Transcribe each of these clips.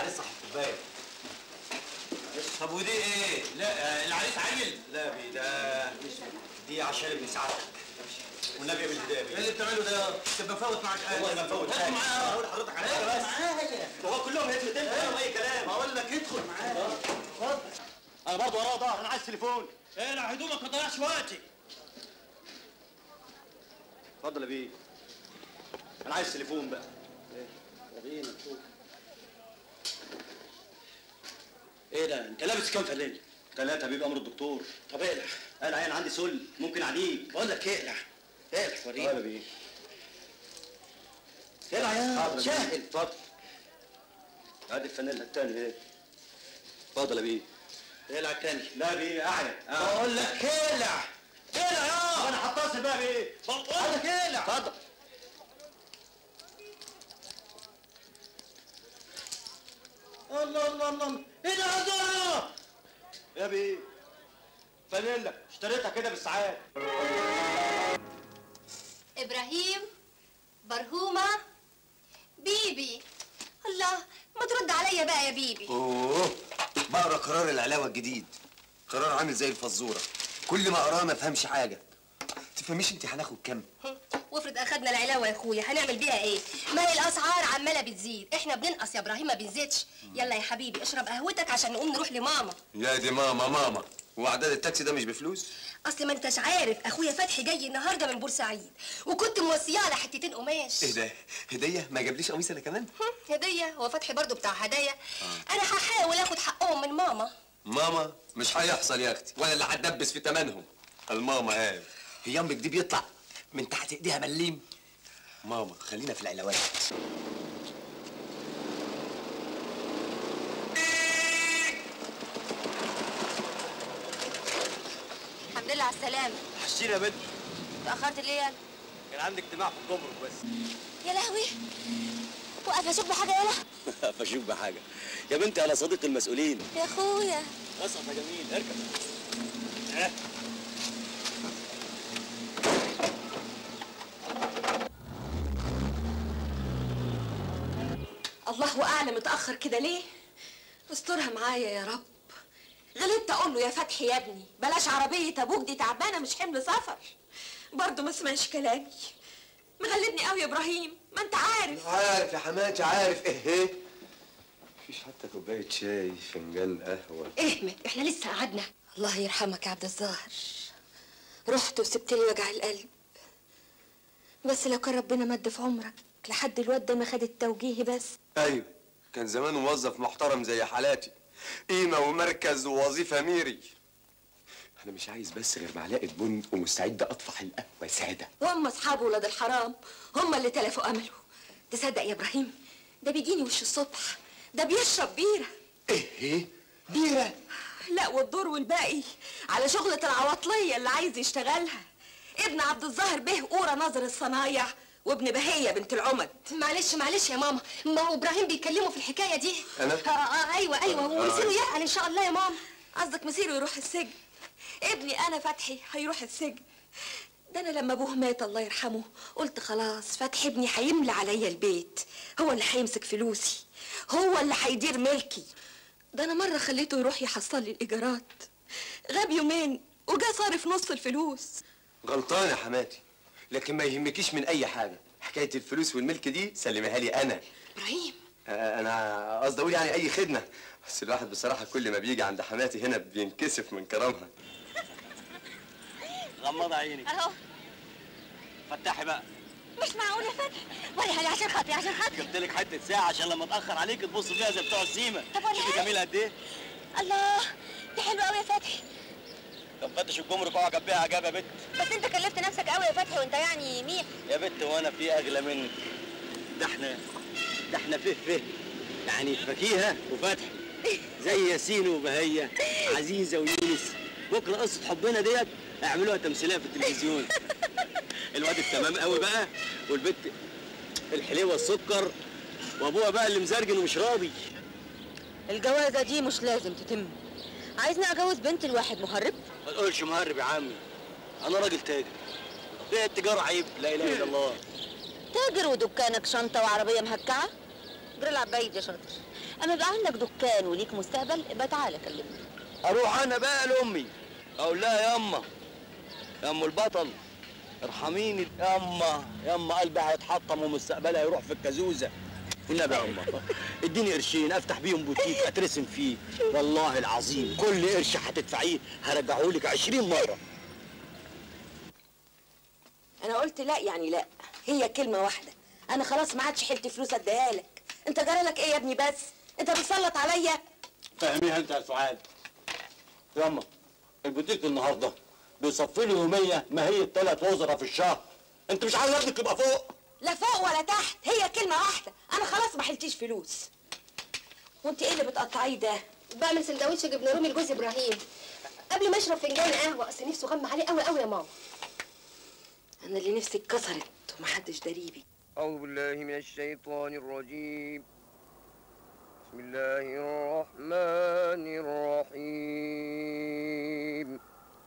تعالي صح كوبايه طب ودي ايه؟ لا آه، العريس عيل؟ لا يا بيه ده دي عشان ابن سعادتك والنبي يا ابن ايه الهدابي اللي بتعمله ده؟ انت بفوت معاك حاجه والله ما فوت ادخل حاجه معايا اقول لحضرتك على حاجه بس معايا هو كلهم هيتم تلفون اي كلام بقول لك ادخل معايا انا برضه وراه ظهر انا عايز تليفون ايه لا هدومك ما تضيعش وقتي اتفضل يا بيه انا عايز تليفون بقى ايه ده؟ انت لابس كام فانيلا؟ ثلاثة حبيب امر الدكتور طب اقلع قال عين عندي سل ممكن اعديك بقول لك اقلع اقلع طيب وريني يا بيه اقلع يا حاضر يا بيه. سهل اتفضل ادي الفانيلا التاني اهي اتفضل يا بيه اقلع التاني لا يا بيه اعلى بقول لك اقلع اقلع يا انا هتصل بقى بيه بقول لك اقلع اتفضل الله الله الله ايه ده يا زهره؟ يا بيه فانيلا اشتريتها كده بالساعات ابراهيم برهومه بيبي الله ما ترد عليا بقى يا بيبي اوه بقرا قرار العلاوه الجديد قرار عامل زي الفزوره كل ما اقراه ما افهمش حاجه تفهميش انت هناخد كام وافرض اخدنا العلاوه يا اخويا هنعمل بيها ايه ما هي الاسعار عماله بتزيد احنا بننقص يا ابراهيم ما بنزيدش يلا يا حبيبي اشرب قهوتك عشان نقوم نروح لماما يا دي ماما ماما واعداد التاكسي ده مش بفلوس اصل ما انتش عارف اخويا فتحي جاي النهارده من بورسعيد وكنت موصياه على حتتين قماش ايه ده هديه ما جابليش قميص انا كمان هم، هديه هو فتحي برضو بتاع هدايا انا هحاول اخد حقهم من ماما ماما مش هيحصل يا اختي ولا اللي هتدبس في تمنهم الماما قال هي امك دي بيطلع من تحت ايديها مليم ماما خلينا في العلاوات الحمد لله على السلامه حشيني يا بنت اتاخرت ليه يالا كان عندي اجتماع في الجمرك بس يا لهوي وقف اشوف بحاجه يالا فاشوف بحاجه يا بنتي على صديق المسؤولين يا اخويا اسقط يا جميل اركب الله اعلم اتاخر كده ليه استرها معايا يا رب غلبت اقول له يا فتحي يا ابني بلاش عربيه ابوك دي تعبانه مش حمل سفر برضه ما سمعش كلامي مغلبني قوي يا ابراهيم ما انت عارف عارف يا حماتي عارف ايه ايه مفيش حتى كوبايه شاي فنجان قهوه اهمل احنا لسه قعدنا الله يرحمك يا عبد الظاهر رحت وسبت لي وجع القلب بس لو كان ربنا مد في عمرك لحد الواد ده ما خد التوجيهي بس ايوه كان زمان موظف محترم زي حالاتي قيمه ومركز ووظيفه ميري انا مش عايز بس غير معلقه بن ومستعد اطفح القهوه ساده وهم اصحاب ولاد الحرام هم اللي تلفوا امله تصدق يا ابراهيم ده بيجيني وش الصبح ده بيشرب بيره ايه ايه بيره لا والدور والباقي على شغلة العواطلية اللي عايز يشتغلها ابن عبد الظاهر به قورة ناظر الصنايع وابن بهية بنت العمد معلش معلش يا ماما ما هو ابراهيم بيكلمه في الحكايه دي أنا؟ آه آه ايوه ايوه ومصيره يعقل ان شاء الله يا ماما قصدك مصيره يروح السجن ابني انا فتحي هيروح السجن ده انا لما ابوه مات الله يرحمه قلت خلاص فتحي ابني هيملى عليا البيت هو اللي هيمسك فلوسي هو اللي هيدير ملكي ده انا مره خليته يروح يحصل لي الايجارات غاب يومين وجا صارف نص الفلوس غلطان يا حماتي لكن ما يهمكيش من اي حاجه حكايه الفلوس والملك دي سلميها لي انا ابراهيم آه، انا قصدي اقول يعني اي خدمه بس الواحد بصراحه كل ما بيجي عند حماتي هنا بينكسف من كرمها غمض عينك اهو فتحي بقى مش معقول يا فتحي ولا هلا عشان خاطري عشان خاطري جبت لك حته ساعه عشان لما اتاخر عليك تبص فيها زي بتوع السيما طب ولا شوفي إيه؟ جميله قد ايه الله دي حلوه قوي يا فتحي طب فتش الجمرك اعجب بيها عجب يا بت بس انت كلفت نفسك قوي يا فتحي وانت يعني ميح يا بت وانا في اغلى منك ده احنا ده احنا فيه فيه يعني فكيهه وفتحي زي ياسين وبهيه عزيزه ويونس بكره قصه حبنا ديت اعملوها تمثيليه في التلفزيون الواد التمام قوي بقى والبت الحليوه السكر وابوها بقى اللي مزرجن ومش راضي الجوازة دي مش لازم تتم عايزني أجوز بنت الواحد مهرب ما تقولش مهرب يا عمي انا راجل تاجر بيع التجاره عيب لا اله الا الله تاجر ودكانك شنطة وعربية مهكعة جري العب بعيد يا شاطر اما يبقى عندك دكان وليك مستقبل يبقى تعالى كلمني اروح انا بقى لامي اقول لها ياما يا ام البطل ارحميني ياما ياما قلبي هيتحطم ومستقبلها يروح في الكازوزه والنبي يا ياما اديني قرشين افتح بيهم بوتيك اترسم فيه والله العظيم كل قرش هتدفعيه هرجعه لك 20 مره انا قلت لا يعني لا هي كلمه واحده انا خلاص ما عادش حلت فلوس اديها لك انت جرالك ايه يا ابني بس انت بتسلط عليا فاهميها انت يا سعاد ياما البوتيك النهارده بيصفي له يوميه ما هي الثلاث وزراء في الشهر انت مش عايز ابنك يبقى فوق لا فوق ولا تحت هي كلمه واحده انا خلاص ما حلتيش فلوس وانت ايه اللي بتقطعيه ده بعمل سندوتش جبنه رومي لجوز ابراهيم قبل ما اشرب فنجان قهوه اصل نفسه غم عليه قوي قوي يا ماما انا اللي نفسي اتكسرت ومحدش دريبي أعوذ بالله من الشيطان الرجيم بسم الله الرحمن الرحيم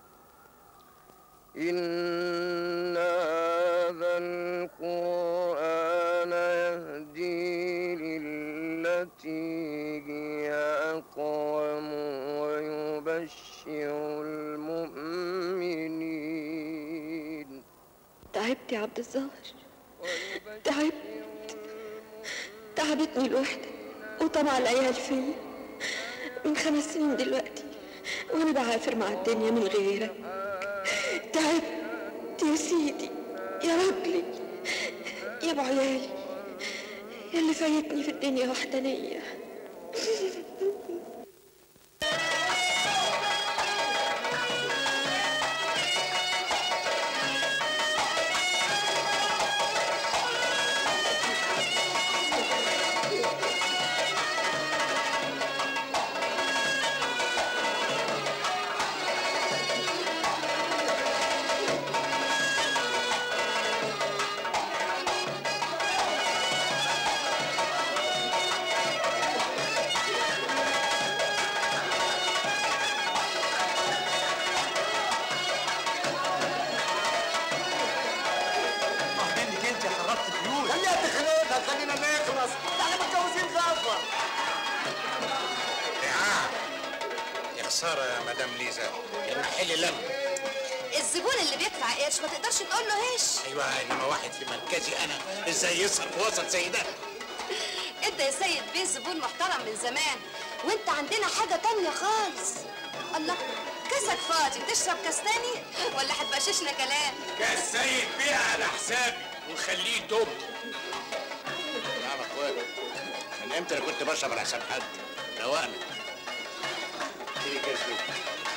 إن هذا القرآن يهدي للتي هي أقوم ويبشر المؤمنين تعبت يا عبد الظاهر تعبت تعبتني الوحدة وطبع العيال فيا من خمس سنين دلوقتي وانا بعافر مع الدنيا من غيرك تعبت يا سيدي يا رجلي يا ابو عيالي يا اللي فايتني في الدنيا وحدانية منك انت حركت فلوس خليها تخليها خلينا نخلص ده احنا متجوزين غفر يا خساره يا مدام ليزا يا محل لم الزبون اللي بيدفع قرش ما تقدرش تقول له هش ايوه انما واحد في مركزي انا ازاي يصرف وسط زي ده انت يا سيد بيه زبون محترم من زمان وانت عندنا حاجه تانية خالص الله كاسك فاضي تشرب كاس تاني ولا هتبششنا كلام كاس سيد بيع على حسابي وخليه دب نعم يا اخويا من امتى انا كنت بشرب على حساب حد روقنا تيجي كاس دب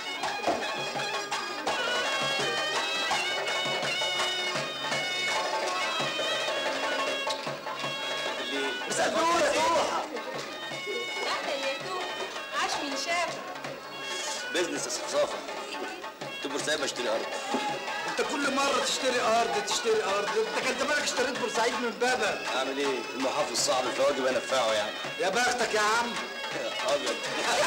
سدوره توحه اهلا يا توت عاش من شاف بزنس يا صفصافه تبقى سايبه اشتري ارض انت كل مره تشتري ارض تشتري ارض انت كان زمانك اشتريت بورسعيد من بابا اعمل ايه المحافظ صعب فواجب انفعه يعني يا بختك يا عم ابيض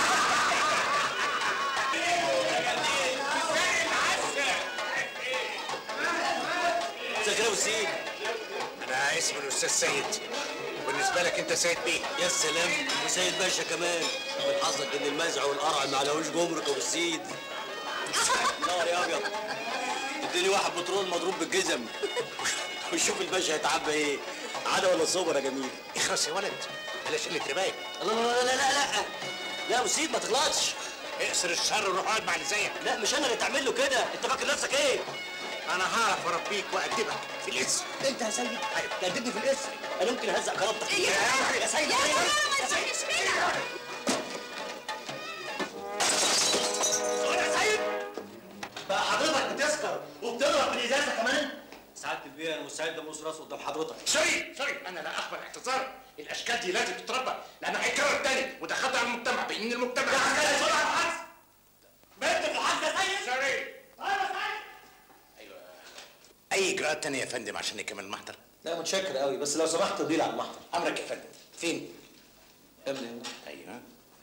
مساء ابو سيد انا اسمي الاستاذ سيد بالنسبه لك انت سيد بيه يا سلام وسيد باشا كمان من حظك ان المزع والقرع ما عليهوش جمرك ابو السيد نار يا ابيض اديني واحد بترول مضروب بالجزم وشوف الباشا هيتعبى ايه عدا ولا صبر يا جميل اخرس يا ولد بلاش قله رباية لا لا لا لا لا لا لا يا ابو سيد ما تغلطش اقصر الشر وروح اقعد مع اللي زيك لا مش انا اللي تعمل له كده انت فاكر نفسك ايه انا هعرف اربيك وادبك في الاسم انت يا سيد ايوه تقدمني في الاسم انا ممكن اهزق كرامتك يا يا سيد يا سيد يا سيد بقى حضرتك بتسكر وبتضرب بالازازه كمان سعاده البيه انا مستعد ابوس راسه قدام حضرتك سوري سوري انا لا اقبل اعتذار الاشكال دي لازم تتربى لانه هيتكرر تاني وده خطر على المجتمع بان المجتمع يا عسكري بسرعه محاسب بنت محاسب يا سيد سوري اي اجراءات تانية يا فندم عشان نكمل المحضر لا متشكر قوي بس لو سمحت تضيل على المحضر امرك يا فندم فين امضي ايوه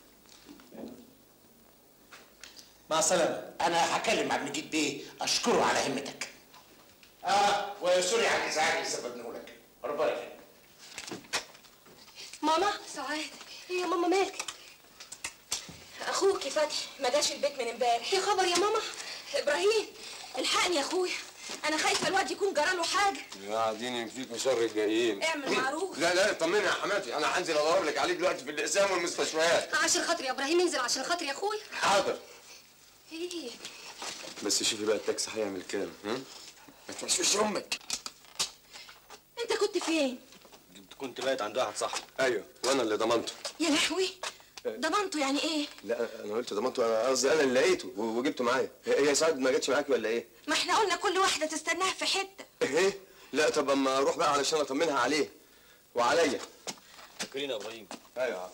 مع السلامه انا هكلم عبد المجيد بيه اشكره على همتك اه وسوري على الازعاج اللي سببناه لك ربنا يخليك ماما سعاد يا ماما مالك اخوك فتحي ما جاش البيت من امبارح يا خبر يا ماما ابراهيم الحقني يا اخويا انا خايفه الواد يكون جراله حاجه قاعدين يكفيك شر الجايين اعمل معروف لا لا طمني يا حماتي انا هنزل ادور لك عليه دلوقتي في الاقسام والمستشفيات عشان خاطري يا ابراهيم انزل عشان خاطري يا اخويا حاضر ايه بس شوفي بقى التاكسي هيعمل كام ها ما تفشفش امك انت كنت فين كنت بايت عند واحد صاحبي ايوه وانا اللي ضمنته يا لهوي ضمنته يعني ايه لا انا قلت ضمنته انا قصدي انا اللي لقيته و- وجبته معايا هي هي سعد ما جاتش معاكي ولا ايه ما احنا قلنا كل واحده تستناها في حته ايه لا طب اما اروح بقى علشان اطمنها عليه وعليا فاكرين يا ابراهيم ايوه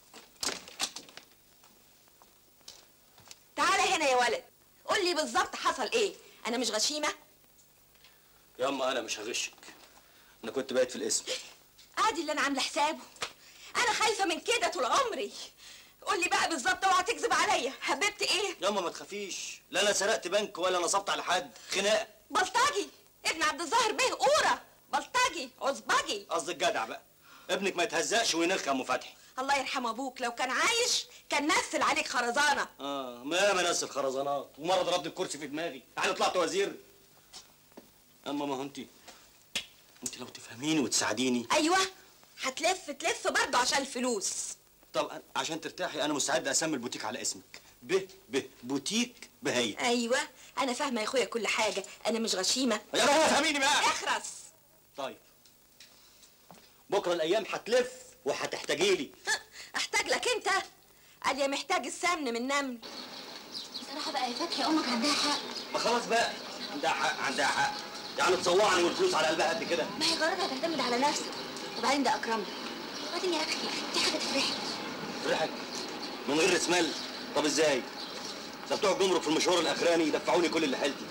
تعالى هنا يا ولد قول لي بالظبط حصل ايه انا مش غشيمه ياما انا مش هغشك انا كنت بايت في الاسم ادي اللي انا عامله حسابه انا خايفه من كده طول عمري قول لي بقى بالظبط اوعى تكذب عليا هببت ايه ياما ما تخافيش لا انا سرقت بنك ولا نصبت على حد خناقه بلطجي ابن عبد الظاهر بيه قوره بلطجي عصبجي قصدك جدع بقى ابنك ما يتهزقش وينخ يا ام فتحي الله يرحم ابوك لو كان عايش كان نسل عليك خرزانه اه ما مناسب خرزانات ومره ضربني الكرسي في دماغي يعني طلعت وزير اما ما هو انت انت لو تفهميني وتساعديني ايوه هتلف تلف برضه عشان الفلوس طب أنا- عشان ترتاحي انا مستعد اسمي البوتيك على اسمك ب ب بوتيك بهية ايوه انا فاهمه يا اخويا كل حاجه انا مش غشيمه يا بابا فهميني بقى اخرس طيب بكره الايام هتلف وهتحتاجي لي احتاج لك انت قال يا محتاج السمن من نمل بصراحه بقى يا فتحي امك عندها حق ما خلاص بقى عندها حق عندها حق يعني تصوعني والفلوس على قلبها قد كده ما هي قرارها تعتمد على نفسك وبعدين ده اكرمك وبعدين يا اخي دي حاجه تفرحك ريحك من غير رسمال طب ازاي ده بتوع الجمرك في المشوار الاخراني دفعوني كل اللي حيلتي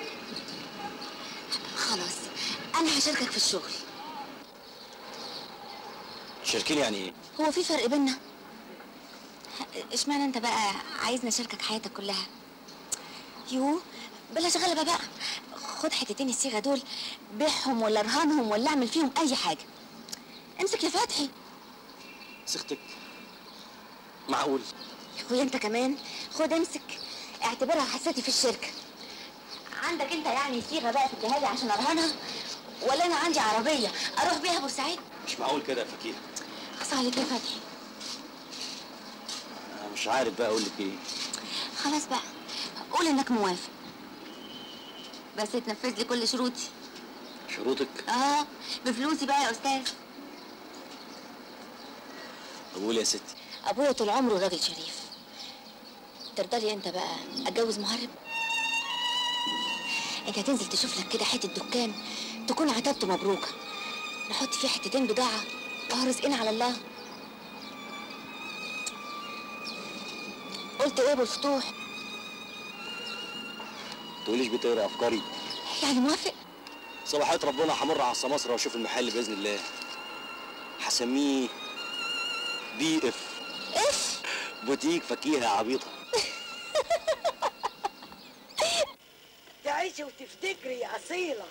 خلاص انا هشاركك في الشغل شاركيني يعني ايه هو في فرق بينا اشمعنى انت بقى عايزني اشاركك حياتك كلها يو بلاش غلبة بقى خد حتتين الصيغة دول بيعهم ولا رهانهم ولا اعمل فيهم اي حاجة امسك يا فتحي سختك معقول يا اخويا انت كمان خد امسك اعتبرها حساتي في الشركة عندك انت يعني صيغة بقى تديها لي عشان ارهنها ولا انا عندي عربية اروح بيها بورسعيد مش معقول كده يا فكيه اقصى عليك يا فتحي انا مش عارف بقى اقول لك ايه خلاص بقى قول انك موافق بس تنفذ لي كل شروطي شروطك اه بفلوسي بقى يا استاذ قول يا ستي ابويا طول عمره راجل شريف ترضى لي انت بقى اتجوز مهرب انت هتنزل تشوف لك كده حته دكان تكون عتبته مبروكه نحط فيه حتتين بضاعه وهرزقنا على الله قلت ايه ابو الفتوح تقوليش بتقرا افكاري يعني موافق صباحية ربنا همر على السماسرة واشوف المحل باذن الله هسميه بي اف اف بوتيك فكيهة عبيطة تعيشي وتفتكري يا أصيلة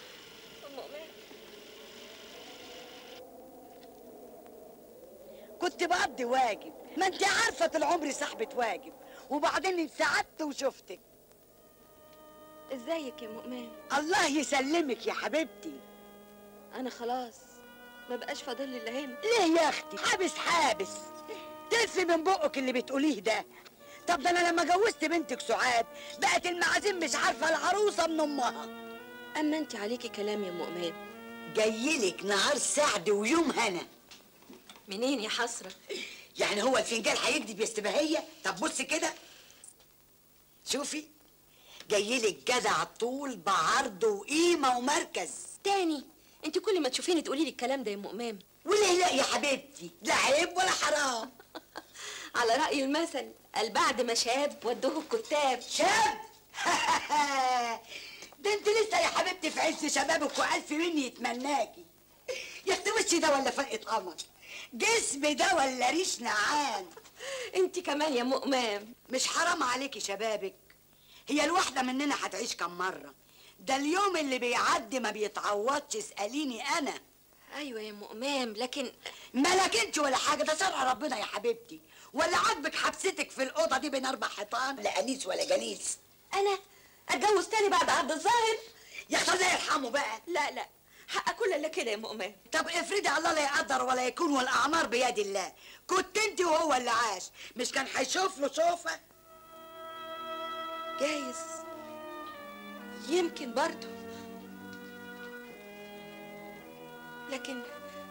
كنت بقضي واجب ما انت عارفة طول عمري صاحبة واجب وبعدين انسعدت وشفتك ازيك يا مؤمن الله يسلمك يا حبيبتي انا خلاص ما بقاش فاضل لي الا هنا ليه يا اختي حابس حابس تلفي من بقك اللي بتقوليه ده طب ده انا لما جوزت بنتك سعاد بقت المعازيم مش عارفه العروسه من امها اما انت عليكي كلام يا مؤمن جايلك نهار سعد ويوم هنا منين يا حسره يعني هو الفنجان هيكذب يا استباهية طب بص كده شوفي جايلك جدع طول بعرض وقيمة ومركز تاني انت كل ما تشوفيني تقولي لي الكلام ده يا مؤمن وليه لا يا حبيبتي لا عيب ولا حرام على رأي المثل قال بعد ما شاب ودوه الكتاب شاب ده انت لسه يا حبيبتي في عز شبابك والف مني يتمناكي يا اختي وشي ده ولا فرقة قمر جسمي ده ولا ريش نعام انت كمان يا مؤمن مش حرام عليكي شبابك هي الواحدة مننا هتعيش كم مرة ده اليوم اللي بيعدي ما بيتعوضش اسأليني أنا ايوه يا ام امام لكن مالك انت ولا حاجه ده شرع ربنا يا حبيبتي ولا عاجبك حبستك في الاوضه دي بين اربع حيطان لا انيس ولا جليس انا اتجوز تاني بعد عبد الظاهر يا اخي الله يرحمه بقى لا لا حق كل الا كده يا ام امام طب افرضي الله لا يقدر ولا يكون والاعمار بيد الله كنت انت وهو اللي عاش مش كان هيشوف له شوفه جايز يمكن برضه لكن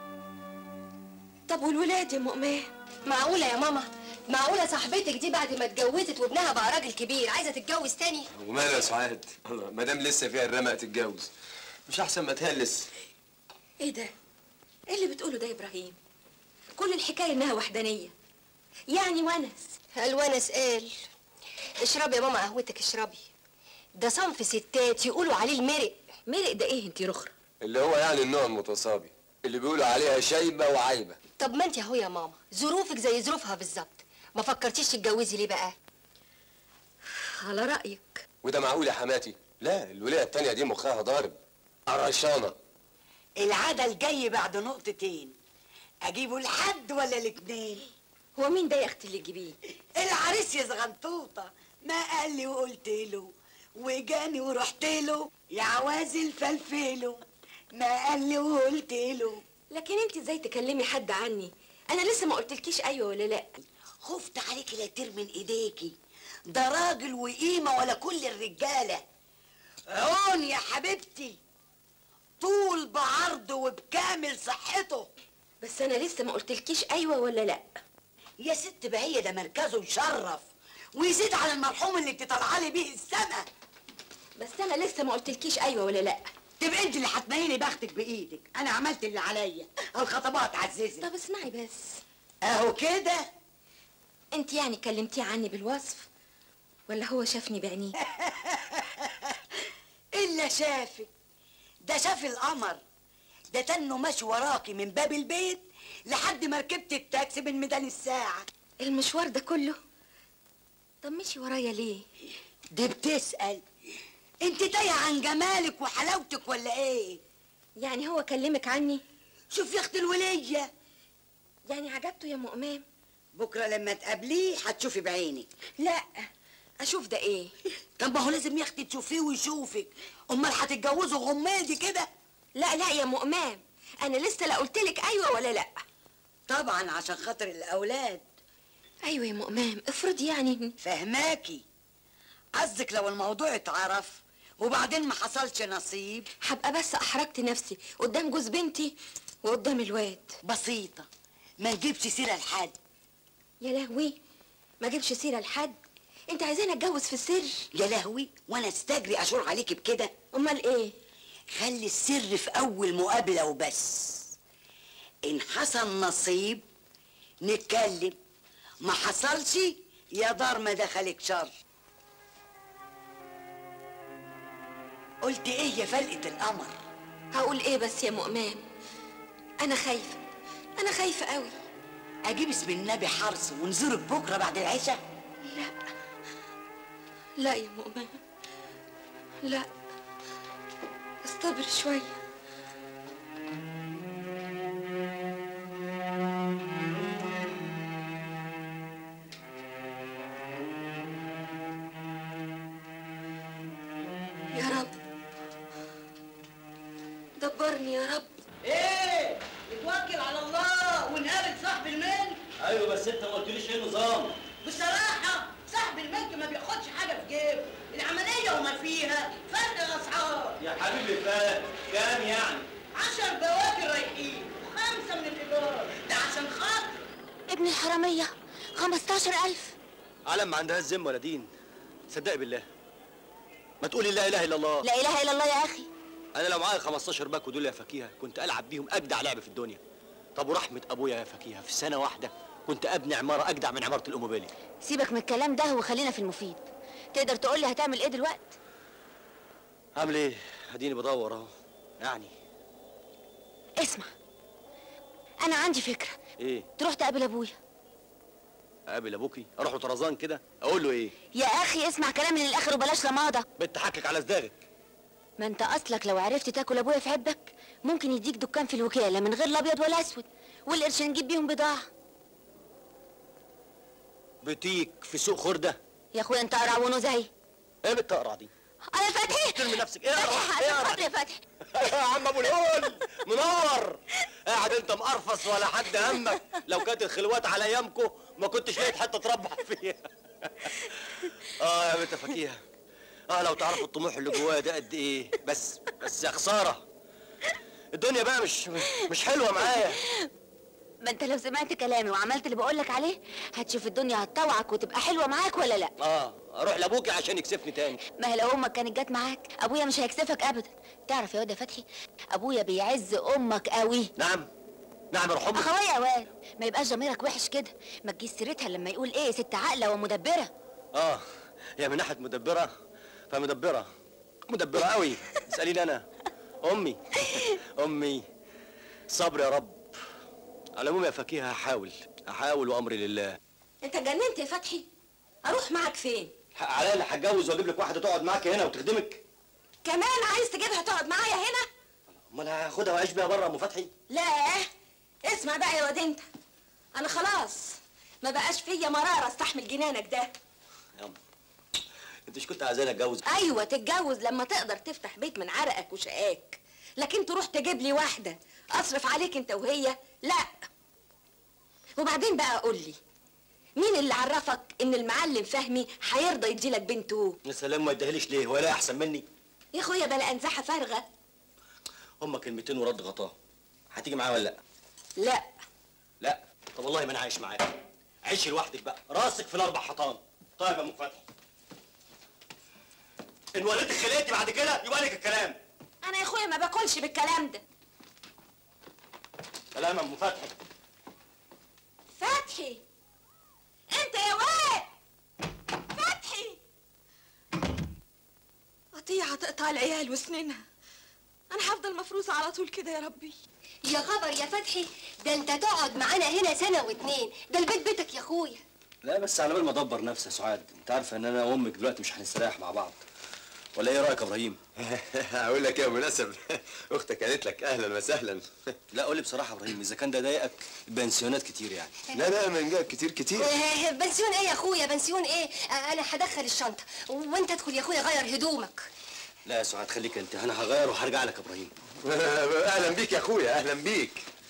طب والولاد يا ام امام معقولة يا ماما معقولة صاحبتك دي بعد ما اتجوزت وابنها بقى راجل كبير عايزة تتجوز تاني وماله يا سعاد الله ما دام لسه فيها الرمق تتجوز مش احسن ما تهلس ايه ده ايه اللي بتقوله ده يا ابراهيم كل الحكايه انها وحدانيه يعني ونس الونس قال اشربي يا ماما قهوتك اشربي ده صنف ستات يقولوا عليه المرق مرق ده ايه انتي رخرة اللي هو يعني النوع المتصابي اللي بيقولوا عليها شايبه وعايبه طب ما انت اهو يا ماما ظروفك زي ظروفها بالظبط ما فكرتيش تتجوزي ليه بقى على رايك وده معقول يا حماتي لا الولايه التانيه دي مخها ضارب قرشانه العاده الجاي بعد نقطتين اجيبه لحد ولا الاتنين هو مين ده يا اختي اللي تجيبيه العريس يا زغنطوطه ما قال لي وقلت له وجاني ورحت له يا عوازل فلفله ما قال لي وقلت له لكن انت ازاي تكلمي حد عني انا لسه ما قلتلكيش ايوه ولا لا خفت عليكي لا يطير من ايديكي ده راجل وقيمه ولا كل الرجاله عون يا حبيبتي طول بعرض وبكامل صحته بس انا لسه ما قلتلكيش ايوه ولا لا يا ست بهية ده مركزه يشرف ويزيد على المرحوم اللي انت طالعه لي بيه السما بس انا لسه ما قلتلكيش ايوه ولا لا تبقى انت اللي هتنيني بختك بايدك انا عملت اللي عليا الخطبات عززت طب اسمعي بس اهو كده انت يعني كلمتيه عني بالوصف ولا هو شافني بعينيه الا شافك ده شاف القمر ده تنه ماشي وراكي من باب البيت لحد ما ركبت التاكسي من ميدان الساعه المشوار ده كله طب مشي ورايا ليه دي بتسال انت تايه عن جمالك وحلاوتك ولا ايه يعني هو كلمك عني شوف يا اختي الوليه يعني عجبته يا ام امام بكره لما تقابليه هتشوفي بعينك لا اشوف ده ايه طب ما هو لازم يا اختي تشوفيه ويشوفك امال هتتجوزوا غمادي كده لا لا يا ام امام انا لسه لا قلتلك ايوه ولا لا طبعا عشان خاطر الاولاد ايوه يا ام امام افرضي يعني فهماكي قصدك لو الموضوع اتعرف وبعدين ما حصلش نصيب هبقى بس احرجت نفسي قدام جوز بنتي وقدام الواد بسيطة ما نجيبش سيرة لحد يا لهوي ما اجيبش سيره لحد انت عايزاني اتجوز في السر يا لهوي وانا استجري اشور عليكي بكده امال ايه خلي السر في اول مقابلة وبس ان حصل نصيب نتكلم ما حصلش يا دار ما دخلك شر قلت ايه يا فلقة القمر هقول ايه بس يا ام امام انا خايفه انا خايفه قوي اجيب اسم النبي حرص ونزورك بكره بعد العشاء لا لا يا ام امام لا استبر شويه يا رب دبرني يا رب ايه نتوكل على الله ونقابل صاحب الملك ايوه بس انت ما قلتليش ايه النظام بصراحه صاحب الملك ما بياخدش حاجه في جيبه العمليه وما فيها فرق الاسعار يا حبيبي فات كام يعني عشر بواكر رايحين وخمسه من الايجار ده عشان خاطر ابن الحرامية 15000 عالم ما عندهاش ذمه ولا دين صدقي بالله ما تقولي لا اله الا الله لا إله إلا الله يا أخي انا لو معايا 15 باكو دول يا فكيهه كنت العب بيهم اجدع لعب في الدنيا طب ورحمه ابويا يا فكيهه في سنه واحده كنت ابني عماره اجدع من عماره الاموبيلي سيبك من الكلام ده وخلينا في المفيد تقدر تقول لي هتعمل ايه دلوقتي عامل ايه اديني بدور اهو يعني اسمع انا عندي فكره ايه تروح تقابل ابويا اقابل ابوكي اروح له طرزان كده اقول له ايه يا اخي اسمع كلامي للاخر وبلاش رماده بنت حكك على صداغك ما انت اصلك لو عرفت تاكل ابويا في عبك ممكن يديك دكان في الوكاله من غير لا ابيض ولا اسود والقرش نجيب بيهم بضاعه بوتيك في سوق خردة يا اخويا انت قرع ونزهي ايه بالتقرع دي؟ انا فتحي ترمي نفسك ايه فتحي ايه عشان خاطري يا فتحي يا عم ابو الهول منور قاعد انت مقرفص ولا حد همك لو كانت الخلوات على ايامكم ما كنتش لقيت حته تربح فيها اه يا بنت فكيها اه لو تعرفوا الطموح اللي جوايا ده قد ايه بس بس يا خساره الدنيا بقى مش مش حلوه معايا ما انت لو سمعت كلامي وعملت اللي بقولك عليه هتشوف الدنيا هتطوعك وتبقى حلوه معاك ولا لا اه اروح لابوكي عشان يكسفني تاني ما هي لو امك كانت جت معاك ابويا مش هيكسفك ابدا تعرف يا واد يا فتحي ابويا بيعز امك قوي نعم نعم يا روح امك اخويا يا واد ما يبقاش ضميرك وحش كده ما تجيش سيرتها لما يقول ايه ست عاقله ومدبره اه هي من ناحيه مدبره فمدبره مدبره قوي اساليني انا امي امي صبر يا رب على العموم يا فكيهه هحاول هحاول وامري لله انت اتجننت يا فتحي اروح معاك فين حق عليا اللي هتجوز واجيب لك واحده تقعد معاك هنا وتخدمك كمان عايز تجيبها تقعد معايا هنا امال هاخدها واعيش بيها بره ام فتحي لا اسمع بقى يا واد انت انا خلاص ما بقاش فيا مراره استحمل جنانك ده يا أم. انت مش كنت عايزاني اتجوز ايوه تتجوز لما تقدر تفتح بيت من عرقك وشقاك لكن تروح تجيب لي واحده اصرف عليك انت وهي لا وبعدين بقى قول لي مين اللي عرفك ان المعلم فهمي هيرضى يديلك بنته يا سلام ما اديهاليش ليه ولا احسن مني يا اخويا بلا انزاحه فارغه هما كلمتين ورد غطاه هتيجي معايا ولا لا لا لا طب والله ما انا عايش معاك عيش لوحدك بقى راسك في الاربع حيطان طيب يا ام فتحي ان ولدت خليتي بعد كده يبقى لك الكلام انا يا اخويا ما باكلش بالكلام ده سلام يا ام فتحي فتحي انت يا واد فتحي قطيعة تقطع العيال وسنينها انا هفضل مفروسة على طول كده يا ربي يا خبر يا فتحي ده انت تقعد معانا هنا سنه واتنين ده البيت بيتك يا اخويا لا بس على بال ما ادبر نفسي يا سعاد انت عارفه ان انا وامك دلوقتي مش هنستريح مع بعض ولا ايه رايك يا ابراهيم هقول لك ايه مناسب اختك قالت لك اهلا وسهلا لا قول لي بصراحه يا ابراهيم اذا كان ده ضايقك بنسيونات كتير يعني لا لا من جاب كتير كتير آه، بنسيون ايه يا اخويا بنسيون ايه آه، انا هدخل الشنطه وانت ادخل يا اخويا غير هدومك لا يا سعاد خليك انت انا هغير وهرجع لك يا ابراهيم اهلا بيك يا اخويا اهلا بيك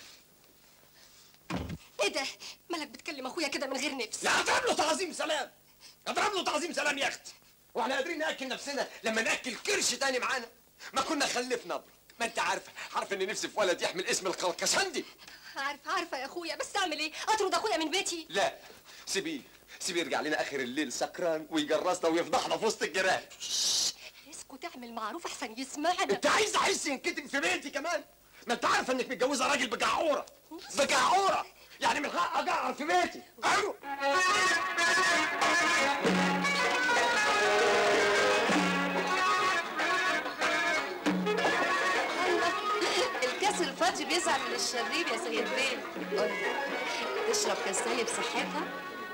ايه ده مالك بتكلم اخويا كده من غير نفس لا اضرب له تعظيم سلام اضرب له تعظيم سلام يا اختي واحنا قادرين ناكل نفسنا لما ناكل كرش تاني معانا ما كنا خلفنا ابرك ما انت عارفه عارفه ان نفسي في ولد يحمل اسم القلقشندي عارفه عارفه يا اخويا بس اعمل ايه اطرد اخويا من بيتي لا سيبيه سيبيه يرجع لنا اخر الليل سكران ويجرسنا ويفضحنا في وسط الجيران اسكت اعمل معروف احسن يسمعنا انت عايز احس ينكتب في بيتي كمان ما انت عارفه انك متجوزه راجل بجعوره بجعوره يعني من حق اجعر في بيتي ايوه الكاس الفاضي بيزعل من الشرير يا سيد بيه قول لي تشرب كاس تاني بصحتها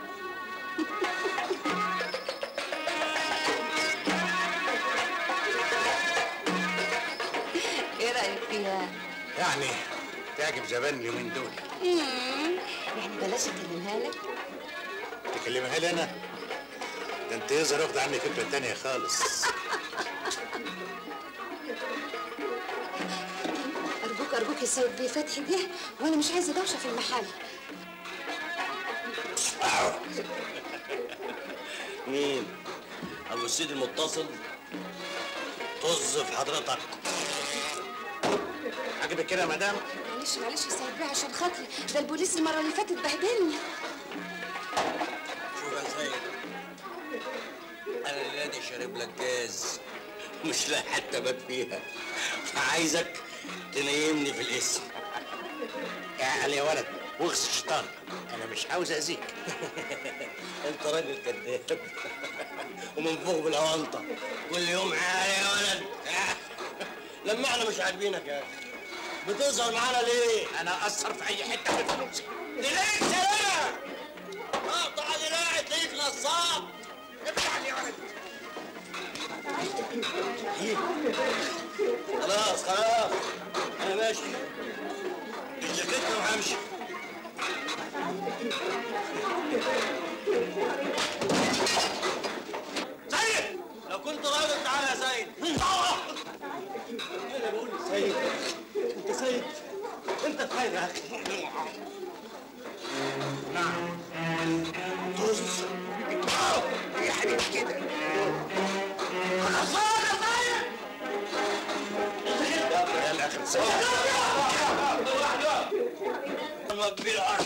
ايه رايك فيها يعني تعجب زبائن اليومين دول يعني بلاش اكلمها لك تكلمها لي انا ده انت يظهر واخد عني فكره تانية خالص ارجوك ارجوك يا سيد بيه فتحي جه وانا مش عايزه دوشه في المحل مين ابو السيد المتصل طز في حضرتك عجبك كده يا مدام معلش معلش يا سيد بيه عشان خاطري ده البوليس المره اللي فاتت بهدلني شوف يا سيد انا الليله دي شارب لك جاز مش لاقي حتى بات فيها فعايزك تنيمني في الاسم يعني يا ولد واغسل شيطان انا مش عاوز اذيك انت راجل كذاب ومن فوق بالاونطه كل يوم عالي يا ولد لما احنا مش عاجبينك يا اخي بتظهر معانا ليه؟ انا اثر في اي حته من فلوسي تلاقيك سلام اقطع دراعي تلاقيك نصاب ابعد يا ولد ايه ماشي الجاكيت وهمشي سيد لو كنت راجل تعالى يا سيد انا بقول سيد انت سيد انت بخير يا اخي نعم طز يا حبيبي كده خسارة يا سيد يا الاخر سيد انا كبير الارض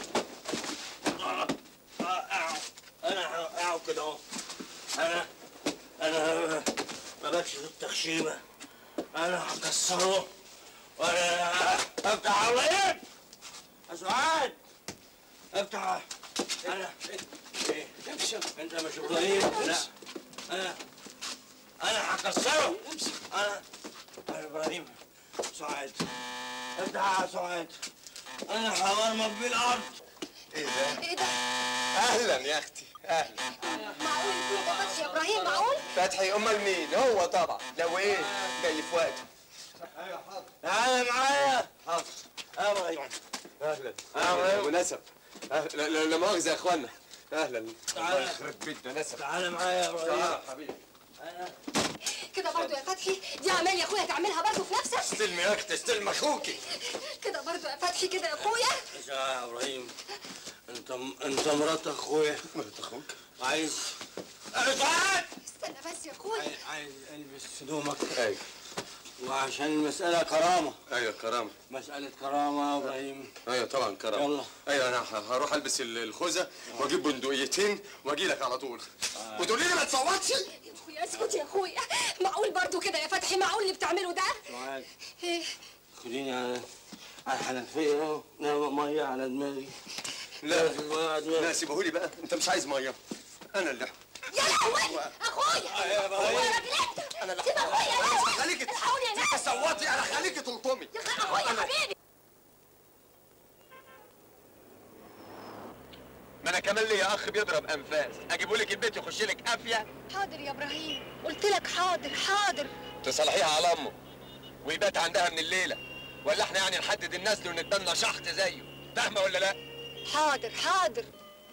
انا اقعد كده اهو انا انا ما بكشف التخشيبه انا هكسره وانا افتح الرهيب يا سعاد افتح انا ايه انت مش ابراهيم لا انا انا هكسره انا انا ابراهيم سعاد افتح يا سعاد انا هورمك بالارض ايه ده ايه ده اهلا يا اختي اهلا معقول يكون ده فتحي يا ابراهيم معقول فتحي امال مين هو طبعا لو ايه جاي في وقته تعالى معايا حاضر يا ابراهيم اهلا أهلا. ونسب أهلا- لا لا- لا مؤاخذه يا اخوانا اهلا تعالى. الله يخرب بيتنا نسب تعالى معايا يا ابراهيم تعال حبيبي كده برضو يا فتحي دي عمال يا اخويا تعملها برضو في نفسك استلمي يا اختي استلمي اخوكي كده برضو يا فتحي كده يا اخويا يا ابراهيم انت انت مرات اخويا مرات اخوك عايز سعاد استنى بس يا اخويا عايز- عايز البس هدومك ايوه وعشان المسألة كرامة ايوه كرامه مسألة كرامة يا ابراهيم ايوه طبعا كرامه يلا. ايوه انا ه- هروح البس ال- الخوذه واجيب بندقيتين واجي لك على طول وتقولي لي ما تصوتش يا اخويا اسكت يا اخويا معقول برضو كده يا فتحي معقول اللي بتعمله ده سعاد إيه؟ خديني على على الحنفية اهو نعم مية على دماغي لا مية على دماغي لا سيبهولي بقى انت مش عايز ميه انا اللي يا لهوي اخويا يا إبراهيم. هو يا راجل انت انا اللي سيب اخويا يا ناس خليكي الحقوني يا ناس تصوتي على خليكي تلطمي يا أخي اخويا حبيبي ما انا كمان ليا اخ بيضرب انفاس اجيبه لك البيت يخش لك قافيه حاضر يا ابراهيم قلت لك حاضر حاضر تصلحيها على امه ويبات عندها من الليله ولا احنا يعني نحدد النسل ونتبنى شحط زيه فاهمه ولا لا حاضر حاضر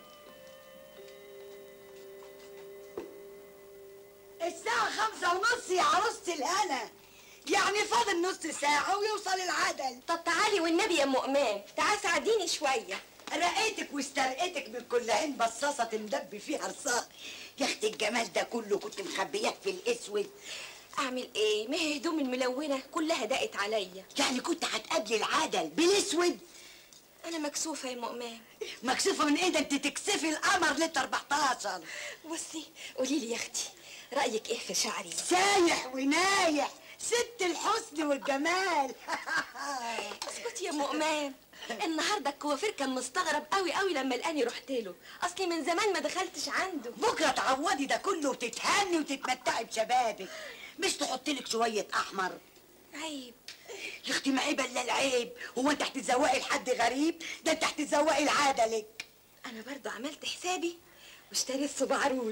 الساعة خمسة ونص يا عروسة الهنا يعني فاضل نص ساعة ويوصل العدل طب تعالي والنبي يا ام امان تعالي ساعديني شويه رقيتك واسترقيتك من كل عين بصاصة تندب فيها رصاص يا اختي الجمال ده كله كنت مخبياه في الاسود اعمل ايه ما هي هدوم الملونه كلها ضاقت عليا يعني كنت هتقابلي العدل بالاسود انا مكسوفه يا ام امان مكسوفة من ايه ده انت تكسفي القمر لتر 14 بصي قولي لي يا اختي رايك ايه في شعري سايح ونايح ست الحسن والجمال اسكتي يا ام امان النهارده الكوافير كان مستغرب قوي قوي لما لقاني رحت له اصلي من زمان ما دخلتش عنده بكرة تعوضي ده كله وتتهني وتتمتعي بشبابك مش تحطي لك شوية احمر عيب يا اختي ما عيب الا العيب هو انت هتتزوقي لحد غريب ده انت هتتزوقي لعدلك انا برضو عملت حسابي واشتريت صباع روج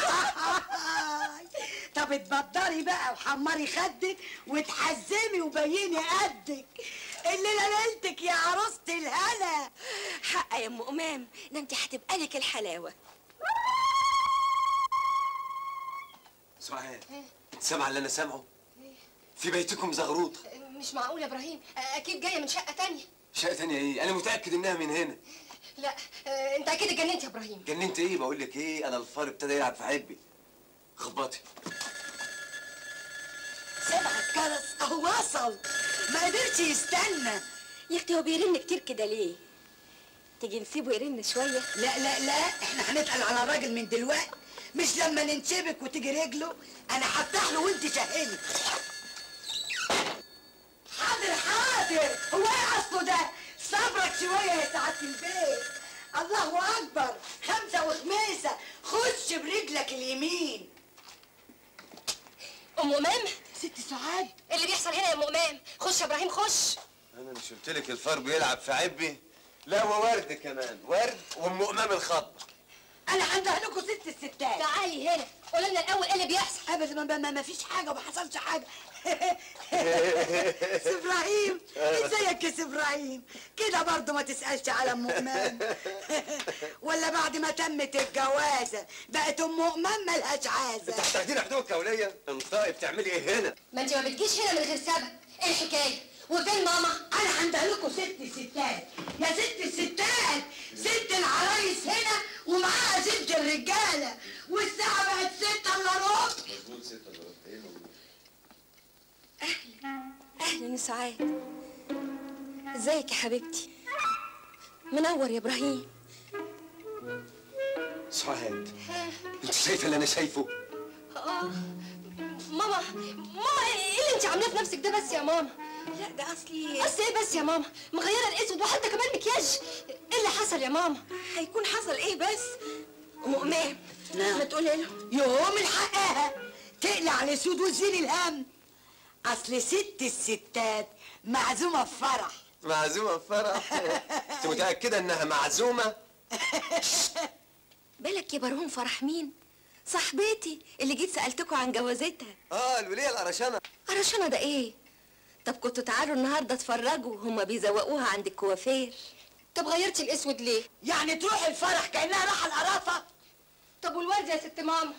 طب اتبدري بقى وحمري خدك وتحزمي وبيني قدك الليله ليلتك يا عروسه الهنا حق يا ام امام ده انت هتبقى لك الحلاوه سعاد سامعه اللي انا سامعه في بيتكم زغروطه مش معقول يا ابراهيم اكيد جايه من شقه تانية شقه تانية ايه انا متاكد انها من هنا لا آه، انت اكيد اتجننت يا ابراهيم جننت ايه بقول لك ايه انا الفار ابتدى يلعب في عبي خبطي سمع الجرس اهو وصل ما قدرش يستنى يا اختي هو بيرن كتير كده ليه تيجي نسيبه يرن شويه لا لا لا احنا هنسال على الراجل من دلوقتي مش لما ننشبك وتيجي رجله انا هفتح له وانت شهني حاضر حاضر هو ايه اصله ده صبرك شويه يا سعاده البيت الله اكبر خمسه وخميسه خش برجلك اليمين ام امام ست سعاد إيه اللي بيحصل هنا يا ام امام خش يا ابراهيم خش انا مش قلت لك الفار بيلعب في عبي لا وورد كمان ورد وام امام الخضر انا هنده لكم ست الستات تعالي هنا قولي لنا الاول ايه اللي بيحصل ابدا ما, ما, ما فيش حاجه وما حصلش حاجه سي ابراهيم ازيك يا سي ابراهيم كده برضه ما تسالش على ام امام ولا بعد ما تمت الجوازه بقت ام امام ملهاش عازه انت هتاخدينا حدود كونيه انطقي بتعملي ايه هنا ما انت ما بتجيش هنا من غير سبب ايه الحكايه وفين ماما انا هنده لكم ست الستات يا ست الستات ست العرايس هنا ومعاها ست الرجاله والساعه بقت ستة الا ربع اهلا يا سعاد ازيك يا حبيبتي منور يا ابراهيم سعاد انت شايفه اللي انا شايفه اه ماما ماما ايه اللي انت عاملاه في نفسك ده بس يا ماما لا ده اصلي بس ايه بس يا ماما مغيره الاسود وحتى كمان مكياج ايه اللي حصل يا ماما هيكون حصل ايه بس ام امام نعم. ما تقولي له يوم الحقها تقلع الاسود وتزيل الهم اصل ست الستات معزومه في فرح معزومه في فرح انت متاكده انها معزومه بالك يا برهون فرح مين صاحبتي اللي جيت سالتكوا عن جوازتها اه الوليه القرشانه قرشانه ده ايه طب كنتوا تعالوا النهارده اتفرجوا هما بيزوقوها عند الكوافير طب غيرتي الاسود ليه يعني تروح الفرح كانها رايحه القرافه طب والورد يا ست ماما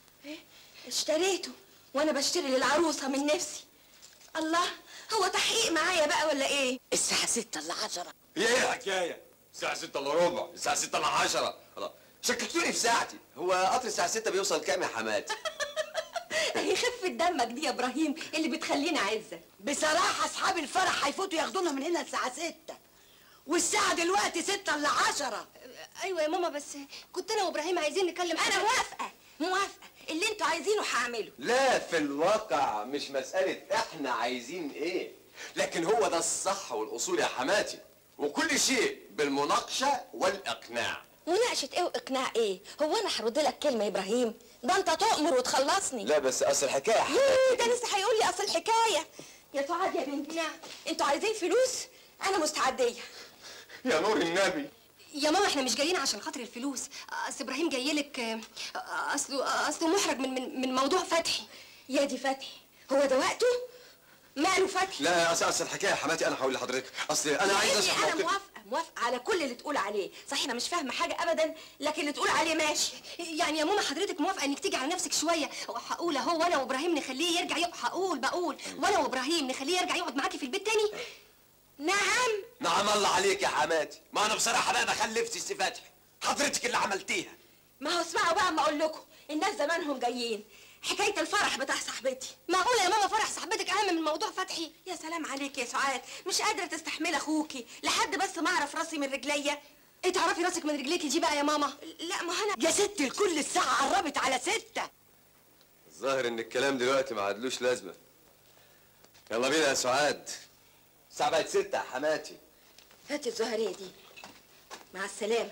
اشتريته وانا بشتري للعروسه من نفسي الله هو تحقيق معايا بقى ولا ايه الساعه 6 الا 10 هي ايه الحكايه الساعه 6 الا ربع الساعه 6 الا 10 الله شككتوني في ساعتي هو قطر الساعه 6 بيوصل كام يا حماتي هي خفه دمك دي يا ابراهيم اللي بتخلينا عزه بصراحه اصحاب الفرح هيفوتوا ياخدونا من هنا الساعه 6 والساعه دلوقتي 6 الا 10 ايوه يا ماما بس كنت انا وابراهيم عايزين نكلم انا موافقه موافقه اللي انتوا عايزينه هعمله لا في الواقع مش مسألة احنا عايزين ايه لكن هو ده الصح والأصول يا حماتي وكل شيء بالمناقشة والإقناع مناقشه ايه واقناع ايه هو انا هرد لك كلمه يا ابراهيم ده انت تؤمر وتخلصني لا بس أصل الحكاية يا ييه، ده لسه هيقول لي اصل الحكايه يا سعاد يا بنتي انتوا عايزين فلوس انا مستعديه يا نور النبي يا ماما احنا مش جايين عشان خاطر الفلوس اصل ابراهيم جاي لك اصله اصله محرج من من من موضوع فتحي يا دي فتحي هو ده وقته ماله فتحي لا أصل أصل الحكاية يا حماتي أنا هقول لحضرتك أصل أنا عايز يا أشرح ابني انا موقفي موافقه موافقه على كل اللي تقول عليه صحيح انا مش فاهمه حاجه ابدا لكن اللي تقول عليه ماشي يعني يا ماما حضرتك موافقه انك تيجي على نفسك شويه هقول اهو وانا وابراهيم نخليه يرجع يقعد هقول بقول وانا وابراهيم نخليه يرجع يقعد معاكي في البيت تاني نعم نعم الله عليك يا حماتي ما أنا بصراحة بقى ما خلفتش سي فتحي حضرتك اللي عملتيها ما هو اسمعوا بقى اما اقول لكم الناس زمانهم جايين حكايه الفرح بتاع صاحبتي معقوله يا ماما فرح صاحبتك اهم من موضوع فتحي يا سلام عليك يا سعاد مش قادره تستحمل اخوكي لحد بس ما اعرف راسي من رجليا ايه تعرفي راسك من رجليكي دي بقى يا ماما لا ما انا يا ست الكل الساعه قربت على 6 الظاهر إن الكلام دلوقتي ما عادلوش لازمة يلا بينا يا سعاد الساعة بقت 6 يا حماتي هاتي الزهريه دي مع السلامه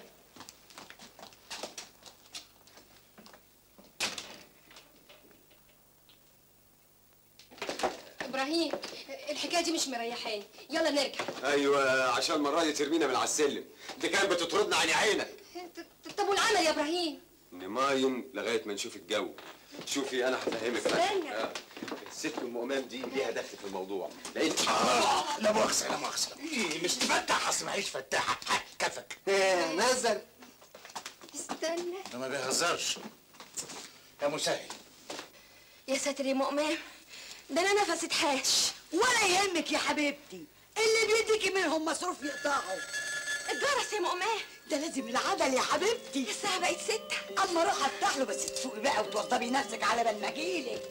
ابراهيم الحكايه دي مش مريحاني يلا نرجع ايوه عشان المره دي ترمينا من على السلم دي كانت بتطردنا عن عينك ط- طب والعمل يا ابراهيم نماين لغايه ما نشوف الجو شوفي انا هفهمك بقى. استنى. آه. الست ام امام دي ليها دخل في الموضوع لقيت آه لا مؤاخذة لا مؤاخذة إيه مش تفتح أصل معيش فتاحة ها، كفك إيه، نزل استنى ده ما بيهزرش يا مسهل يا ساتر يا مؤمن ده انا نفسي اتحاش ولا يهمك يا حبيبتي اللي بيديكي منهم مصروف يقطعوا الجرس يا مؤمن ده لازم العدل يا حبيبتي الساعه بقت ستة اما اروح افتح له بس تفوقي بقى وتوضبي نفسك على بال ما اجيلك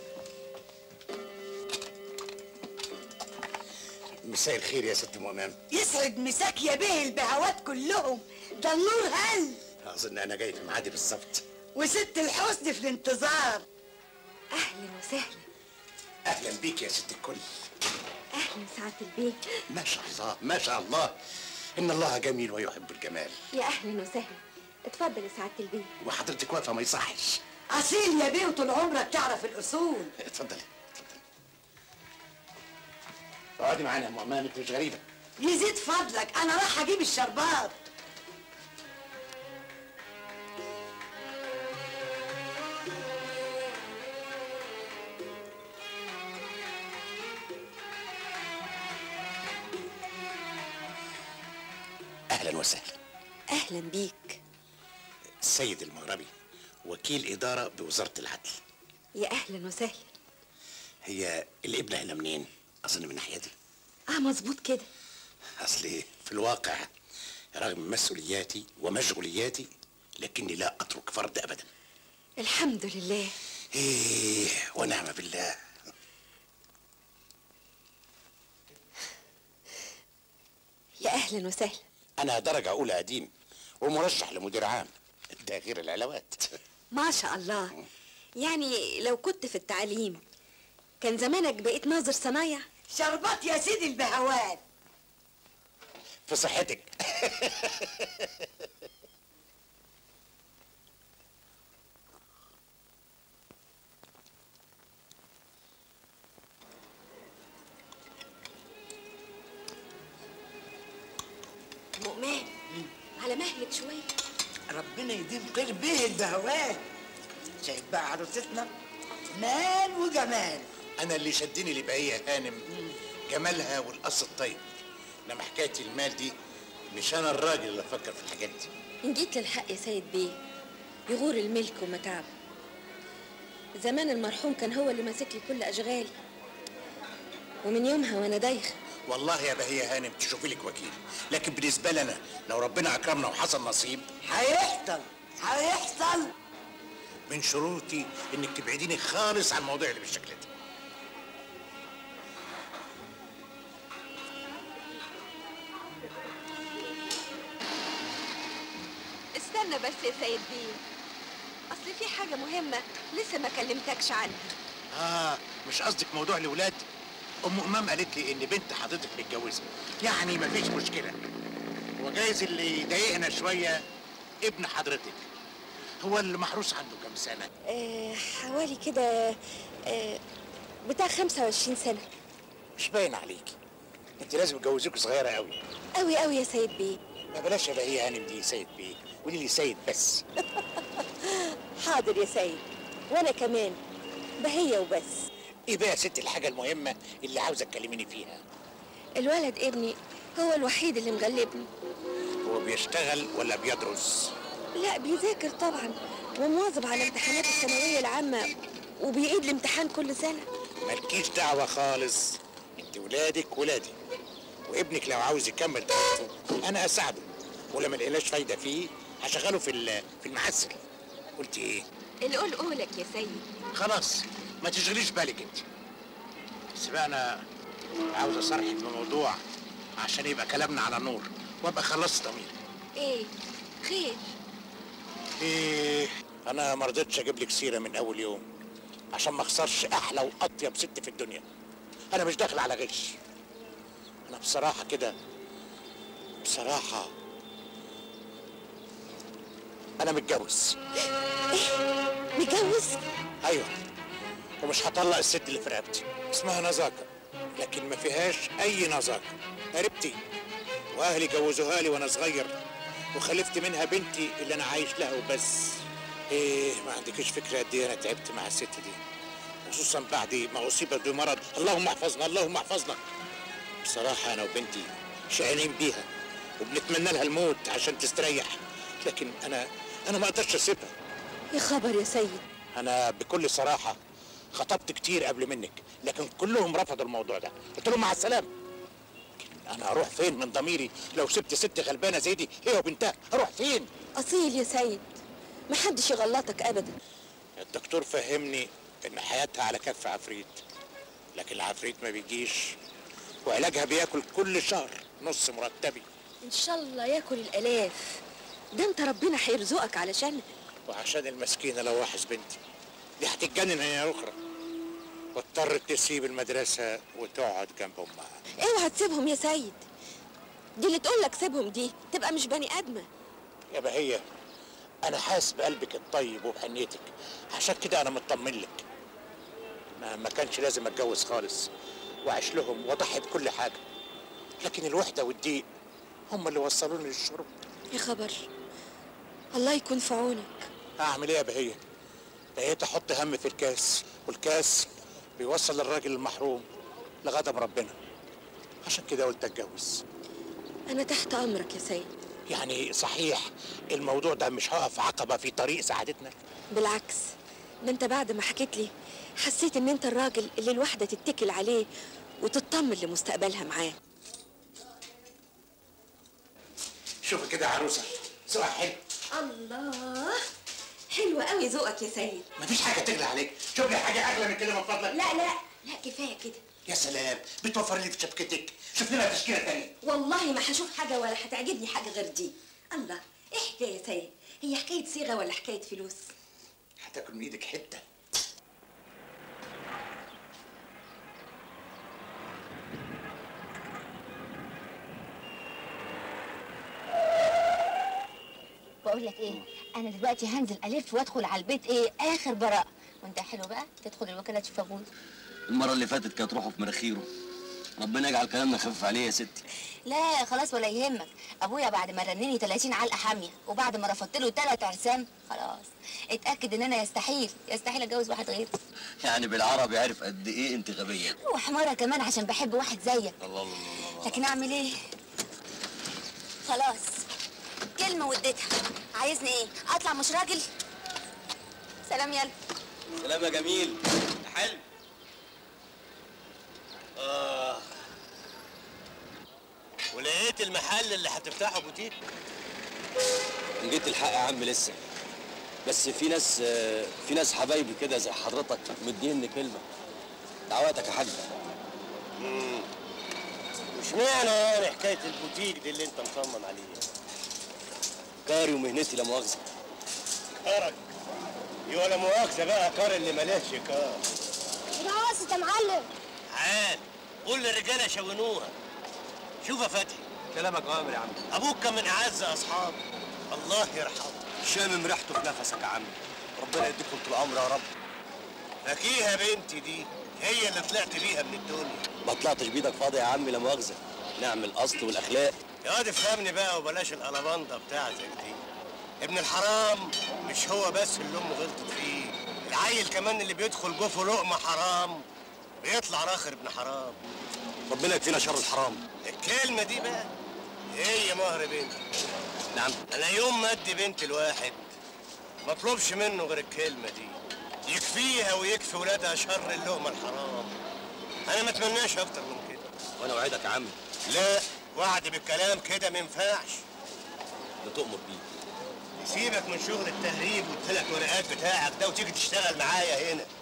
مساء الخير يا ست مؤمن يسعد مساك يا بيه البهوات كلهم ده النور هل أظن أنا جاي في ميعادي بالظبط وست الحسن في الانتظار اهلا وسهلا أهلا بيك يا ست الكل اهلا سعاده البيت ما شاء الله ما شاء الله إن الله جميل ويحب الجمال يا اهلا وسهلا اتفضل يا سعاده البيت وحضرتك واقفة ما يصحش اصيل يا بيه وطول عمرك تعرف الاصول اتفضلي اتفضلي اقعدي معانا يا مؤمن انت مش غريبة يزيد فضلك انا راح اجيب الشربات وسهلا اهلا بيك السيد المغربي وكيل إدارة بوزارة العدل يا اهلا وسهلا هي الابنة هنا منين؟ أظن من الناحية دي اه مظبوط كده أصلي في الواقع رغم مسؤولياتي ومشغولياتي لكني لا أترك فرد أبدا الحمد لله إيه ونعم بالله يا اهلا وسهلا أنا درجة أولى قديم ومرشح لمدير عام ده غير العلاوات ما شاء الله يعني لو كنت في التعليم كان زمانك بقيت ناظر صنايع شربات يا سيدي البهوات في صحتك مؤمان على مهلك شويه ربنا يديم خير به البهوات شايف بقى عروستنا مال وجمال أنا اللي شدني لبقية هانم جمالها والقص الطيب إنما حكاية المال دي مش أنا الراجل اللي أفكر في الحاجات دي ان جيت للحق يا سيد بيه يغور الملك ومتاعبه زمان المرحوم كان هو اللي ماسك لي كل اشغالي ومن يومها وانا دايخه والله يا بهية هانم تشوفي لك وكيل لكن بالنسبة لنا لو ربنا أكرمنا وحصل نصيب هيحصل هيحصل من شروطي إنك تبعديني خالص عن المواضيع اللي بالشكل ده استنى بس يا سيد بيه اصل في حاجه مهمه لسه ما كلمتكش عنها آه مش قصدك موضوع الولاد أم إمام قالت لي إن بنت حضرتك متجوزة يعني مفيش مشكلة وجايز اللي يضايقنا شوية ابن حضرتك هو اللي محروس عنده كام سنة آه حوالي كده آه بتاع 25 سنه مش باين عليكي انت لازم تجوزيك صغيرة قوي قوي قوي يا سيد بيه ما بلاش يا بهية هانم دي سيد بيه قولي لي سيد بس حاضر يا سيد وانا كمان بهية وبس ايه بقى يا ست الحاجة المهمة اللي عاوزة تكلميني فيها الولد ابني هو الوحيد اللي مغلبني هو بيشتغل ولا بيدرس لا بيذاكر طبعا ومواظب على امتحانات الثانويه العامه وبيعيد الامتحان كل سنه مالكيش دعوة خالص انت ولادك ولادي وابنك لو عاوز يكمل دراسته انا اساعده ولما لقيناش فايدة فيه هشغله في ال- في المعسل قلت ايه القول قولك يا سيد خلاص ما تشغليش بالك انت بس بقى انا عاوز اصرحك بموضوع عشان يبقى كلامنا على نور وابقى خلصت ضميري ايه خير ايه انا ما رضيتش اجيب لك سيره من اول يوم عشان ما اخسرش احلى واطيب ست في الدنيا انا مش داخل على غش انا بصراحه كده بصراحه انا متجوز متجوز ايوه ومش هطلق الست اللي في رقبتي اسمها نزاكه لكن ما فيهاش اي نزاكه قريبتي واهلي جوزوها لي وانا صغير وخلفت منها بنتي اللي انا عايش لها وبس ايه ما عندكيش فكره قد ايه انا تعبت مع الست دي خصوصا بعد ما اصيبت بمرض اللهم احفظنا اللهم احفظنا بصراحه انا وبنتي شقيانين بيها وبنتمنى لها الموت عشان تستريح لكن انا انا ما اقدرش اسيبها يا خبر يا سيد انا بكل صراحه خطبت كتير قبل منك لكن كلهم رفضوا الموضوع ده قلت لهم مع السلامه لكن انا اروح فين من ضميري لو سبت ست غلبانه زي دي هي وبنتها اروح فين اصيل يا سيد محدش يغلطك ابدا الدكتور فهمني ان حياتها على كف عفريت لكن العفريت ما بيجيش وعلاجها بياكل كل شهر نص مرتبي ان شاء الله ياكل الالاف ده انت ربنا هيرزقك علشان وعشان المسكينه لو وحش بنتي دي هتتجنن هي اخرى واضطرت تسيب المدرسه وتقعد جنب امها اوعى تسيبهم يا سيد دي اللي تقول لك سيبهم دي تبقى مش بني ادمه يا بهية أنا حاسس بقلبك الطيب وبحنيتك عشان كده أنا مطمن لك ما, ما كانش لازم أتجوز خالص وأعيش لهم وأضحي بكل حاجة لكن الوحدة والضيق هم اللي وصلوني للشرب يا خبر الله يكون في عونك أعمل إيه يا بهية؟ بقيت أحط هم في الكاس والكاس بيوصل الراجل المحروم لغضب ربنا عشان كده قلت أتجوز انا تحت امرك يا سيد يعني صحيح الموضوع ده مش هقف عقبه في طريق سعادتنا بالعكس ده انت بعد ما حكيت لي حسيت ان انت الراجل اللي الواحده تتكل عليه وتطمن لمستقبلها معاه شوفي كده يا عروسه سؤال حلو الله حلو قوي ذوقك يا سيد مفيش حاجه تغلى عليك شوف لي حاجه اغلى من كده من فضلك لا لا لا كفايه كده يا سلام بتوفر لي في شبكتك شوف لنا تشكيله تانية والله ما هشوف حاجه ولا هتعجبني حاجه غير دي الله ايه حكايه يا سيد هي حكايه صيغه ولا حكايه فلوس هتاكل من ايدك حته بقول لك ايه انا دلوقتي هنزل الف وادخل على البيت ايه اخر براءه وانت حلو بقى تدخل الوكاله تشوف ابوي المره اللي فاتت كانت روحه في مناخيره ربنا يجعل كلامنا خفيف عليه يا ستي لا خلاص ولا يهمك ابويا بعد ما رنني 30 علقه حاميه وبعد ما رفضت له ثلاث عرسان خلاص اتاكد ان انا يستحيل يستحيل اتجوز واحد غيري يعني بالعربي عارف قد ايه انت غبيه وحمارة كمان عشان بحب واحد زيك الله الله الله الله لكن اعمل ايه خلاص كلمه واديتها عايزني ايه اطلع مش راجل سلام يلا سلام يا جميل يا حلو آه ولقيت المحل اللي هتفتحه بوتيك جيت الحق يا عم لسه بس في ناس آه، في ناس حبايبي كده زي حضرتك مديني كلمه دعواتك يا حاج مش معنى يعني حكايه البوتيك دي اللي انت مصمم عليها كاري ومهنتي لا مؤاخذه كارك دي ولا مؤاخذه بقى كار اللي ملاش كار راسي يا معلم عاد قول للرجاله شونوها شوف يا فتحي كلامك غامر يا عم ابوك كان من اعز اصحابي الله يرحمه شامم ريحته في نفسك يا عم ربنا يديكم طول العمر يا رب فكيها بنتي دي هي اللي طلعت بيها من الدنيا ما طلعتش بيدك فاضي يا عم لا مؤاخذه نعم الاصل والاخلاق يا واد افهمني بقى وبلاش القلبانده بتاعتك دي ابن الحرام مش هو بس اللي امه غلطت فيه العيل كمان اللي بيدخل جوفه لقمه حرام بيطلع راخر ابن حرام ربنا يكفينا شر الحرام الكلمه دي بقى هي مهر بنتي نعم انا يوم ما ادي بنت الواحد ما اطلبش منه غير الكلمه دي يكفيها ويكفي ولادها شر اللقمه الحرام انا ما اتمناش اكتر من كده وانا اوعدك يا عم لا وعد بالكلام كده ما ينفعش ده تؤمر بيه سيبك من شغل التهريب والثلاث ورقات بتاعك ده وتيجي تشتغل معايا هنا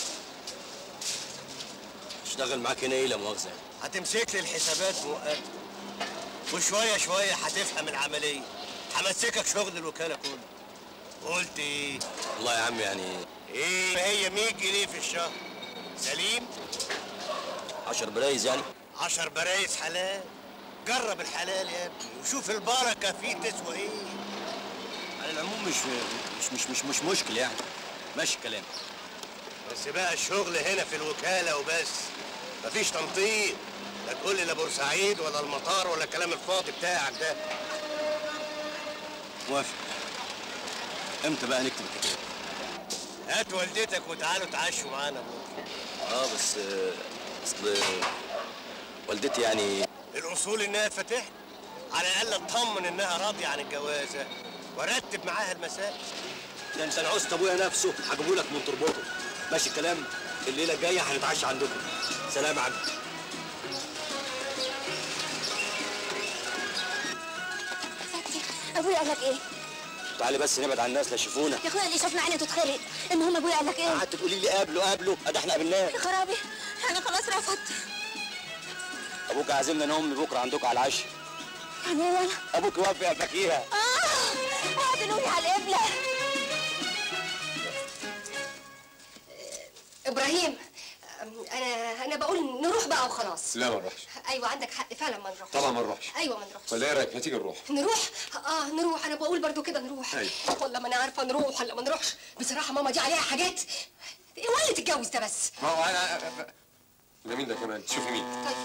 اشتغل معاك هنا ايه لا مؤاخذه هتمسك لي الحسابات مؤقت وشويه شويه هتفهم العمليه همسكك شغل الوكاله كله قلت ايه والله يا عم يعني ايه ما هي 100 جنيه في الشهر سليم 10 برايز يعني 10 برايز حلال جرب الحلال يا ابني وشوف البركه فيه تسوى ايه على العموم مش مش مش مش, مش مشكل يعني ماشي الكلام بس بقى الشغل هنا في الوكاله وبس مفيش تنطيط لا تقول لي لا بورسعيد ولا المطار ولا الكلام الفاضي بتاعك ده موافق امتى بقى نكتب الكتاب هات والدتك وتعالوا تعشوا معانا بكره اه بس اصل والدتي يعني الاصول انها تفتحني على الاقل اطمن انها راضيه عن الجوازه وارتب معاها المسائل ده انت العوزت ابويا نفسه هجيبه لك من تربطه ماشي الكلام الليله الجايه هنتعشى عندكم سلام يا عم فتحي ابويا قال لك ايه تعالي بس نبعد عن الناس لا يشوفونا يا اخويا اللي شافنا عيني تتخرق المهم ابويا قال لك ايه قعدت تقولي لي قابله قابله ادي احنا قابلناه يا خرابي انا خلاص رفضت ابوك عازمنا انا امي بكره عندكم على العشاء يعني ايه انا ابوك وافق يا فكيها اه اعدلوني على القبله ابراهيم أم، انا انا بقول نروح بقى وخلاص لا ما نروحش ايوه عندك حق فعلا ما نروحش طبعا ما نروحش ايوه ما نروحش ولا ايه رايك ما تيجي نروح نروح اه نروح انا بقول برضو كده نروح أيوة. والله ما انا عارفه نروح ولا ما نروحش بصراحه ماما دي عليها حاجات إيه ولا تتجوز ده بس ما هو انا ده مين ده كمان شوفي مين طيب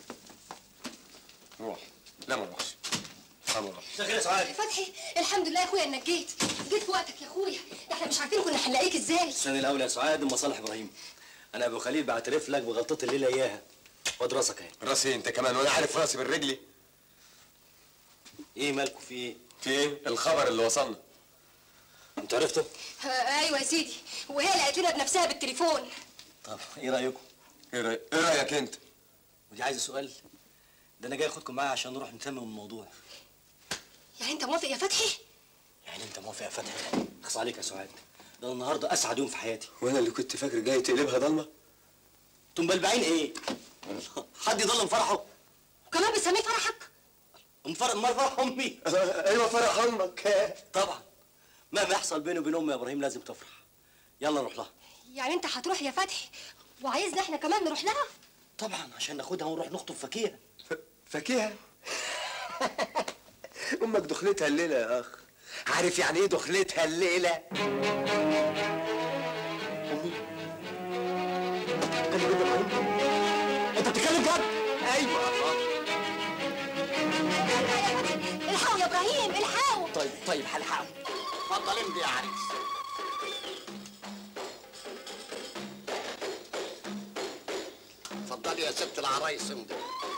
نروح لا ما نروحش لا ما نروحش مساء الخير يا سعاد فتحي الحمد لله يا اخويا انك جيت جيت في وقتك يا اخويا ده احنا مش عارفين كنا هنلاقيك ازاي السنه الاولى يا سعاد ام صالح ابراهيم انا ابو خليل بعترف لك بغلطتي الليله اياها خد راسك اهي راسي انت كمان وانا عارف راسي بالرجلي ايه مالكوا في ايه؟ في ايه الخبر اللي وصلنا انتوا عرفتوا؟ آه، ايوه يا سيدي وهي اللي قالت لنا بنفسها بالتليفون طب ايه رايكم؟ ايه رايك ايه رايك انت ودي عايزه سؤال ده انا جاي اخدكم معايا عشان نروح نتمم الموضوع يعني انت موافق يا فتحي يعني انت موافق يا فتحي اخص عليك يا سعاد ده أنا النهارده اسعد يوم في حياتي وانا اللي كنت فاكر جاي تقلبها ضلمه انتوا مبلبعين ايه؟ حد يضل فرحه؟ وكمان بتسميه فرحك انفرق امال فرح امي ايوه فرح امك طبعا مهما يحصل بيني وبين امي يا ابراهيم لازم تفرح يلا نروح لها يعني انت هتروح يا فتحي وعايزنا احنا كمان نروح لها طبعا عشان ناخدها ونروح نخطب فكيها فاكهه امك دخلتها الليله يا اخ عارف يعني ايه دخلتها الليله انت بتتكلم جد؟ ايوه الحقوا يا ابراهيم الحقوا طيب طيب هلحقه اتفضل امضي يا عريس اتفضلي يا ست العرايس امضي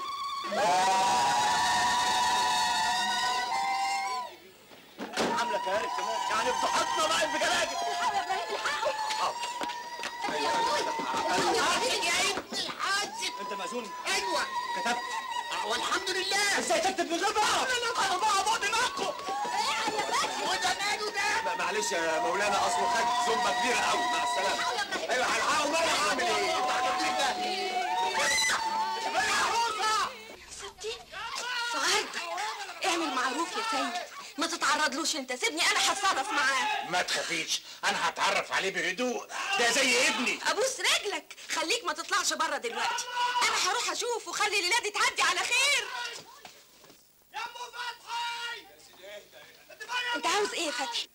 عامله كهارب كمان يعني فضحتنا بقى بجلاجل الحقوا يا ابراهيم الحقوا انت مأذون ايوه كتبت والحمد لله ازاي تكتب من غير بقى؟ انا بقى بعد دماغكم وده ماله ده معلش يا مولانا اصله خد زومبه كبيره قوي مع السلامه ايوه هلحقه بقى اعمل ايه ستي سعاد اعمل معروف يا سيد ما تتعرضلوش انت سيبني انا هتصرف معاه ما تخافيش انا هتعرف عليه بهدوء ده زي ابني ابوس رجلك خليك ما تطلعش بره دلوقتي انا هروح اشوف وخلي الليله دي تعدي على خير انت عاوز ايه يا فتحي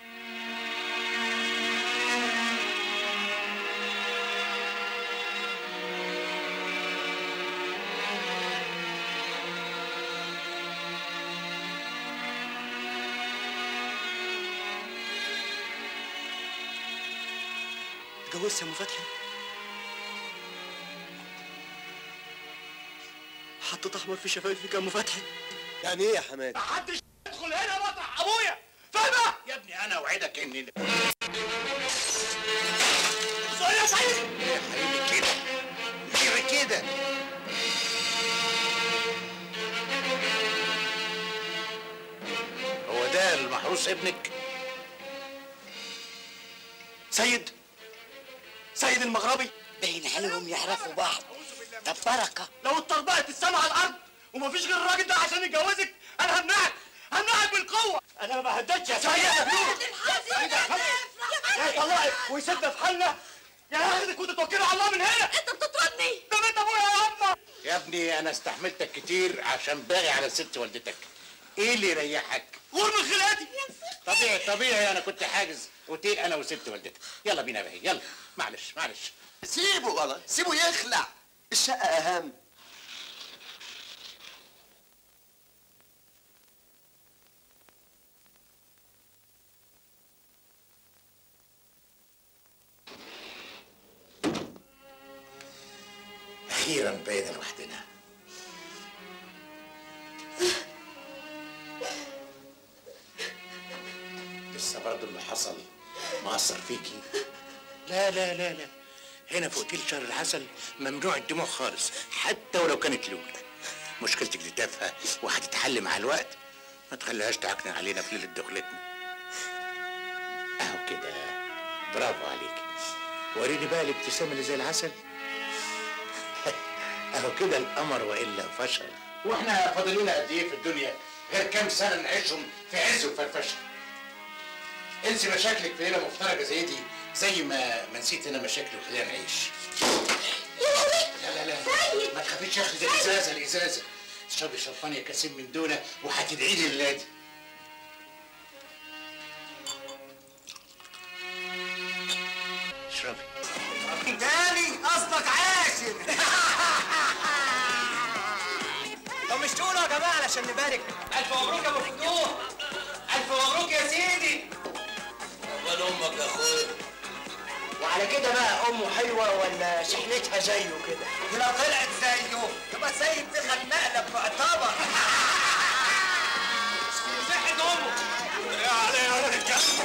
اتجوزت يا ام فتحي حطيت احمر في شفايفك يا ام فتحي يعني ايه يا حماد محدش يدخل هنا مطرح ابويا فاهمه يا ابني انا اوعدك اني سؤال يا سعيد يا حبيبي كده غير كده هو ده المحروس ابنك سيد سيد المغربي باين عليهم يعرفوا بعض طب بركه لو اتطربقت السما على الارض ومفيش غير الراجل ده عشان يتجوزك انا همنعك همنعك بالقوه انا ما بهددش يا سيد يا فلوس يا طلعك ويسيبنا في حالنا يا هاخدك وتتوكلوا على الله من هنا انت بتطردني ده بيت ابويا يا امه يا ابني انا استحملتك كتير عشان باقي على ست والدتك ايه اللي يريحك غور من خلاتي طبيعي طبيعي انا كنت حاجز اوتيل انا وست والدتك يلا بينا بقى يلا معلش معلش سيبه غلط سيبه يخلع الشقه اهم اخيرا بقينا لوحدنا لسه برضه اللي حصل مأثر فيكي لا لا لا لا هنا في اوتيل شهر العسل ممنوع الدموع خالص حتى ولو كانت لولة مشكلتك دي تافهه وهتتحل مع الوقت ما تخليهاش تعكنن علينا في ليله دخلتنا اهو كده برافو عليك وريني بقى الابتسامه اللي زي العسل اهو كده القمر والا فشل واحنا فاضل لنا قد ايه في الدنيا غير كام سنه نعيشهم في عز وفرفشه انسي مشاكلك في ليله مفترجه زي دي زي ما ما نسيت انا مشاكلي وخلينا نعيش لا لا لا ما تخافيش يا اخي دي الازازه الازازه اشربي شرفان يا كاسين من دونه وهتدعي لي الليله دي اشربي تاني قصدك عاشر طب مش تقولوا يا جماعه علشان نبارك الف مبروك يا ابو فتوح الف مبروك يا سيدي امال امك يا اخويا وعلى كده بقى امه حلوه ولا شحنتها زيه كده ولو طلعت زيه يبقى سيد في خنقلك معتبر عليا يا ولد الكلب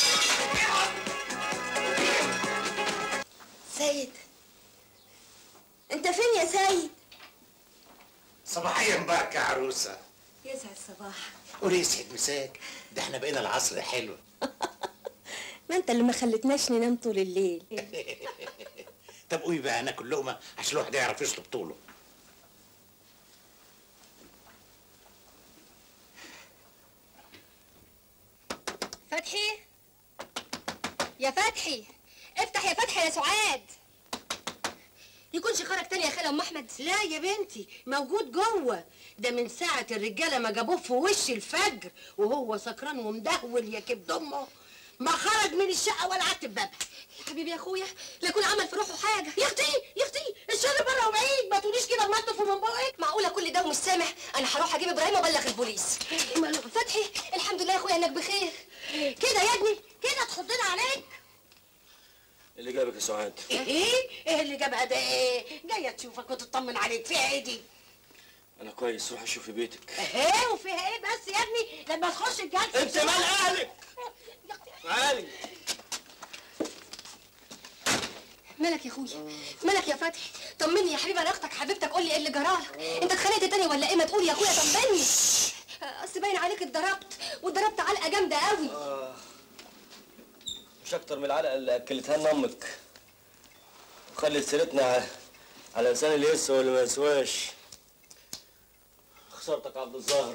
سيد انت فين يا سيد صباحيا مبارك يا عروسه يسعد صباحك قولي يا سيد مساك ده احنا بقينا العصر حلو ما انت اللي ما خلتناش ننام طول الليل طب قولي بقى ناكل لقمه عشان الواحد يعرف يشرب طوله فتحي يا فتحي افتح يا فتحي يا سعاد يكونش خرج تاني يا خالة ام احمد لا يا بنتي موجود جوه ده من ساعة الرجالة ما جابوه في وش الفجر وهو سكران ومدهول يا كبد امه ما خرج من الشقة ولا عتب بابها يا حبيبي يا اخويا لا يكون عمل في روحه حاجه يا اختي يا اختي الشر بره وبعيد ما تقوليش كده بمطف من بقك معقوله كل ده ومش سامع انا هروح اجيب ابراهيم وابلغ البوليس فتحي الحمد لله يا اخويا انك بخير كده يا ابني كده تحطنا عليك اللي جابك يا سعاد ايه ايه اللي جابها ده ايه جايه تشوفك وتطمن عليك فيها ايه دي انا كويس روحي شوفي بيتك ايه وفيها ايه بس يا ابني لما تخش الجلسه انت مال اهلك تعالي مالك يا اخويا مالك يا فتحي طمني يا حبيبي انا اختك حبيبتك قول لي ايه اللي جرالك انت اتخانقت تاني ولا ايه ما تقول يا اخويا طمني اصل باين عليك اتضربت واتضربت علقه جامده قوي مش اكتر من العلقه اللي اكلتها لنا امك وخلت سيرتنا على, على لسان اللي يسوى واللي ما يسواش خسارتك عبد الظاهر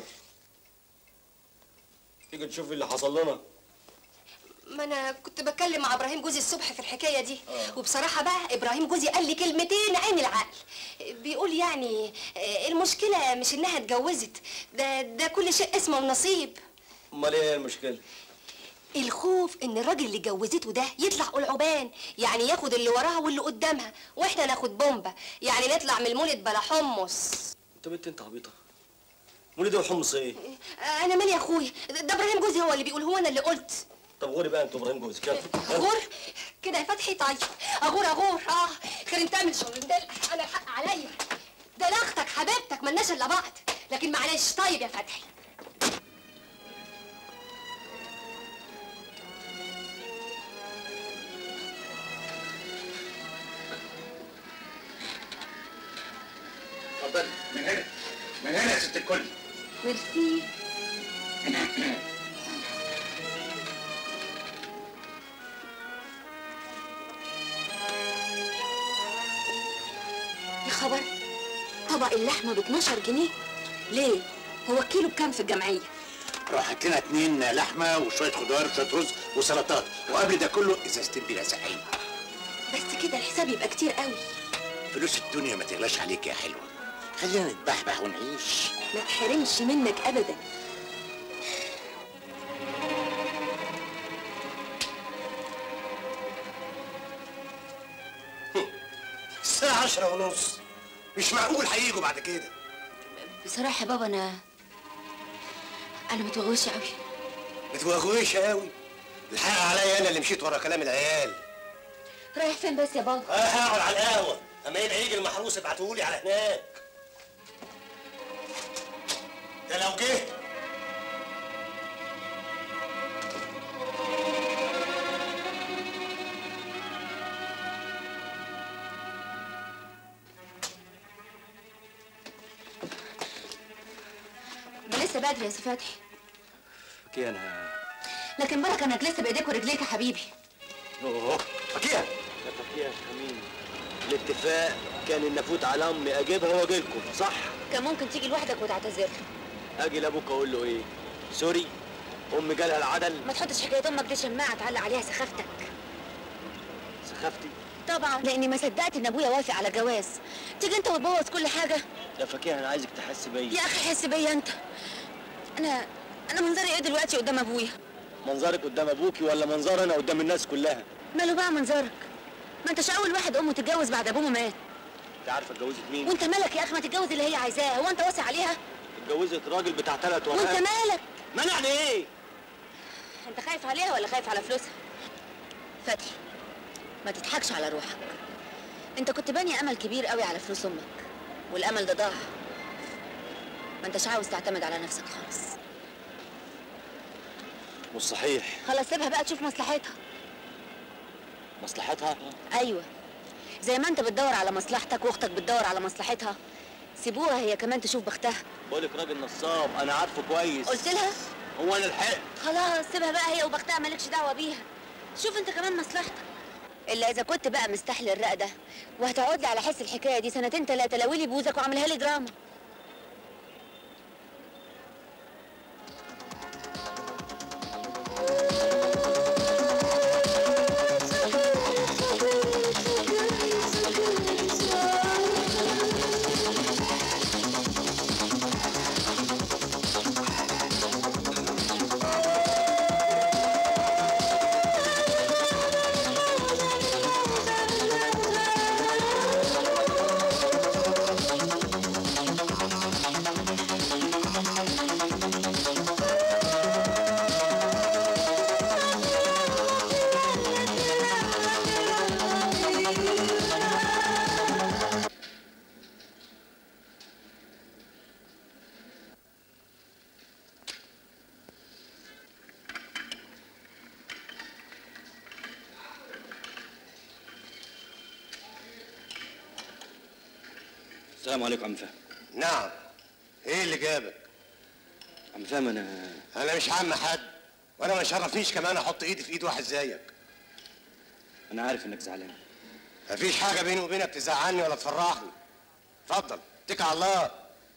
تيجي تشوفي اللي حصل لنا ما انا كنت بتكلم مع ابراهيم جوزي الصبح في الحكايه دي وبصراحه بقى ابراهيم جوزي قال لي كلمتين عين العقل بيقول يعني آه، المشكله مش انها اتجوزت ده ده كل شيء اسمه ونصيب امال ايه المشكله الخوف ان الراجل اللي جوزته ده يطلع قلعبان يعني ياخد اللي وراها واللي قدامها واحنا ناخد بومبا يعني نطلع من المولد بلا حمص انت بنت انت عبيطه مولد وحمص ايه آه، انا مالي يا اخويا ده ابراهيم جوزي هو اللي بيقول هو انا اللي قلت طب غوري بقى انت ابراهيم جوزك يلا اغور كده يا فتحي طيب اغور اغور اه خير انت تعمل شغل ده انا الحق عليا ده لا اختك حبيبتك ملناش الا بعض لكن معلش طيب يا فتحي اتفضلي من هنا من هنا يا ست الكل ميرسي يا خبر طبق اللحمه ب 12 جنيه ليه هو الكيلو بكام في الجمعيه راحت لنا اتنين لحمه وشويه خضار وشويه رز وسلطات وقبل ده كله ازازتين بيرة سحيل بس كده الحساب يبقى كتير قوي فلوس الدنيا ما تغلاش عليك يا حلوه خلينا نتبحبح ونعيش ما تحرمش منك ابدا الساعة عشرة ونص مش معقول هيجوا بعد كده بصراحة يا بابا أنا أنا متوغوشة أوي ما توغويش قوي الحق عليا انا اللي مشيت ورا كلام العيال رايح فين بس يا بابا؟ رايح اقعد على القهوة اما يبقى يجي المحروس ابعتهولي على هناك ده لو جه ده لسه بدري يا سي فتحي فكيه انا لكن بالك أنك لسه بإيديك ورجليك يا حبيبي اوه فكيه يا فكيه يا حمين الاتفاق كان ان افوت على امي اجيبها واجي لكم صح كان ممكن تيجي لوحدك وتعتذر اجي لابوك اقول له ايه سوري امي جالها العدل ما تحطش حكاية أمك دي شماعة تعلق عليها سخافتك سخافتي طبعا لأني ما صدقت إن أبويا وافق على جواز تيجي أنت وتبوظ كل حاجة يا فكيه انا عايزك تحس بيا يا أخي حس بيا أنت أنا أنا منظري إيه دلوقتي قدام أبويا منظرك قدام ابوكي ولا منظر انا قدام الناس كلها ماله بقى منظرك ما انتش اول واحد امه تتجوز بعد ابوه ما مات انت عارفه اتجوزت مين وانت مالك يا اخي ما تتجوز اللي هي عايزاه هو انت واسع عليها اتجوزت راجل بتاع ثلاث وانت ورقات مالك منعني ايه انت خايف عليها ولا خايف على فلوسها فتحي ما تضحكش على روحك انت كنت باني امل كبير قوي على فلوس امك والامل ده ضاع ما انتش عاوز تعتمد على نفسك خالص مش صحيح خلاص سيبها بقى تشوف مصلحتها مصلحتها ايوه زي ما انت بتدور على مصلحتك واختك بتدور على مصلحتها سيبوها هي كمان تشوف بختها بقولك راجل نصاب انا عارفه كويس قلت لها هو انا الحق خلاص سيبها بقى هي وبختها مالكش دعوه بيها شوف انت كمان مصلحتك الا اذا كنت بقى مستحلي الرق ده وهتقعد لي على حس الحكايه دي سنتين ثلاثه لويلي بوزك وعملها لي دراما السلام عليكم عم فهمي نعم ايه اللي جابك عم فهمي انا انا مش عم حد وانا ما يشرفنيش كمان احط ايدي في ايد واحد زيك انا عارف انك زعلان مفيش حاجه بيني وبينك تزعلني ولا تفرحني اتفضل اتكل على الله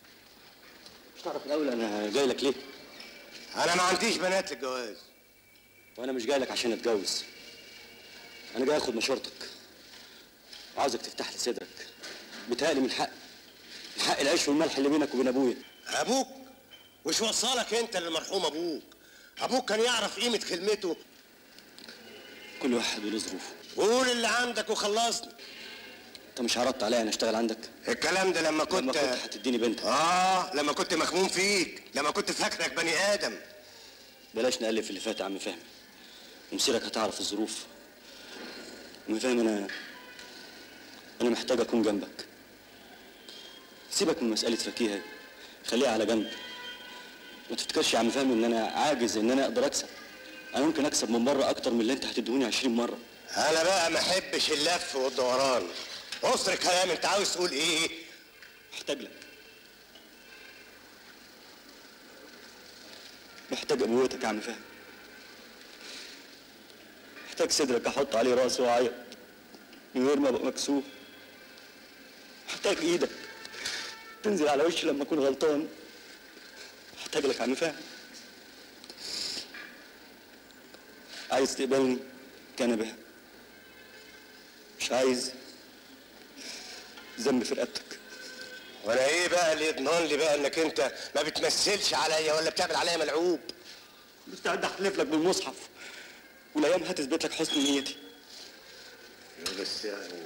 مش تعرف الاول انا جاي لك ليه انا ما عنديش بنات للجواز وانا مش جاي لك عشان اتجوز انا جاي اخد مشورتك عاوزك تفتح لي صدرك بتهيألي من حق من حق العيش والملح اللي بينك وبين ابويا ابوك وش وصلك انت للمرحوم ابوك ابوك كان يعرف قيمه كلمته كل واحد وله ظروفه قول اللي عندك وخلصني انت مش عرضت عليا انا اشتغل عندك الكلام ده لما كنت لما كنت هتديني بنت اه لما كنت مخموم فيك لما كنت فاكرك بني ادم بلاش نقلب في اللي فات يا عم فهمي ومسيرك هتعرف الظروف عم فهمي انا انا محتاج اكون جنبك سيبك من مسألة فكيهة خليها على جنب ما تفتكرش يا عم فهمي ان انا عاجز ان انا اقدر اكسب انا ممكن اكسب من مرة اكتر من اللي انت هتديهوني 20 مرة انا بقى ما احبش اللف والدوران قصر كلام انت عاوز تقول ايه محتاج لك محتاج ابوتك يا عم فهمي محتاج صدرك احط عليه راسي واعيط من غير ما ابقى مكسوف محتاج ايدك تنزل على وشي لما اكون غلطان محتاج لك يا عم فهمي عايز تقبلني كان بها مش عايز ذنب في رقبتك وانا ايه بقى اللي يضمن لي بقى انك انت ما بتمثلش عليا ولا بتعمل عليا ملعوب مستعد احلف لك بالمصحف والايام هتثبت لك حسن نيتي بس يعني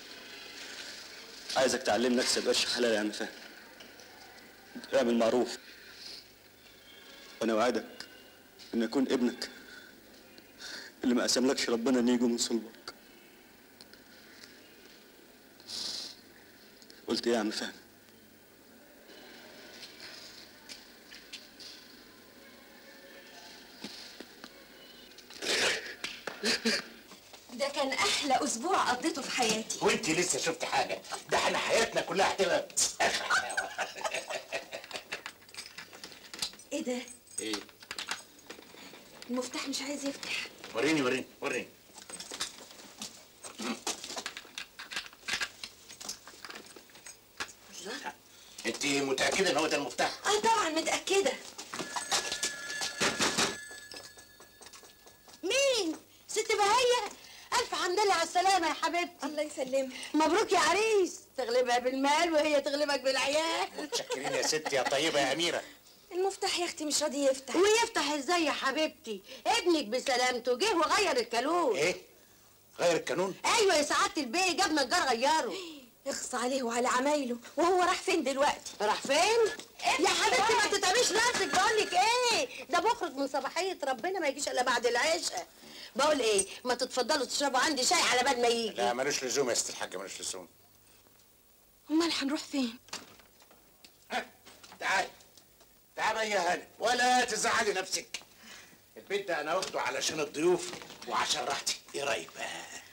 عايزك تعلمني اكسب قرش حلال يا عم فهمي اعمل معروف وانا اوعدك ان اكون ابنك اللي ما قسملكش ربنا ان يجوا من صلبك قلت ايه يا عم فهمي ده كان احلى اسبوع قضيته في حياتي وانت لسه شفت حاجه ده احنا حياتنا كلها هتبقى ايه ده ايه المفتاح مش عايز يفتح وريني وريني وريني الله انت متاكده ان هو ده المفتاح اه طبعا متاكده مين ست بهية الف حمد لله على السلامه يا حبيبتي الله يسلمك مبروك يا عريس تغلبها بالمال وهي تغلبك بالعيال متشكرين يا ستي يا طيبه يا اميره المفتاح يا اختي مش راضي يفتح ويفتح ازاي يا حبيبتي ابنك بسلامته جه وغير الكالون ايه غير القانون ايوه يا سعاده البيه جاب نجار غيره اخص عليه وعلى عمايله وهو راح فين دلوقتي راح فين يا حبيبتي ما تتعبيش نفسك بقول لك ايه ده بخرج من صباحيه ربنا ما يجيش الا بعد العشاء بقول ايه ما تتفضلوا تشربوا عندي شاي على بال ما يجي لا ملوش لزوم يا ست الحاجه ملوش لزوم امال هنروح فين ها تعالي تعالي يا هاني ولا تزعلي نفسك البيت ده انا واخده علشان الضيوف وعشان راحتي ايه رايك بقى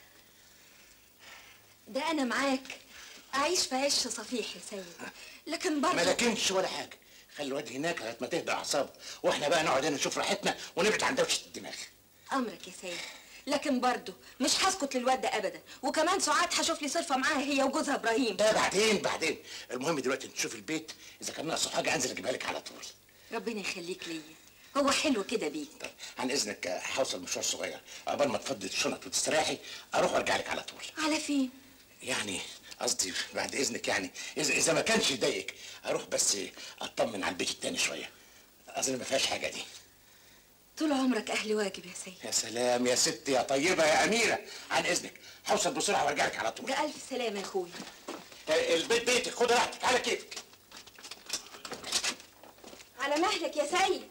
ده انا معاك اعيش في عش صفيح يا سيد لكن برضه ما لكنش ولا حاجه خلي الواد هناك لغايه ما تهدى اعصابه واحنا بقى نقعد هنا نشوف راحتنا ونبعد عن دوشه الدماغ امرك يا سيد لكن برضه مش هسكت للواد ده ابدا وكمان سعاد هشوف لي صرفه معاها هي وجوزها ابراهيم ده بعدين بعدين المهم دلوقتي نشوف البيت اذا كان ناقصه حاجه انزل اجيبها لك على طول ربنا يخليك ليا هو حلو كده بيك طيب عن اذنك آه، هوصل مشوار صغير عقبال ما تفضي الشنط وتستريحي اروح وارجع لك على طول على فين يعني قصدي بعد اذنك يعني اذا اذا ما كانش يضايقك اروح بس اطمن على البيت التاني شويه اظن ما فيهاش حاجه دي طول عمرك اهل واجب يا سيد يا سلام يا ست يا طيبه يا اميره عن اذنك هوصل بسرعه وارجع لك على طول بألف سلامة يا اخويا آه، البيت بيتك خد راحتك على كيفك على مهلك يا سيد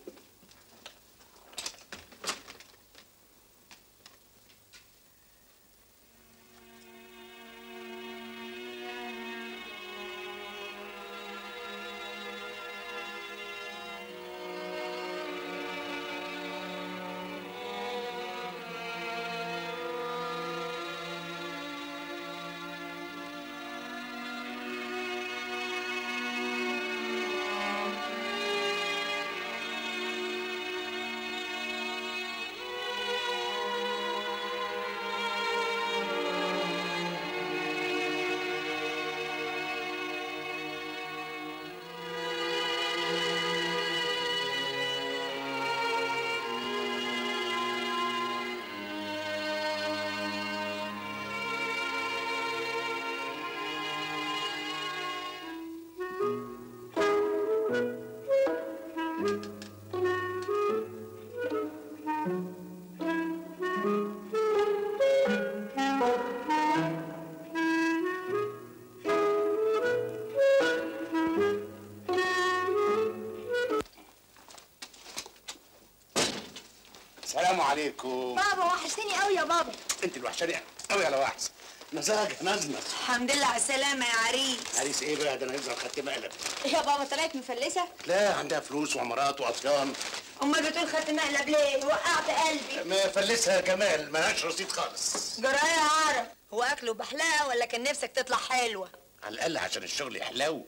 السلام عليكم بابا وحشتني قوي يا بابا انت الوحشاني قوي على واحد مزاج نزنز الحمد لله على السلامة يا عريس عريس ايه بقى ده انا يظهر خدت مقلب يا بابا طلعت مفلسه لا عندها فلوس وعمارات واطيان امال بتقول خدت مقلب ليه وقعت قلبي ما فلسها جمال ملهاش رصيد خالص جرايه عارف هو اكله بحلاقه ولا كان نفسك تطلع حلوه على الاقل عشان الشغل يحلو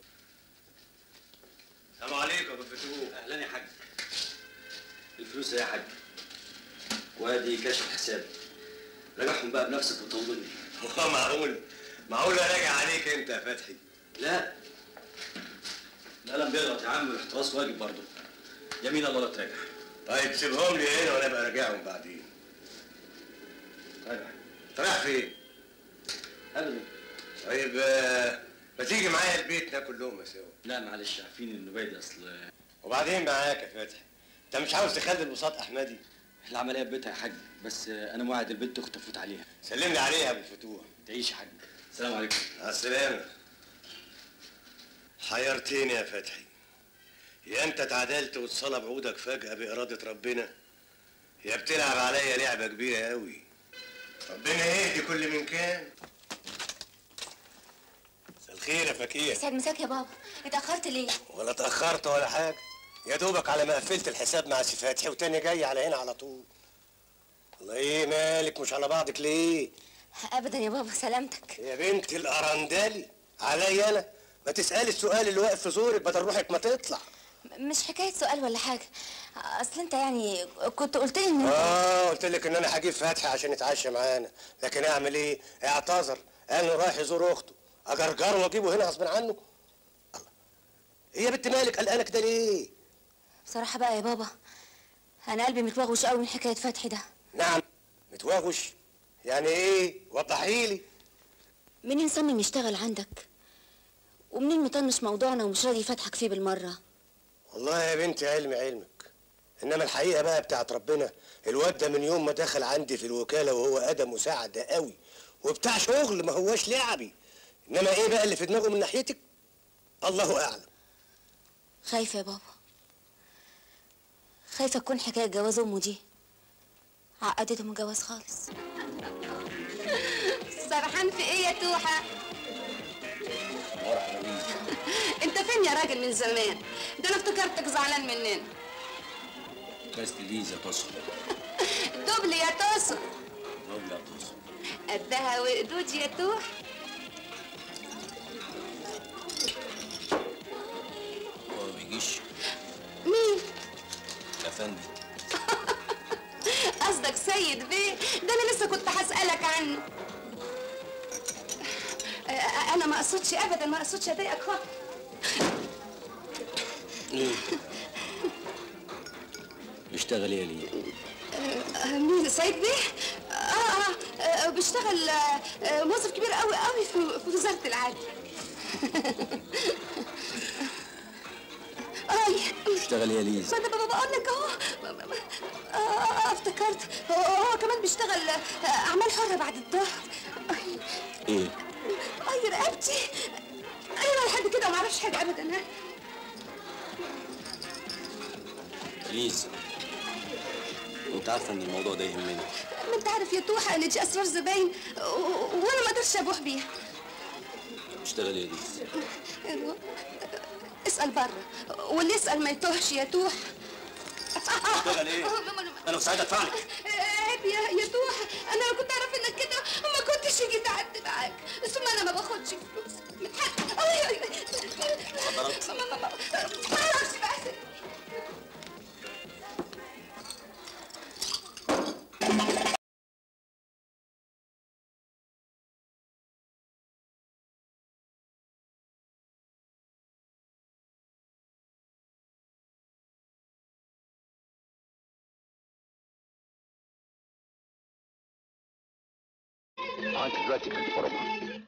السلام عليكم يا ابو فتوح اهلا يا حاج الفلوس يا حاج وادي كشف حساب راجعهم بقى بنفسك وطمني هو معقول معقول راجع عليك انت يا فتحي لا القلم بيغلط يا عم الاحتراس واجب برضه يمين الله لا تراجع طيب سيبهم لي هنا وانا ابقى راجعهم بعدين راجع انت رايح فين؟ ابدا طيب آه، ما تيجي معايا البيت ناكل لقمه سوا لا معلش عارفين انه بايدي اصل وبعدين معاك يا فتحي انت مش عاوز تخلي البساط احمدي العمليه في بيتها يا حاج بس انا موعد البنت اختي افوت عليها سلم لي عليها يا ابو فتوح تعيش يا حاج السلام عليكم مع السلامه حيرتني يا فتحي يا انت اتعدلت واتصلى بعودك فجأة بإرادة ربنا يا بتلعب عليا لعبة كبيرة قوي ربنا يهدي كل من كان مساء الخير يا فكيه سعد مساك يا بابا اتاخرت ليه ولا اتأخرت ولا حاجة يا دوبك على ما قفلت الحساب مع سي فتحي وتاني جاي على هنا على طول الله ايه مالك مش على بعضك ليه ابدا يا بابا سلامتك يا بنت الأرندالي عليا أنا ما تسألي السؤال اللي واقف في زورك بدل روحك ما تطلع مش حكايه سؤال ولا حاجه اصل انت يعني كنت قلت لي ان اه قلت لك ان انا هجيب فتحي عشان يتعشى معانا لكن اعمل ايه اعتذر قال انه رايح يزور اخته اجرجره واجيبه هنا غصب عنه الله ايه يا بنت مالك قلقانه كده ليه بصراحه بقى يا بابا انا قلبي متوغوش قوي من حكايه فتحي ده نعم متوغش يعني ايه وضحي لي منين صمم يشتغل عندك ومنين مطنش موضوعنا ومش راضي يفتحك فيه بالمره والله يا بنتي علمي علمك انما الحقيقه بقى بتاعت ربنا الواد ده من يوم ما دخل عندي في الوكاله وهو ادم مساعد قوي وبتاع شغل ما هواش لعبي انما ايه بقى اللي في دماغه من ناحيتك الله اعلم خايفه يا بابا خايفه تكون حكايه جواز امه دي عقدته من الجواز خالص سرحان في ايه يا توحة؟ انت فين يا راجل من زمان؟ ده انا افتكرتك زعلان مننا كاست ليزا تصل دبل يا توسو دولة تصل قدها وقدود يا توح هو ما بيجيش مين يا فندم قصدك سيد بيه ده انا لسه كنت هسألك عنه آه، انا ما اقصدش ابدا ما اقصدش اضايقك خالص ليه؟ بيشتغل ايه ليه؟ آه، مين سيد بيه اه اه آه، بيشتغل آه، آه، موظف كبير قوي قوي في في وزارة العدل اي بيشتغل ايه ليه؟ ما انا بابا بقول لك اهو آه، آه، افتكرت هو, هو كمان بيشتغل آه، اعمال حرة بعد الظهر أي، ايه؟ اي رقبتي انا لحد كده ما اعرفش حاجه ابدا ها ليزا انت عارفه ان الموضوع ده يهمني ما انت عارف يا توحة ان دي اسرار زباين و- وانا ما اقدرش ابوح بيها بيشتغل ايه ليزا؟ اسال بره واللي يسال ما يتوهش يا توح بيشتغل ايه؟ انا مساعد ادفع لك عيب يا يا توح انا لو كنت اعرف انك كده ما كنتش جيت قعدت معاك ثم انا ما باخدش فلوس من حق أي- أي- أي. حضرت. ما- ما- ما- ما اعرفش بقى انت دلوقتي في الفورمه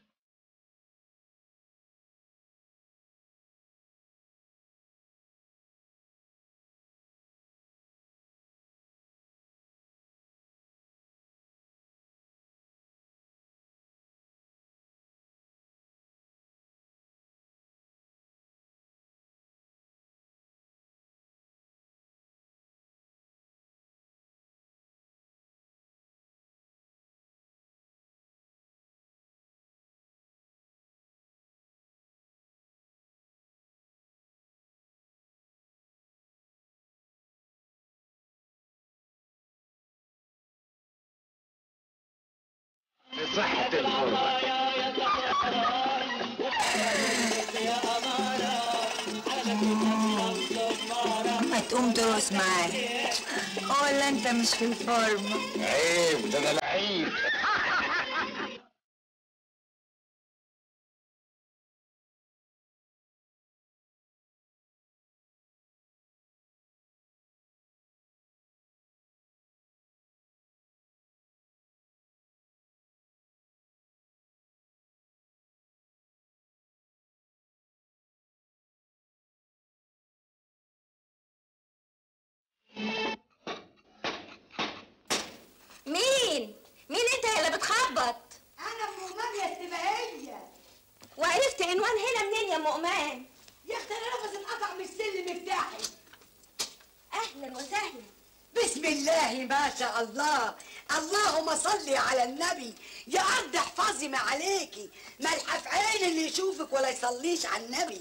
لصحة الفورمه ما تقوم ترقص معايا ولا انت مش في الفورمه عيب ده انا لعيب مين؟ مين انت يا اللي بتخبط؟ انا ام امام يا استباهيه وعرفت عنوان هنا منين يا ام امان؟ يا اختي انا نفسي انقطع من السلم بتاعي اهلا وسهلا بسم الله ما شاء الله اللهم صلي على النبي يا ارض احفظي ما عليكي ملحف عين اللي يشوفك ولا يصليش على النبي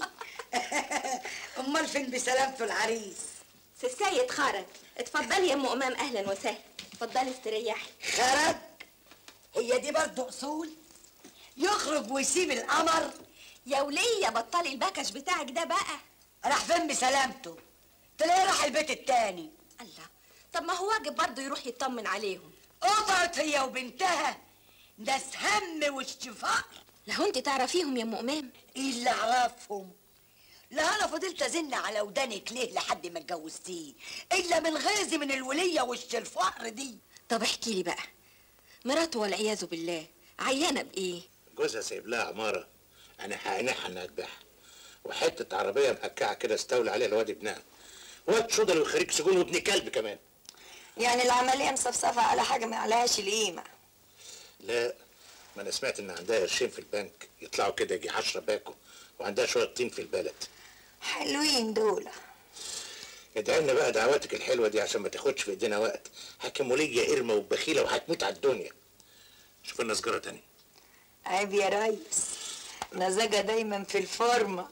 امال فين بسلامته العريس سي السيد خرج اتفضلي يا ام امام اهلا وسهلا اتفضلي استريحي خرج هي دي برضه اصول يخرج ويسيب القمر يا ولية بطلي البكش بتاعك ده بقى راح فين بسلامته تلاقيه راح البيت التاني الله طب ما هو واجب برضه يروح يطمن عليهم قطعت هي وبنتها ناس هم واشتفاق لو انت تعرفيهم يا ام امام ايه اللي اعرفهم لا انا فضلت ازن على ودانك ليه لحد ما اتجوزتيه الا من غيظي من الوليه وش الفقر دي طب احكي لي بقى مراته والعياذ بالله عيانه بايه جوزها سايب لها عماره انا هقنعها انها تبيعها وحته عربيه مهكعه كده استولى عليها الواد ابنها واد شضر وخريج سجون وابن كلب كمان يعني العمليه مصفصفه على حاجه ما عليهاش القيمه لا ما انا سمعت ان عندها قرشين في البنك يطلعوا كده يجي 10 باكو وعندها شويه طين في البلد حلوين دول ادعي لنا بقى دعواتك الحلوه دي عشان ما تاخدش في ايدينا وقت حكموليه قرمه وبخيله وهتموت على الدنيا شوف لنا سجاره تانية عيب يا ريس نزاجة دايما في الفورمه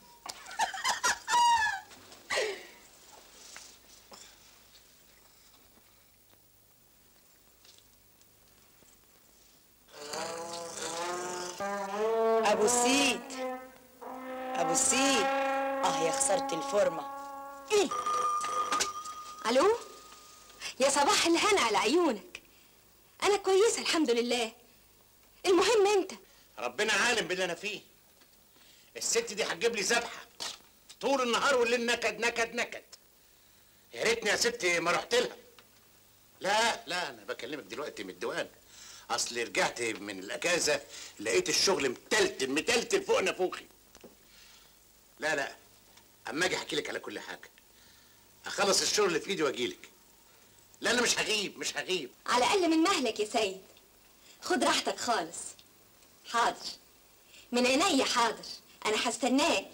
ابو السيد ابو السيد اه يا خسرت الفورمه ايه الو يا صباح الهنا على عيونك انا كويسه الحمد لله المهم انت ربنا عالم باللي انا فيه الست دي هتجيب لي ذبحه طول النهار والليل نكد نكد نكد يا ريتني يا ستي ما رحت لها لا لا انا بكلمك دلوقتي من الديوان اصل رجعت من الاجازه لقيت الشغل متلتل متلتل فوق نافوخي لا لا اما اجي احكي لك على كل حاجه اخلص الشغل اللي في ايدي واجي لك لا انا مش هغيب مش هغيب على الاقل من مهلك يا سيد خد راحتك خالص حاضر من عينيا حاضر انا هستناك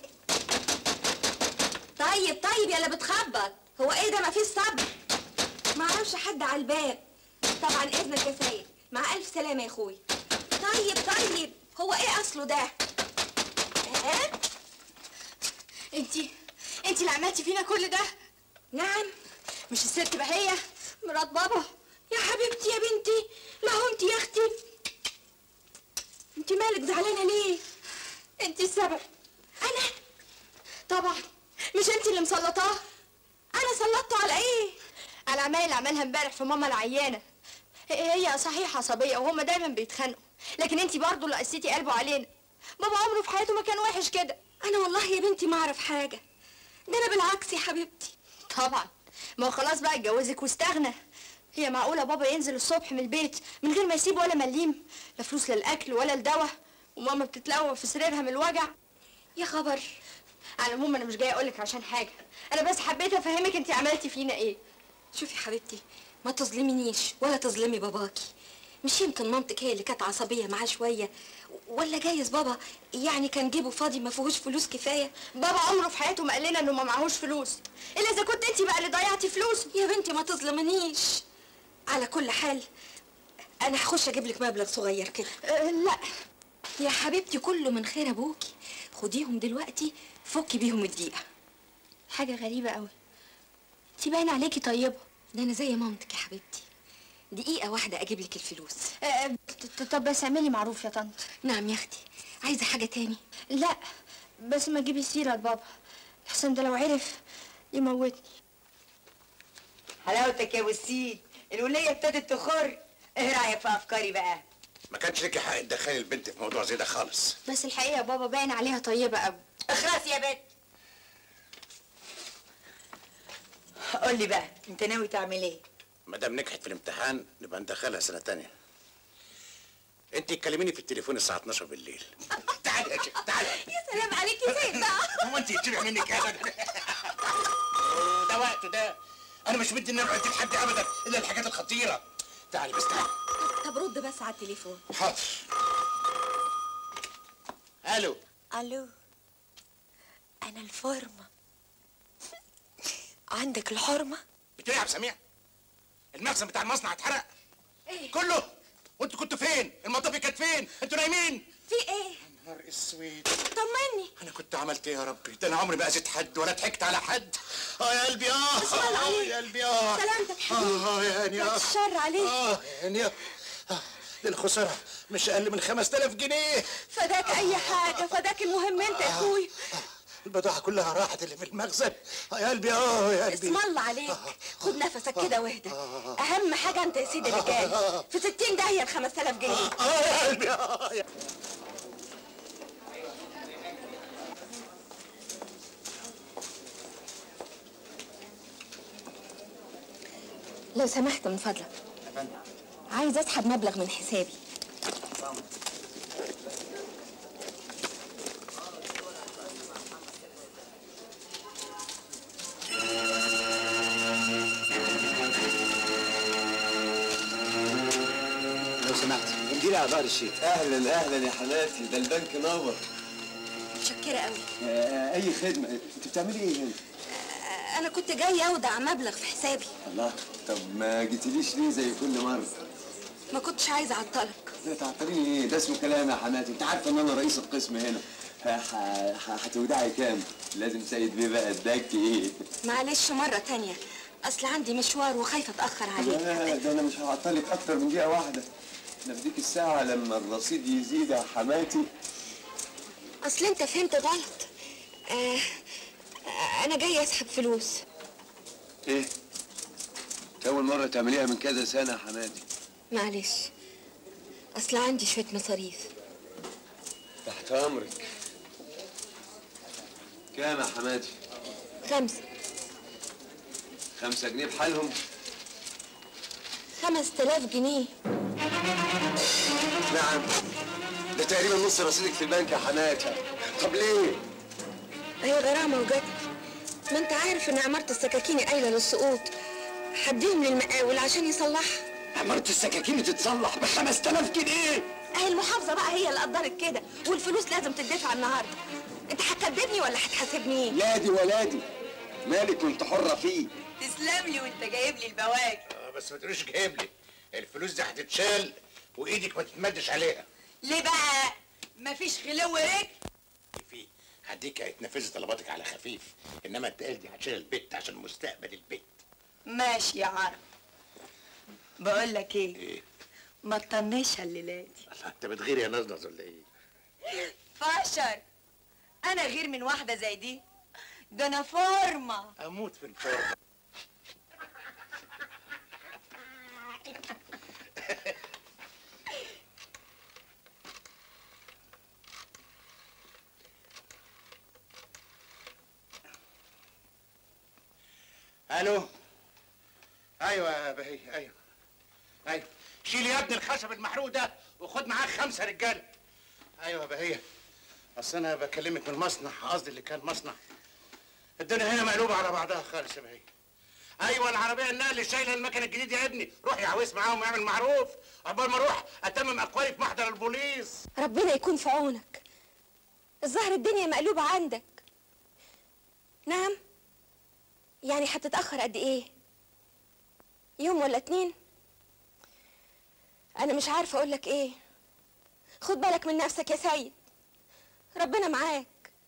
طيب طيب يلا بتخبط هو ايه ده مفيش صبر ما اعرفش حد على الباب طبعا اذنك يا سيد مع الف سلامه يا اخوي طيب طيب هو ايه اصله ده ها انتي انتي اللي عملتي فينا كل ده نعم مش الست بهية مرات بابا يا حبيبتي يا بنتي لا هو انت يا اختي انت مالك زعلانه ليه انتي السبب انا طبعا مش انتي اللي مسلطاه انا سلطته على ايه على العمايل اللي عملها امبارح في ماما العيانه هي هي صحيح عصبيه وهما دايما بيتخانقوا لكن انتي برضه اللي قسيتي قلبه علينا بابا عمره في حياته ما كان وحش كده انا والله يا بنتي ما اعرف حاجه ده انا بالعكس يا حبيبتي طبعا ما هو خلاص بقى اتجوزك واستغنى هي معقوله بابا ينزل الصبح من البيت من غير ما يسيب ولا مليم لا فلوس للاكل ولا الدواء وماما بتتلوى في سريرها من الوجع يا خبر على العموم انا مش جايه اقولك عشان حاجه انا بس حبيت افهمك انت عملتي فينا ايه شوفي يا حبيبتي ما تظلمنيش ولا تظلمي باباكي مش يمكن مامتك هي اللي كانت عصبيه معاه شويه ولا جايز بابا يعني كان جيبه فاضي ما فيهوش فلوس كفايه بابا عمره في حياته ما قال لنا انه ما معهوش فلوس الا اذا كنت انت بقى اللي ضيعتي فلوس يا بنتي ما تظلمنيش على كل حال انا هخش اجيب لك مبلغ صغير كده أه لا يا حبيبتي كله من خير ابوكي خديهم دلوقتي فكي بيهم الدقيقه حاجه غريبه قوي انت باين عليكي طيبه ده انا زي مامتك يا حبيبتي دقيقه واحده اجيب لك الفلوس أه ط- طب بس اعملي معروف يا طنط نعم يا اختي عايزه حاجه تاني لا بس ما تجيبي سيره لبابا الحسن ده لو عرف يموتني حلاوتك يا ابو السيد الوليه ابتدت تخر ايه رايك في افكاري بقى ما كانش ليكي حق تدخلي البنت في موضوع زي ده خالص بس الحقيقه يا بابا باين عليها طيبه قوي اخلص يا بنت قول لي بقى انت ناوي تعمل ايه ما دام نجحت في الامتحان نبقى ندخلها سنه تانية انت تكلميني في التليفون الساعه 12 بالليل تعالي يا شيخ تعالي يا سلام عليك يا سيد بقى هو انت يتشبع منك يا ابدا ده وقته ده انا مش مدي النبع دي لحد ابدا الا الحاجات الخطيره تعالي بس تعالي طب رد بس على التليفون حاضر الو الو انا الفورمه عندك الحرمه بتقولي يا عبد السميع المخزن بتاع المصنع اتحرق كله وانتوا كنتوا فين المطافي كانت فين انتوا نايمين في ايه نهار اسود طمني انا كنت عملت ايه يا ربي ده انا عمري ما اذيت حد ولا ضحكت على حد اه يا قلبي اه اه يا قلبي اه سلامتك حبيبي اه يا هاني بعد اه الشر عليك اه يا هاني آه. دي الخساره مش اقل من 5000 جنيه فداك اي حاجه فداك المهم انت يا اخوي البضاعه كلها راحت اللي في المخزن اه يا قلبي اه يا قلبي اسم الله عليك خد نفسك كده واهدى اهم حاجه انت يا سيدي الرجال في 60 داهيه ال 5000 جنيه اه يا قلبي اه يا لو سمحت من فضلك عايز اسحب مبلغ من حسابي لو سمحت اديني على ظهر الشيخ اهلا اهلا يا حماتي ده البنك نور متشكره قوي آه، اي خدمه انت بتعملي ايه هنا انا كنت جايه اودع مبلغ في حسابي الله طب ما جيتليش ليه زي كل مره ما كنتش عايزه اعطلك لا تعطليني ايه ده اسمه كلام يا حماتي انت عارفه ان انا رئيس القسم هنا ه- ه- ه- هتودعي كام لازم سيد بيه بقى اداك ايه معلش مره تانية اصل عندي مشوار وخايفه اتاخر عليك لا ده انا مش هعطلك اكتر من دقيقه واحده انا في ديك الساعه لما الرصيد يزيد يا حماتي اصل انت فهمت غلط آه آه، انا جاي اسحب فلوس ايه؟ أول مرة تعمليها من كذا سنة يا حمادي معلش اصل عندي شويه مصاريف تحت أمرك كام يا حمادي؟ خمسة خمسة جنيه بحالهم؟ خمس تلاف جنيه نعم ده تقريبا نص رصيدك في البنك يا حماتي طب ليه؟ اهي غرامة وجت ما انت عارف ان عمارة السكاكين قايلة للسقوط حديهم للمقاول عشان يصلحها عمارة السكاكين تتصلح ب 5000 جنيه اهي المحافظة بقى هي اللي قدرت كده والفلوس لازم تدفع النهاردة انت هتكدبني ولا هتحاسبني لا دي ولا دي مالك وانت حرة فيه تسلم لي وانت جايب لي البواكي آه، بس ما تقوليش جايب لي الفلوس دي هتتشال وايدك ما تتمدش عليها ليه بقى مفيش خلو رجل في هديك هيتنفذي طلباتك على خفيف انما التقال دي هتشيل البيت عشان مستقبل البيت ماشي يا عرب بقول لك ايه ايه ما تطنشها الليله دي الله انت بتغير يا نزنز ولا ايه فشر انا غير من واحده زي دي ده انا فورمه اموت في الفرن الو ايوه يا بهي ايوه ايوه شيل يا ابني الخشب المحروق ده وخد معاك خمسه رجاله ايوه يا بهيه اصل انا بكلمك من المصنع قصدي اللي كان مصنع الدنيا هنا مقلوبه على بعضها خالص يا بهيه ايوه العربيه النقل اللي شايله المكنه الجديد يا ابني روح يا عويس معاهم واعمل معروف قبل ما اروح اتمم اقوالي في محضر البوليس ربنا يكون في عونك الظاهر الدنيا مقلوبة عندك نعم يعني هتتأخر قد ايه يوم ولا اتنين انا مش عارفة اقولك ايه خد بالك من نفسك يا سيد ربنا معاك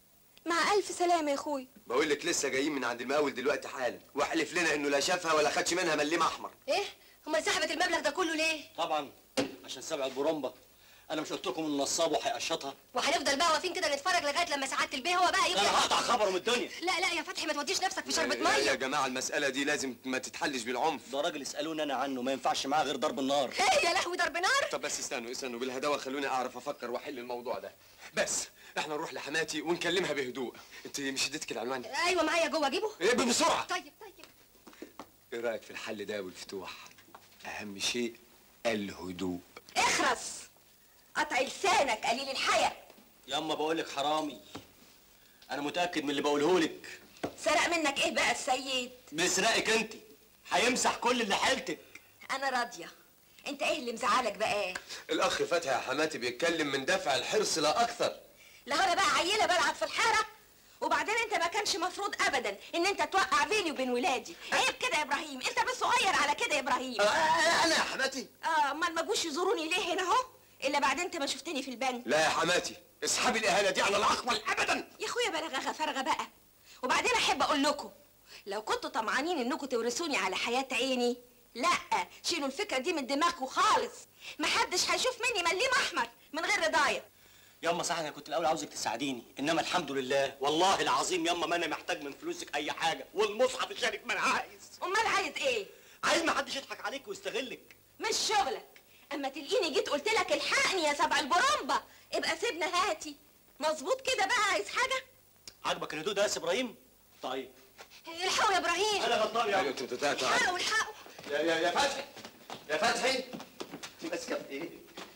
مع الف سلامة يا اخوي بقول لك لسه جايين من عند المقاول دلوقتي حالا واحلف لنا انه لا شافها ولا خدش منها مليم احمر ايه امال سحبت المبلغ ده كله ليه طبعا عشان سبع البرومبا انا مش قلت لكم ان النصاب وهيقشطها وهنفضل بقى واقفين كده نتفرج لغايه لما سعاده البيه هو بقى انا يبدا هقطع خبره من الدنيا لا لا يا فتحي ما توديش نفسك في شربة لا يا ميه جماعه المساله دي لازم ما تتحلش بالعنف ده راجل اسالوني انا عنه ما ينفعش معاه غير ضرب النار ايه يا لهوي ضرب نار طب بس استنوا استنوا بالهداوه خلوني اعرف افكر واحل الموضوع ده بس احنا نروح لحماتي ونكلمها بهدوء انت مش اديتك العنوان ايوه معايا جوه اجيبه ايه بسرعه طيب طيب ايه رايك في الحل ده والفتوح اهم شيء الهدوء اخرس قطع لسانك قليل الحياة ياما بقول لك حرامي انا متاكد من اللي بقوله لك سرق منك ايه بقى السيد بيسرقك انت هيمسح كل اللي حيلتك انا راضية انت ايه اللي مزعلك بقى ايه الاخ فتحي يا حماتي بيتكلم من دافع الحرص لا اكثر لا انا بقى عيله بلعب في الحاره وبعدين انت ما كانش مفروض ابدا ان انت توقع بيني وبين ولادي عيب كده يا ابراهيم انت بس صغير على كده يا ابراهيم انا يا حماتي اه امال ما جوش يزوروني ليه هنا اهو الا بعدين انت ما شفتني في البنك لا يا حماتي اسحبي الاهانه دي على العقبه ابدا يا اخويا بلغه فارغه بقى وبعدين احب اقول لكم لو كنتوا طمعانين انكم تورثوني على حياه عيني لا شيلوا الفكره دي من دماغكم خالص محدش هيشوف مني مليم احمر من غير رضايا ياما صح انا كنت الاول عاوزك تساعديني انما الحمد لله والله العظيم ياما ما انا محتاج من فلوسك اي حاجه والمصحف الشريف ما انا عايز امال عايز ايه عايز ما حدش يضحك عليك ويستغلك مش شغلك اما تلاقيني جيت قلت لك الحقني يا سبع البرمبه ابقى سيبنا هاتي مظبوط كده بقى عايز حاجه عاجبك الهدوء ده يا سي ابراهيم طيب الحقوا يا ابراهيم انا غلطان يا ايوه انت بتاعت الحقوا الحقوا يا يا يا فتحي يا فتحي ماسكه في ايه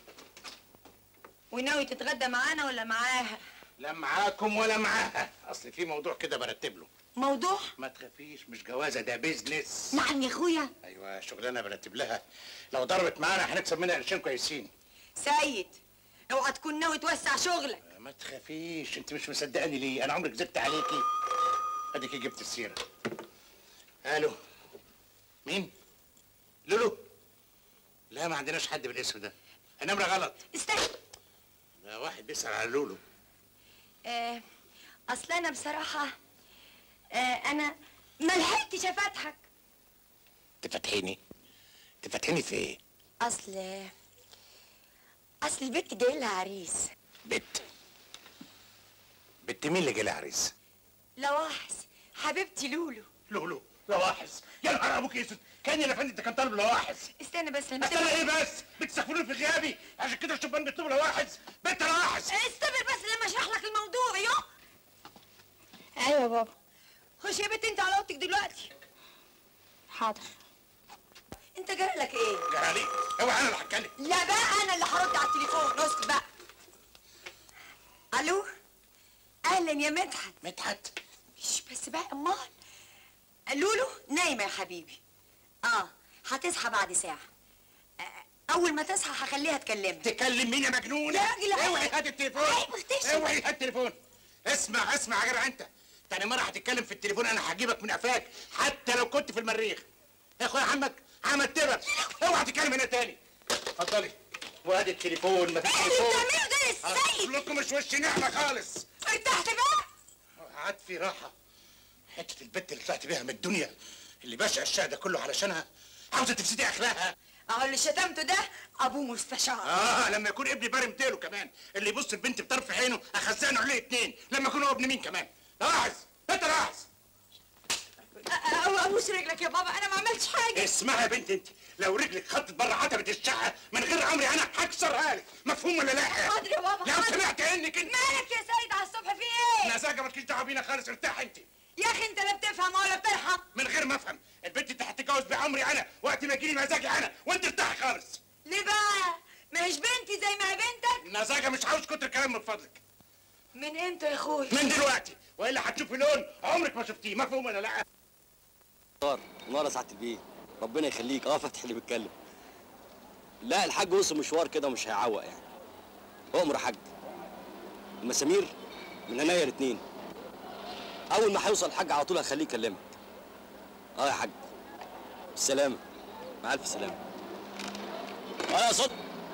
وناوي تتغدى معانا ولا معاها لا معاكم ولا معاها اصل في موضوع كده برتب له موضوع ما تخافيش مش جوازه ده بيزنس نعم يا اخويا ايوه شغلانه برتب لها لو ضربت معانا هنكسب منها قرشين كويسين سيد اوعى تكون ناوي توسع شغلك ما تخافيش انت مش مصدقاني ليه انا عمرك زدت عليكي اديكي جبت السيره الو مين لولو لا ما عندناش حد بالاسم ده النمره غلط استنى ده واحد بيسال على لولو آه اصل انا بصراحه آه انا ما لحقتش افتحك تفتحيني تفتحيني في ايه اصل اصل البنت جاي لها عريس بت بنت مين اللي جالي عريس لواحس حبيبتي لولو لولو لواحس يا نهار ابوك اسود كان يا فندم ده كان طالب لواحس استنى بس لما استنى ايه بس بتستغفروني في غيابي عشان كده الشبان بيطلبوا لواحس بنت لواحس استنى بس لما اشرح لك الموضوع يو ايوه يا بابا خش يا بنتي انت على اوضتك دلوقتي حاضر انت جرالك ايه جرالي اوعى انا اللي هتكلم لا بقى انا اللي هرد على التليفون اسكت بقى الو اهلا يا مدحت مدحت مش بس بقى امال لولو نايمه يا حبيبي اه هتصحى بعد ساعه آه، اول ما تصحى هخليها تكلمك تكلم مين يا مجنونه يا راجل عيب. اوعي هات التليفون عيب اختشي. اوعي هات التليفون اسمع اسمع يا جدع انت تاني مره هتتكلم في التليفون انا هجيبك من قفاك حتى لو كنت في المريخ يا اخويا عمك عمل تبر اوعى تتكلم هنا تاني اتفضلي وادي التليفون ما فيش ايه اللي تليفون بتعمله ده يا سيد لكم مش وش نعمه خالص ارتحت بقى قعدت في راحه حته البت اللي طلعت بيها من الدنيا اللي بشع الشقه ده كله علشانها عاوزه تفسدي اخلاقها اهو اللي شتمته ده ابوه مستشار اه لما يكون ابني بارم تيله كمان اللي يبص البنت بطرف عينه اخزنه عليه اتنين لما يكون هو ابن مين كمان لاحظ انت لاحظ ابوس رجلك يا بابا انا ما عملتش حاجه اسمعي يا بنت انت لو رجلك خطت بره عتبه الشقه من غير امري انا هكسرها لك مفهوم ولا لا حاضر يا بابا لو حاضر. سمعت انك انت مالك يا سيد على الصبح في ايه نزاجه مالكيش دعوه بينا خالص ارتاح انت يا اخي انت لا بتفهم ولا بترحم من غير ما افهم البنت انت هتتجوز بعمري انا وقت ما يجيلي مزاجي انا وانت ارتاحي خالص ليه بقى ما هيش بنتي زي ما هي بنتك نزاجه مش عاوز كتر كلام من فضلك من امتى يا اخويا من دلوقتي والا هتشوفي لون عمرك ما شفتيه مفهوم ولا لا نار نار يا سعاده البيه ربنا يخليك اه فتحي اللي بيتكلم لا الحاج وصل مشوار كده ومش هيعوق يعني امر يا حاج المسامير من هنا الاثنين اول ما هيوصل الحاج على طول هخليه يكلمك اه يا حاج بالسلامه مع الف سلامه اه يا صد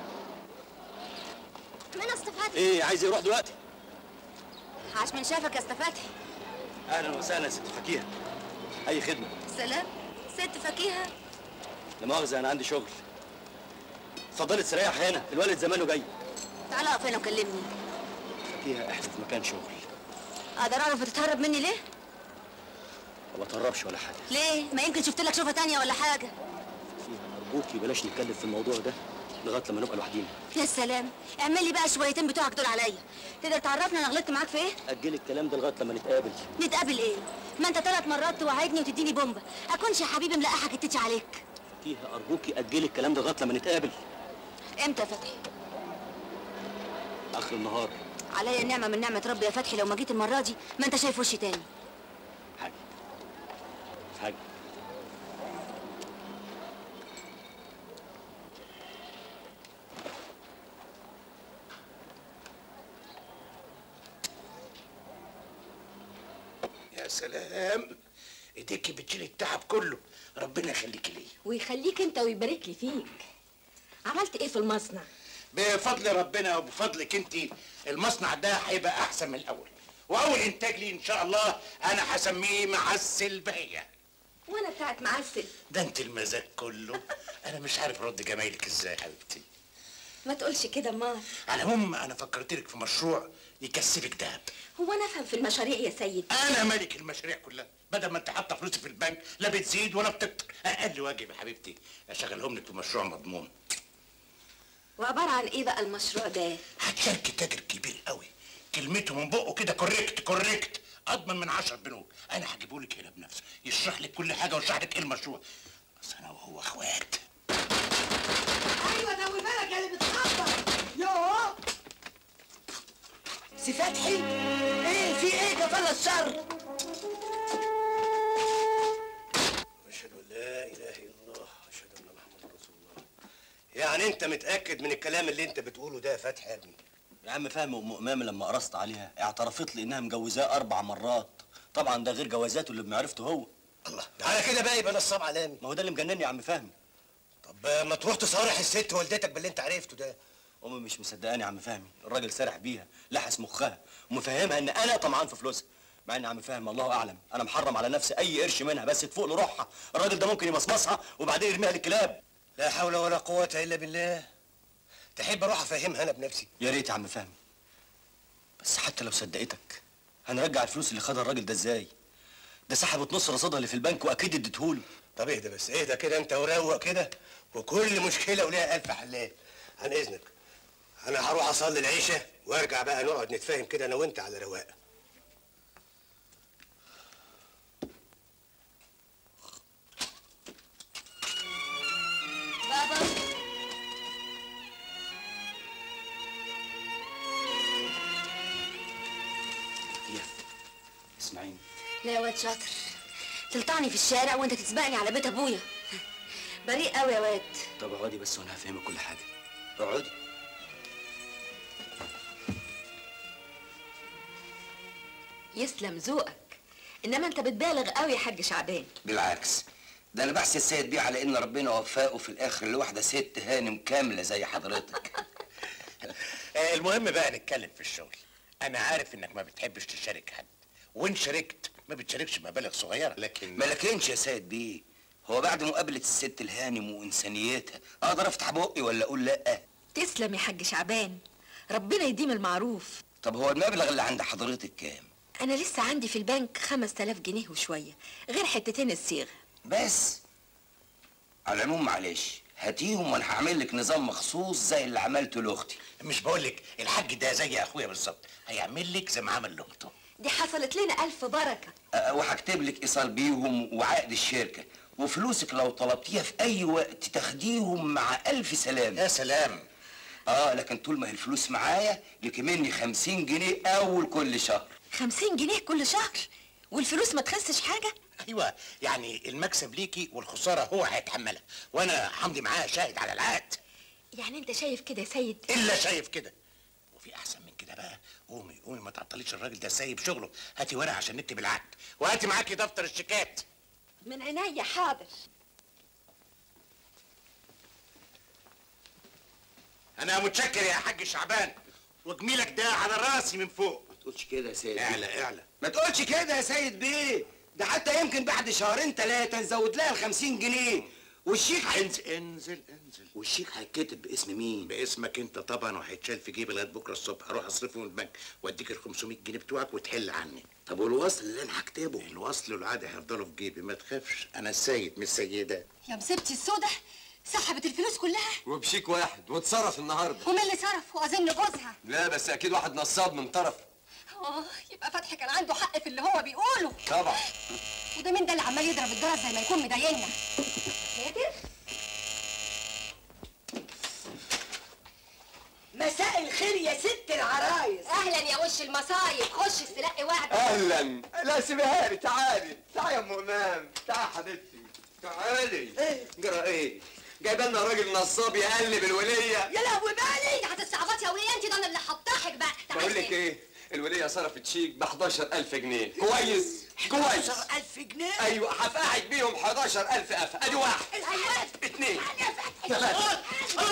من استفادت ايه عايز يروح دلوقتي عاش من شافك يا استفادتي اهلا وسهلا يا ست فكيهه اي خدمه سلام ست فكيهه لا مؤاخذه انا عندي شغل اتفضلي تستريح هنا الوالد زمانه جاي تعالى اقف هنا وكلمني فيها احنا في مكان شغل اقدر اعرف بتتهرب مني ليه ما بتهربش ولا حاجه ليه ما يمكن شفت لك شوفه تانية ولا حاجه فيها ارجوكي بلاش نتكلم في الموضوع ده لغايه لما نبقى لوحدينا يا سلام اعمل لي بقى شويتين بتوعك دول عليا تقدر تعرفني انا غلطت معاك في ايه اجلي الكلام ده لغايه لما نتقابل نتقابل ايه ما انت ثلاث مرات توعدني وتديني بومبا اكونش يا حبيبي ملقحك التتش عليك فيها ارجوكي اجلي الكلام ده لغايه لما نتقابل امتى يا فتحي اخر النهار عليا النعمه من نعمه ربي يا فتحي لو ما جيت المره دي ما انت شايف وشي تاني حاجه حاجه يا سلام ايديكي بتشيل التعب كله ربنا يخليكي ليا ويخليك انت ويبارك لي فيك عملت ايه في المصنع بفضل ربنا وبفضلك انت المصنع ده هيبقى احسن من الاول واول انتاج لي ان شاء الله انا هسميه معسل بهيه وانا بتاعت معسل ده انت المزاج كله انا مش عارف ارد جمايلك ازاي يا حبيبتي ما تقولش كده امال على العموم انا فكرت لك في مشروع يكسبك دهب هو انا افهم في المشاريع يا سيد انا ملك المشاريع كلها بدل ما انت حاطه فلوسي في البنك لا بتزيد ولا بتكتر اقل واجب يا حبيبتي اشغلهم لك في مشروع مضمون وعبارة عن ايه بقى المشروع ده هتشارك تاجر كبير قوي كلمته من بقه كده كوريكت كوريكت اضمن من عشر بنوك انا هجيبه لك هنا بنفسه يشرح لك كل حاجه ويشرح لك ايه المشروع بس انا وهو اخوات ايوه نوي بالك يا اللي بتخبط يوه سي فتحي ايه في ايه كفاله الشر أشهد أن لا إله إلا الله أشهد أن محمد رسول الله يعني أنت متأكد من الكلام اللي أنت بتقوله ده يا فتحي يا ابني يا عم فهمي ام امام لما قرصت عليها اعترفت لي انها مجوزاه اربع مرات طبعا ده غير جوازاته اللي بمعرفته هو الله ده على كده بقى يبقى نصاب علامي ما هو ده اللي مجنني يا عم فهمي طب آه، ما تروح تصارح الست والدتك باللي أنت عرفته ده امي مش مصدقاني يا عم فهمي الراجل سرح بيها لحس مخها ومفهمها ان انا طمعان في فلوسها مع ان يا عم فهمي الله اعلم انا محرم على نفسي اي قرش منها بس تفوق له روحها الراجل ده ممكن يمصمصها وبعدين يرميها للكلاب لا حول ولا قوة إلا بالله تحب أروح أفهمها أنا بنفسي يا ريت يا عم فهمي بس حتى لو صدقتك هنرجع الفلوس اللي خدها الراجل ده ازاي ده سحبت نص رصيدها اللي في البنك واكيد اديتهوله طب اهدى بس اهدى كده انت وروق كده وكل مشكله وليها الف حلال عن اذنك انا هروح اصلي العشاء وارجع بقى نقعد نتفاهم كده انا وانت على رواق بابا هي اسمعيني لا يا واد شاطر تلطعني في الشارع وانت تسبقني على بيت ابويا بريء قوي يا واد طب اقعدي بس وانا هفهمك كل حاجه اقعدي يسلم ذوقك انما انت بتبالغ قوي يا حاج شعبان بالعكس ده انا بحسد السيد بيه على ان ربنا وفقه في الاخر لواحده ست هانم كامله زي حضرتك آه، المهم بقى نتكلم في الشغل انا عارف انك ما بتحبش تشارك حد وان شاركت ما بتشاركش مبالغ صغيره لكن ما لكنش يا سيد بيه هو بعد مقابله الست الهانم وانسانيتها اقدر افتح بقي ولا اقول لا تسلم يا حاج شعبان ربنا يديم المعروف طب هو المبلغ اللي عند حضرتك كام انا لسه عندي في البنك 5000 جنيه وشويه غير حتتين الصيغه بس على العموم معلش هاتيهم وانا هعمل لك نظام مخصوص زي اللي عملته لاختي مش بقول لك الحاج ده زي اخويا بالظبط هيعمل لك زي ما عمل لاخته دي حصلت لنا الف بركه أه، وهكتب لك ايصال بيهم وعقد الشركه وفلوسك لو طلبتيها في اي وقت تاخديهم مع الف سلام يا سلام اه لكن طول ما هي الفلوس معايا لك مني خمسين جنيه اول كل شهر 50 جنيه كل شهر والفلوس ما تخسش حاجه ايوه يعني المكسب ليكي والخساره هو هيتحملها وانا همضي معاه شاهد على العقد يعني انت شايف كده يا سيد الا شايف كده وفي احسن من كده بقى قومي قومي ما تعطليش الراجل ده سايب شغله هاتي ورقه عشان نكتب العقد وهاتي معاكي دفتر الشيكات من عينيا حاضر انا متشكر يا حاج شعبان وجميلك ده على راسي من فوق ما تقولش كده يا سيد اعلى اعلى ما تقولش كده يا سيد بيه ده حتى يمكن بعد شهرين ثلاثة نزود لها ال 50 جنيه والشيك هي- انزل انزل انزل والشيك هيتكتب باسم مين؟ باسمك انت طبعا وهيتشال في جيبي لغايه بكره الصبح اروح اصرفه من البنك واديك ال 500 جنيه بتوعك وتحل عني طب والوصل اللي انا هكتبه الوصل والعاده هيفضلوا في جيبي ما تخافش انا السيد مش سيده يا مصيبتي السودة سحبت الفلوس كلها وبشيك واحد واتصرف النهارده ومين اللي صرف واظن جوزها لا بس اكيد واحد نصاب من طرف اه يبقى فتحي كان عنده حق في اللي هو بيقوله طبعا وده مين ده اللي عمال يضرب الجرس زي ما يكون مضايقنا ساتر مساء الخير يا ست العرايس اهلا يا وش المصايب خش استلقي وعد اهلا لا سيبها لي تعالي تعالي يا ام امام تعالي يا حبيبتي تعالي جرى ايه جايبه لنا راجل نصاب يقلب الوليه يا لهوي بالي هتستعبطي يا وليه انت ده انا اللي هطحك بقى بقول لك ايه الوليه صرفت شيك ب 11000 جنيه كويس كويس 11000 جنيه ايوه هفقعك بيهم 11000 قفا ادي واحد اثنين ثلاثه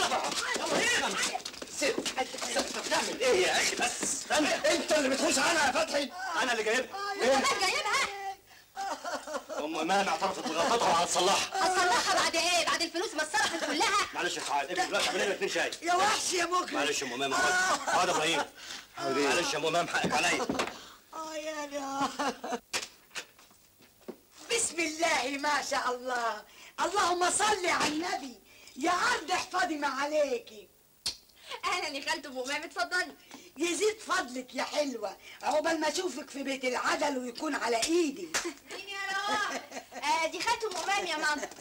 ست بتعمل ايه يا اخي بس استنى انت اللي بتخش عنها يا فتحي انا اللي جايبها انت كمان جايبها ام امام اعترفت بغلطتها وهتصلحها هتصلحها بعد ايه بعد الفلوس ما اتصرفت كلها معلش يا سعاد ابني دلوقتي اعمل لنا اتنين شاي يا وحش يا مجرم معلش يا ام امام اقعد اقعد يا ابراهيم معلش يا ام امام حقك عليا اه يا لا بسم الله ما شاء الله اللهم صل على النبي يا عبد احفظي ما عليكي اهلا يا خالته ام امام اتفضلي يزيد فضلك يا حلوة عقبال ما اشوفك في بيت العدل ويكون على ايدي مين يا روان آه دي خالته ام امام يا ماما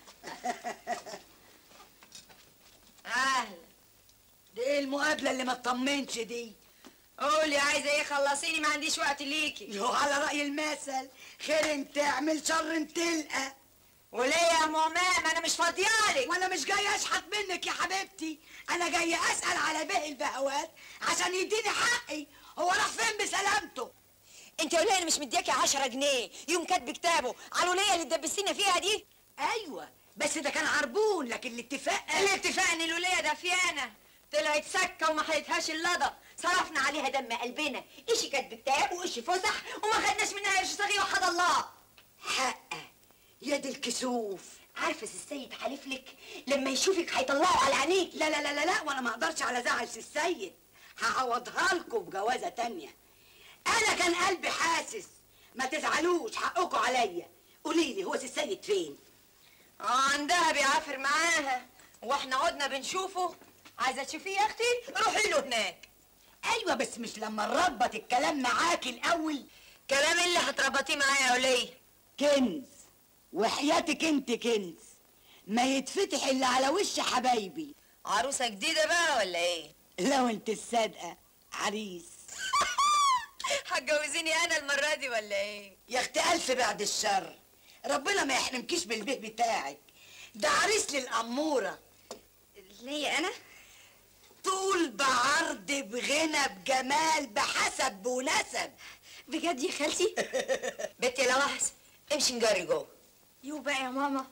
اهلا دي ايه المقابلة اللي ما تطمنش دي قولي عايزه ايه خلصيني ما عنديش وقت ليكي يو على رأي المثل خير تعمل شر تلقى وليه يا ام امام انا مش فاضيالك وانا مش جاي اشحت منك يا حبيبتي انا جاي اسال على باقي البهوات عشان يديني حقي هو راح فين بسلامته انت قولي انا مش مدياكي 10 جنيه يوم كاتب كتابه على الوليه اللي تدبسينا فيها دي ايوه بس ده كان عربون لكن الاتفاق الاتفاق ان الوليه دافيانه طلعت سكه وما حيتهاش اللضا صرفنا عليها دم قلبنا ايشي كاتب كتاب وايشي فسح وما خدناش منها قرش صغير وحد الله حقه يد الكسوف عارفه السيد حالف لك لما يشوفك هيطلعه على عينيك لا لا لا لا لا وانا ما اقدرش على زعل سي السيد هعوضها لكم بجوازه تانية انا كان قلبي حاسس ما تزعلوش حقكم عليا قولي لي هو سي السيد فين اه عندها بيعافر معاها واحنا عدنا بنشوفه عايزه تشوفيه يا اختي روحي له هناك ايوه بس مش لما نربط الكلام معاكي الاول كلام اللي هتربطيه معايا يا وليه كنز وحياتك انت كنز ما يتفتح الا على وش حبايبي عروسه جديده بقى ولا ايه لو انت الصادقه عريس هتجوزيني انا المره دي ولا ايه يا اختي الف بعد الشر ربنا ما يحرمكيش بالبيت بتاعك ده عريس للاموره ليه انا طول بعرض بغنى بجمال بحسب ونسب بجد يا خالتي بنتي يا لوحس امشي نجري جوه يو بقى يا ماما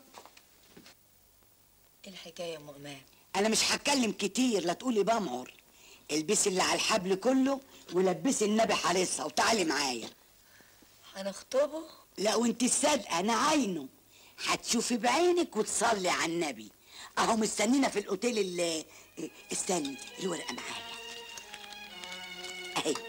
ايه الحكايه يا ام امام انا مش هتكلم كتير لا تقولي بمعر البسي اللي على الحبل كله ولبسي النبي حارسها وتعالي معايا هنخطبه لا وانت الصادقه انا عينه هتشوفي بعينك وتصلي على النبي اهو مستنينا في الاوتيل اللي استني الورقه معايا اهي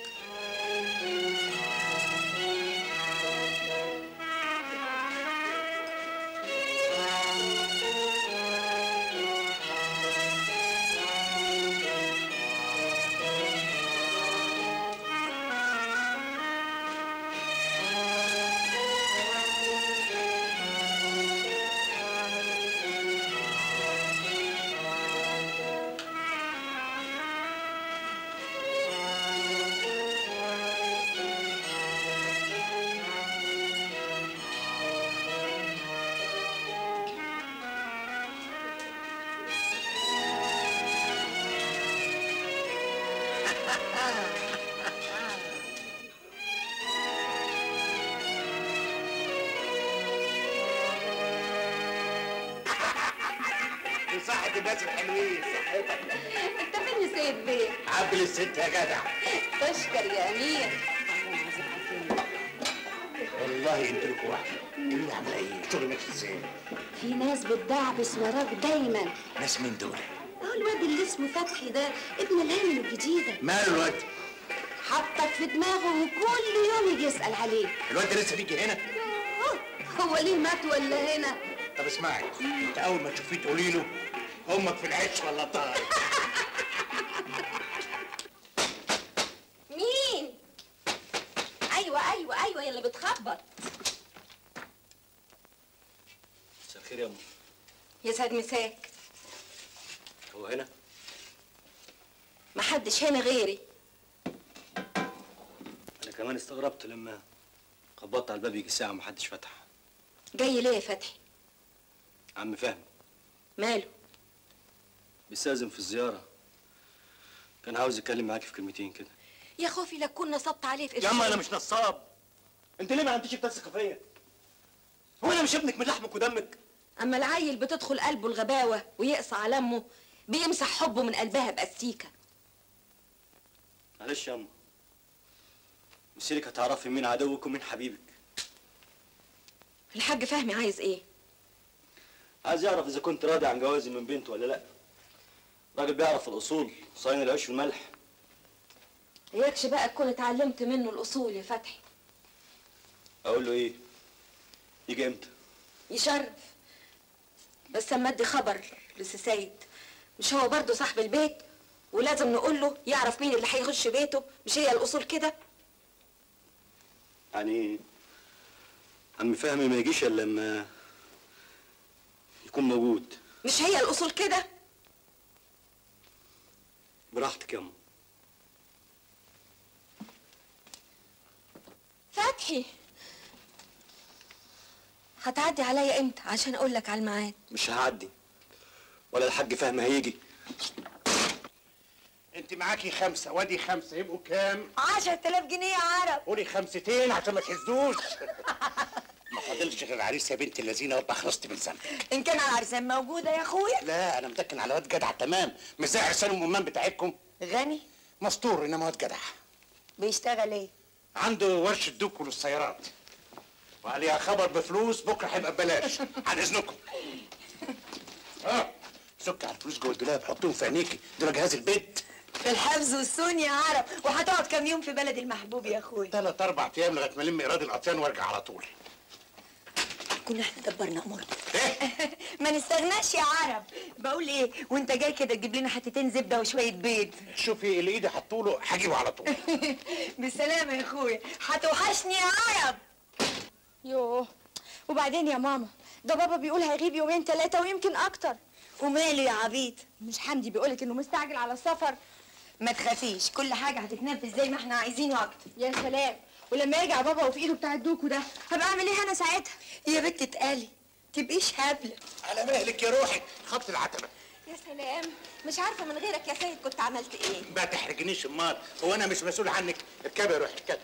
صحة الناس الحلوين صحتك انت فين يا سيد بيه عبل الست يا جدع تشكر يا امير والله انت لكم واحدة قولي لي عاملة ايه؟ شغل ماشي ازاي؟ في ناس بتدعبس وراك دايما ناس مين دول؟ اه الواد اللي اسمه فتحي ده ابن الهانم الجديده ماله الواد؟ حطك في دماغه وكل يوم يجي يسال عليك الواد ده لسه بيجي هنا؟ آه، هو ليه مات ولا هنا طب اسمعي انت اول ما تشوفيه تقولي له امك في العش ولا طاير مين ايوه ايوه ايوه يا اللي بتخبط مساء الخير يا ام يسعد مساك هو هنا محدش هنا غيري انا كمان استغربت لما خبطت على الباب يجي ساعه محدش فتح جاي ليه يا فتحي عم فهمي ماله بيستاذن في الزياره كان عاوز يتكلم معاكي في كلمتين كده يا خوفي لا تكون نصبت عليه في يا اما انا مش نصاب انت ليه ما عندكش بتثق فيا هو انا مش ابنك من لحمك ودمك اما العيل بتدخل قلبه الغباوه ويقسى على امه بيمسح حبه من قلبها باستيكه معلش يا اما مسيرك هتعرفي مين عدوك ومين حبيبك الحاج فهمي عايز ايه عايز يعرف اذا كنت راضي عن جوازي من بنته ولا لا راجل بيعرف الاصول صاين العيش والملح اياكش بقى تكون اتعلمت منه الاصول يا فتحي اقول له ايه يجي امتى يشرف بس اما ادي خبر لسي سيد مش هو برضه صاحب البيت ولازم نقول له يعرف مين اللي هيخش بيته مش هي الاصول كده يعني عم فهمي ما يجيش الا لما يكون موجود مش هي الاصول كده براحتك يا أم فتحي هتعدي عليا امتى عشان اقول لك على الميعاد مش هعدي ولا الحاج فهمي هيجي انت معاكي خمسة وادي خمسة يبقوا كام؟ عشرة آلاف جنيه يا عرب قولي خمستين عشان ما تحسدوش ما فاضلش غير عريس يا بنت اللذينه وابقى خلصت من ذنبك ان كان العرسان موجوده يا اخويا لا انا متكن على واد جدع تمام مش زي عرسان الامام بتاعتكم غني مستور انما واد جدع بيشتغل ايه عنده ورشه دوك للسيارات وعليها خبر بفلوس بكره هيبقى ببلاش عن اذنكم اه سك على الفلوس جوه الدولاب حطهم في عينيكي دول جهاز البيت في الحفظ والسون يا عرب وهتقعد كام يوم في بلد المحبوب يا اخويا ثلاث اربع ايام لغايه ما الم ايراد القطيان وارجع على طول كنا احنا دبرنا امورنا ما نستغناش يا عرب بقول ايه وانت جاي كده تجيب لنا حتتين زبده وشويه بيض شوفي اللي ايدي حطوله هجيبه على طول بالسلامه يا اخويا هتوحشني يا عرب يوه وبعدين يا ماما ده بابا بيقول هيغيب يومين ثلاثة ويمكن أكتر وماله يا عبيط مش حمدي بيقولك إنه مستعجل على السفر ما تخافيش كل حاجه هتتنفذ زي ما احنا عايزينه اكتر يا سلام ولما يرجع بابا وفي إيده بتاع الدوكو ده هبقى أعمل إيه أنا ساعتها يا بنت اتقالي تبقيش هبله على مهلك يا روحي خبط العتبه يا سلام مش عارفه من غيرك يا سيد كنت عملت ايه ما تحرجنيش امال هو انا مش مسؤول عنك اركبي يا روحي اركبي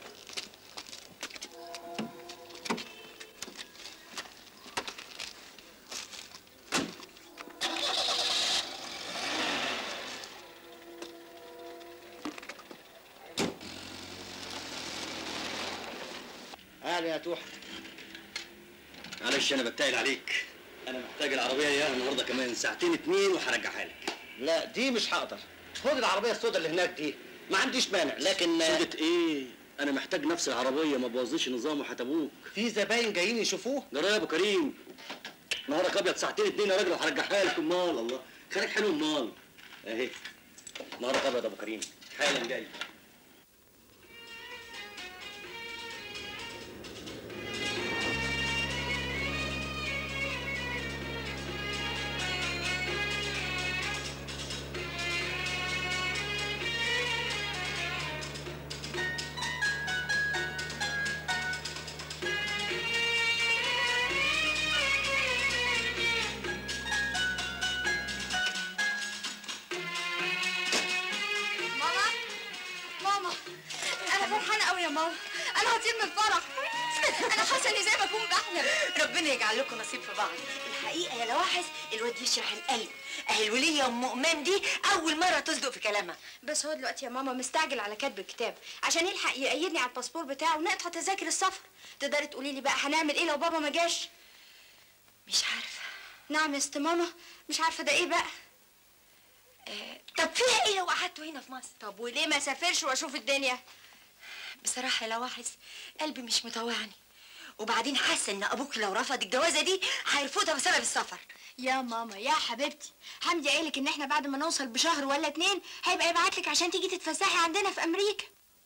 اهلا يا توحة معلش انا بتقل عليك انا محتاج العربيه دي النهارده كمان ساعتين اتنين وهرجعها لك لا دي مش هقدر خد العربيه السوداء اللي هناك دي ما عنديش مانع لكن سودة ايه انا محتاج نفس العربيه ما بوظيش النظام وحتبوك في زباين جايين يشوفوه جرى يا ابو كريم نهارك ابيض ساعتين اتنين يا راجل وهرجعها لك امال الله خليك حلو امال اهي نهارك ابيض يا ابو كريم حالا جاي ماما ماما أنا فرحانة قوي يا ماما أنا هطير من الفرح أنا حاسة إني زي ما أكون بحلم ربنا يجعل لكم نصيب في بعض الحقيقه يا لواحظ الواد يشرح القلب اهي الوليه ام مؤمن دي اول مره تصدق في كلامها بس هو دلوقتي يا ماما مستعجل على كتب الكتاب عشان يلحق يقيدني على الباسبور بتاعه ونقطع تذاكر السفر تقدري تقولي لي بقى هنعمل ايه لو بابا ما جاش مش عارفه نعم يا ست ماما مش عارفه ده ايه بقى طب فيها ايه لو قعدتوا هنا في مصر طب وليه ما سافرش واشوف الدنيا بصراحه يا لواحظ قلبي مش مطوعني وبعدين حاسه ان ابوك لو رفض الجوازه دي هيرفضها بسبب السفر يا ماما يا حبيبتي حمدي قايلك ان احنا بعد ما نوصل بشهر ولا اتنين هيبقى يبعتلك عشان تيجي تتفسحي عندنا في امريكا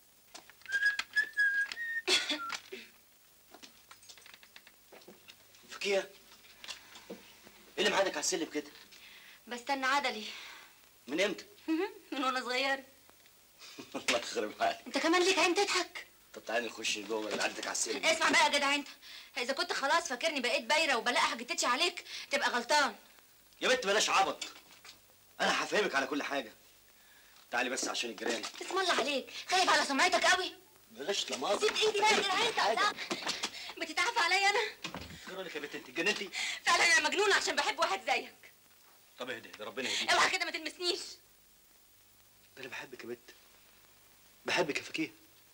فكيه ايه اللي معادك على السلم كده بستنى عدلي من امتى من وانا صغيره الله يخرب عليك انت كمان ليك عين تضحك طب تعالي نخش جوه اللي عندك على السلم اسمع بقى يا جدع انت اذا كنت خلاص فاكرني بقيت بايره وبلاقي حاجتتش عليك تبقى غلطان يا بنت بلاش عبط انا هفهمك على كل حاجه تعالي بس عشان الجيران اسم الله عليك خايف على سمعتك قوي بلاش لماظه سيب ايدي بقى يا جدع انت بتتعافى عليا انا جرى لك يا بنت انت اتجننتي فعلا انا مجنونه عشان بحب واحد زيك طب اهدي ده ربنا يهديك اوعى كده ما تلمسنيش ده انا بحبك يا بنت بحبك يا فكيه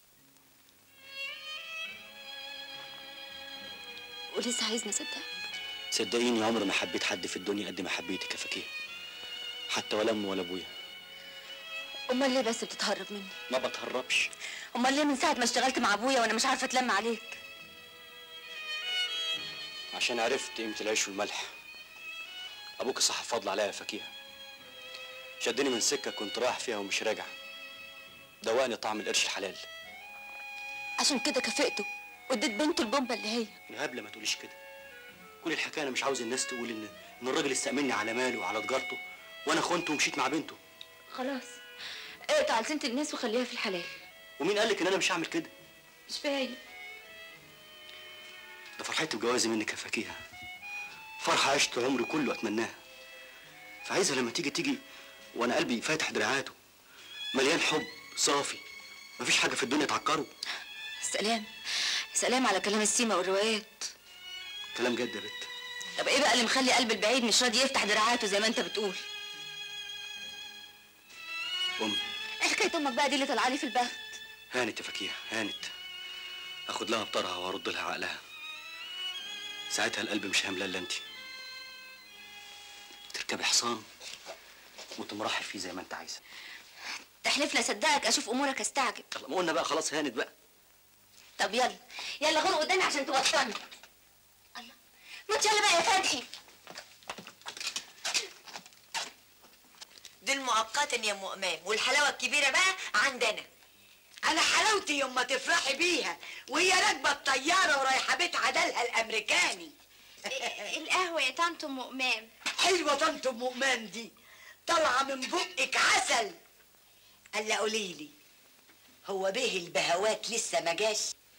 ولسه عايزني اصدقك صدقيني عمري ما حبيت حد في الدنيا قد ما حبيتك يا فكيه حتى ولا امي ولا ابويا امال ليه بس بتتهرب مني ما بتهربش امال ليه من ساعه ما اشتغلت مع ابويا وانا مش عارفه اتلم عليك عشان عرفت قيمة العيش والملح أبوك صح فضل عليا يا فكيهة شدني من سكة كنت رايح فيها ومش راجع دوقني طعم القرش الحلال عشان كده كافئته واديت بنته البومبه اللي هي يا هبلة ما تقوليش كده كل الحكاية أنا مش عاوز الناس تقول إن إن الراجل استأمني على ماله وعلى تجارته وأنا خنته ومشيت مع بنته خلاص اقطع لسنة الناس وخليها في الحلال ومين قالك إن أنا مش هعمل كده مش فاهم ده فرحتي بجوازي منك يا فكيهة فرحة عشت عمري كله أتمناها فعايزها لما تيجي تيجي وأنا قلبي فاتح دراعاته مليان حب صافي مفيش حاجة في الدنيا تعكره سلام سلام على كلام السيما والروايات كلام جد يا بت طب ايه بقى اللي مخلي قلب البعيد مش راضي يفتح دراعاته زي ما انت بتقول أم ايه حكايه امك بقى دي اللي طالعه لي في البخت هانت يا فكيهة هانت اخد لها بطرها وارد لها عقلها ساعتها القلب مش هيملى الا انت تركبي حصان وتمرحي فيه زي ما انت عايزه تحلف لي صدقك اشوف امورك استعجب ما قلنا بقى خلاص هانت بقى طب يلا يلا غور قدامي عشان توصلني الله ما يلا بقى يا فتحي دول مؤقتا يا ام امام والحلاوه الكبيره بقى عندنا انا حلاوتي يوم ما تفرحي بيها وهي راكبه الطياره ورايحه بيت عدلها الامريكاني القهوة يا طنط ام امام حلوه طنط ام امام دي طالعه من بقك عسل الا قولي لي هو به البهوات لسه ما جاش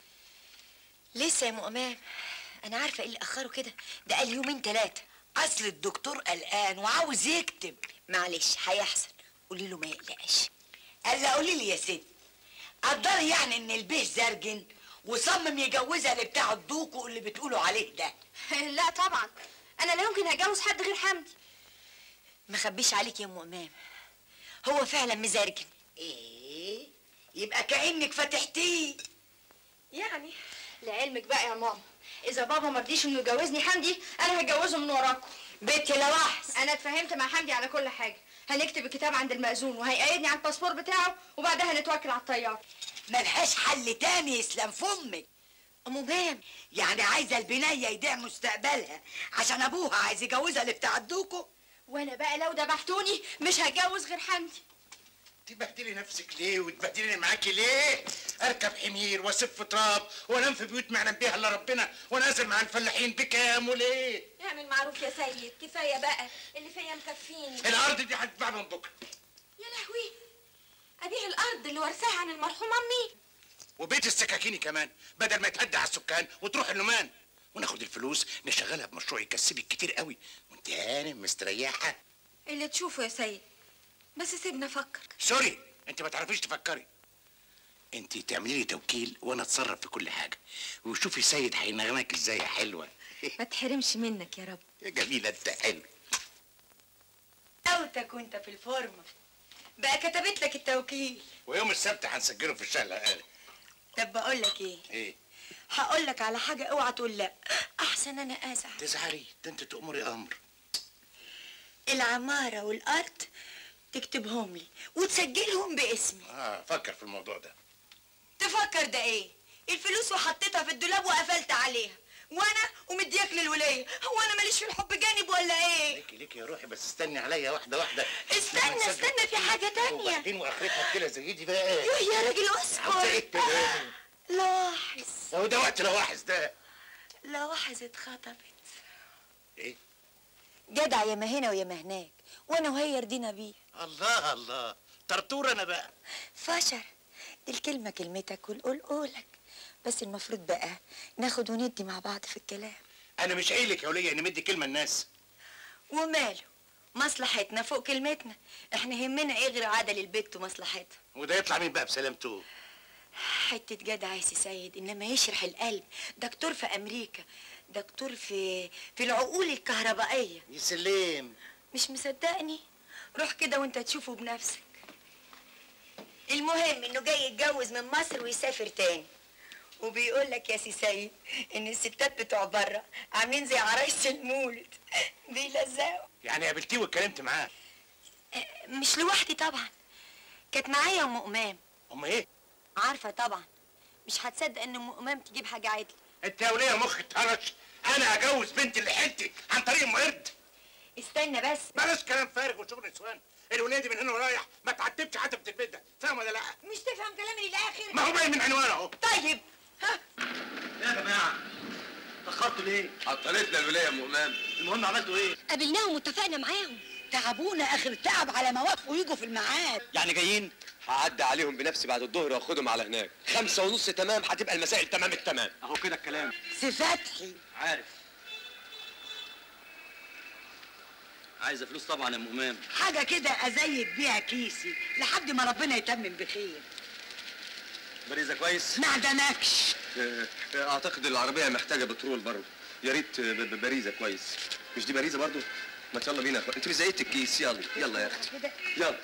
لسه يا ام امام انا عارفه ايه اللي اخره كده ده قال يومين ثلاثه اصل الدكتور قلقان وعاوز يكتب معلش هيحصل قولي له ما يقلقش الا قولي لي يا ست قدري يعني ان البيه زرجن وصمم يجوزها لبتاع الدوكو اللي بتقولوا عليه ده لا طبعا انا لا يمكن هتجوز حد غير حمدي ما خبيش عليك يا ام امام هو فعلا مزرجن ايه يبقى كانك فتحتيه يعني لعلمك بقى يا ماما اذا بابا ما رضيش انه يجوزني حمدي انا هتجوزه من وراكم بنتي لواحظ انا اتفاهمت مع حمدي على كل حاجه هنكتب الكتاب عند المأذون وهيقيدني على الباسبور بتاعه وبعدها نتوكل على الطياره ملهاش حل تاني يسلم فمك ام امام يعني عايزه البنيه يضيع مستقبلها عشان ابوها عايز يجوزها لبتاع الدوكو وانا بقى لو دبحتوني مش هتجوز غير حمدي تبهدلي نفسك ليه وتبهدلي معاكي ليه؟ اركب حمير واسف تراب وانام في بيوت ما يعلم بيها الا ربنا وانازل مع الفلاحين بكام وليه؟ اعمل معروف يا سيد كفايه بقى اللي فيا مكفيني الارض دي هتتباع من بكره يا لهوي ابيع الارض اللي ورثاها عن المرحوم امي وبيت السكاكيني كمان بدل ما يتهدى على السكان وتروح النومان وناخد الفلوس نشغلها بمشروع يكسبك كتير قوي وانت هانم مستريحه اللي تشوفه يا سيد بس سيبنا افكر سوري انت ما تعرفيش تفكري انت تعملي لي توكيل وانا اتصرف في كل حاجه وشوفي سيد هينغمك ازاي يا حلوه ما تحرمش منك يا رب يا جميله انت حلوه اوتك وانت في الفورمه بقى كتبت لك التوكيل ويوم السبت هنسجله في الشهر الأقل. طب بقول لك ايه ايه هقول لك على حاجه اوعى تقول لا احسن انا ازعل تزعلي ده انت تأمري امر العماره والارض تكتبهم لي وتسجلهم باسمي اه فكر في الموضوع ده تفكر ده ايه الفلوس وحطيتها في الدولاب وقفلت عليها وانا ومدياك للولايه هو انا ماليش في الحب جانب ولا ايه ليكي ليكي يا روحي بس استني عليا واحده واحده استنى لما نسجل. استنى في حاجه تانية وبعدين واخرتها كده زي دي بقى يوه يا راجل عاوزة اسكت ايه تاني؟ لاحظ هو ده وقت لواحظ ده لاحظ اتخطبت ايه جدع يا ما هنا ويا ما هناك وانا وهي رضينا بيه الله الله طرطور انا بقى فشر دي الكلمة كلمتك والقول قولك بس المفروض بقى ناخد وندي مع بعض في الكلام انا مش قايلك يا وليه اني مدي كلمه الناس وماله مصلحتنا فوق كلمتنا احنا يهمنا ايه غير عدل البيت ومصلحتها وده يطلع مين بقى بسلامته حتة جدع يا سي سيد انما يشرح القلب دكتور في امريكا دكتور في في العقول الكهربائية يا سلام مش مصدقني روح كده وانت تشوفه بنفسك المهم انه جاي يتجوز من مصر ويسافر تاني وبيقول لك يا سي سيد ان الستات بتوع بره عاملين زي عرايس المولد بيلزقوا يعني قابلتيه واتكلمت معاه مش لوحدي طبعا كانت معايا ام امام ام ايه عارفه طبعا مش هتصدق ان ام امام تجيب حاجه عدل انت يا وليه مخك اتهرش انا هجوز بنت اللي حلتي عن طريق ام قرد استنى بس بلاش كلام فارغ وشغل نسوان الوليه دي من هنا ورايح ما تعتبش حتى في البيت ده فاهم ولا لا مش تفهم كلامي للاخر ما هو باين من عنوانه اهو طيب يا جماعه اتاخرتوا ليه؟ عطلتنا الولايه يا ام امام المهم عملتوا ايه؟ قابلناهم واتفقنا معاهم تعبونا اخر تعب على ما وافقوا يجوا في الميعاد يعني جايين؟ هعدي عليهم بنفسي بعد الظهر واخدهم على هناك خمسة ونص تمام هتبقى المسائل تمام التمام اهو كده الكلام سي فتحي عارف عايزه فلوس طبعا يا ام امام حاجه كده ازيد بيها كيسي لحد ما ربنا يتمم بخير بريزه كويس؟ ما عدناكش آه، آه، اعتقد العربيه محتاجه بترول برضه يا ريت آه، ب- ب- باريزه كويس مش دي باريزه برضه ما يلا بينا يا اخوان انت مش زيت الكيس يلا يلا يا اختي يلا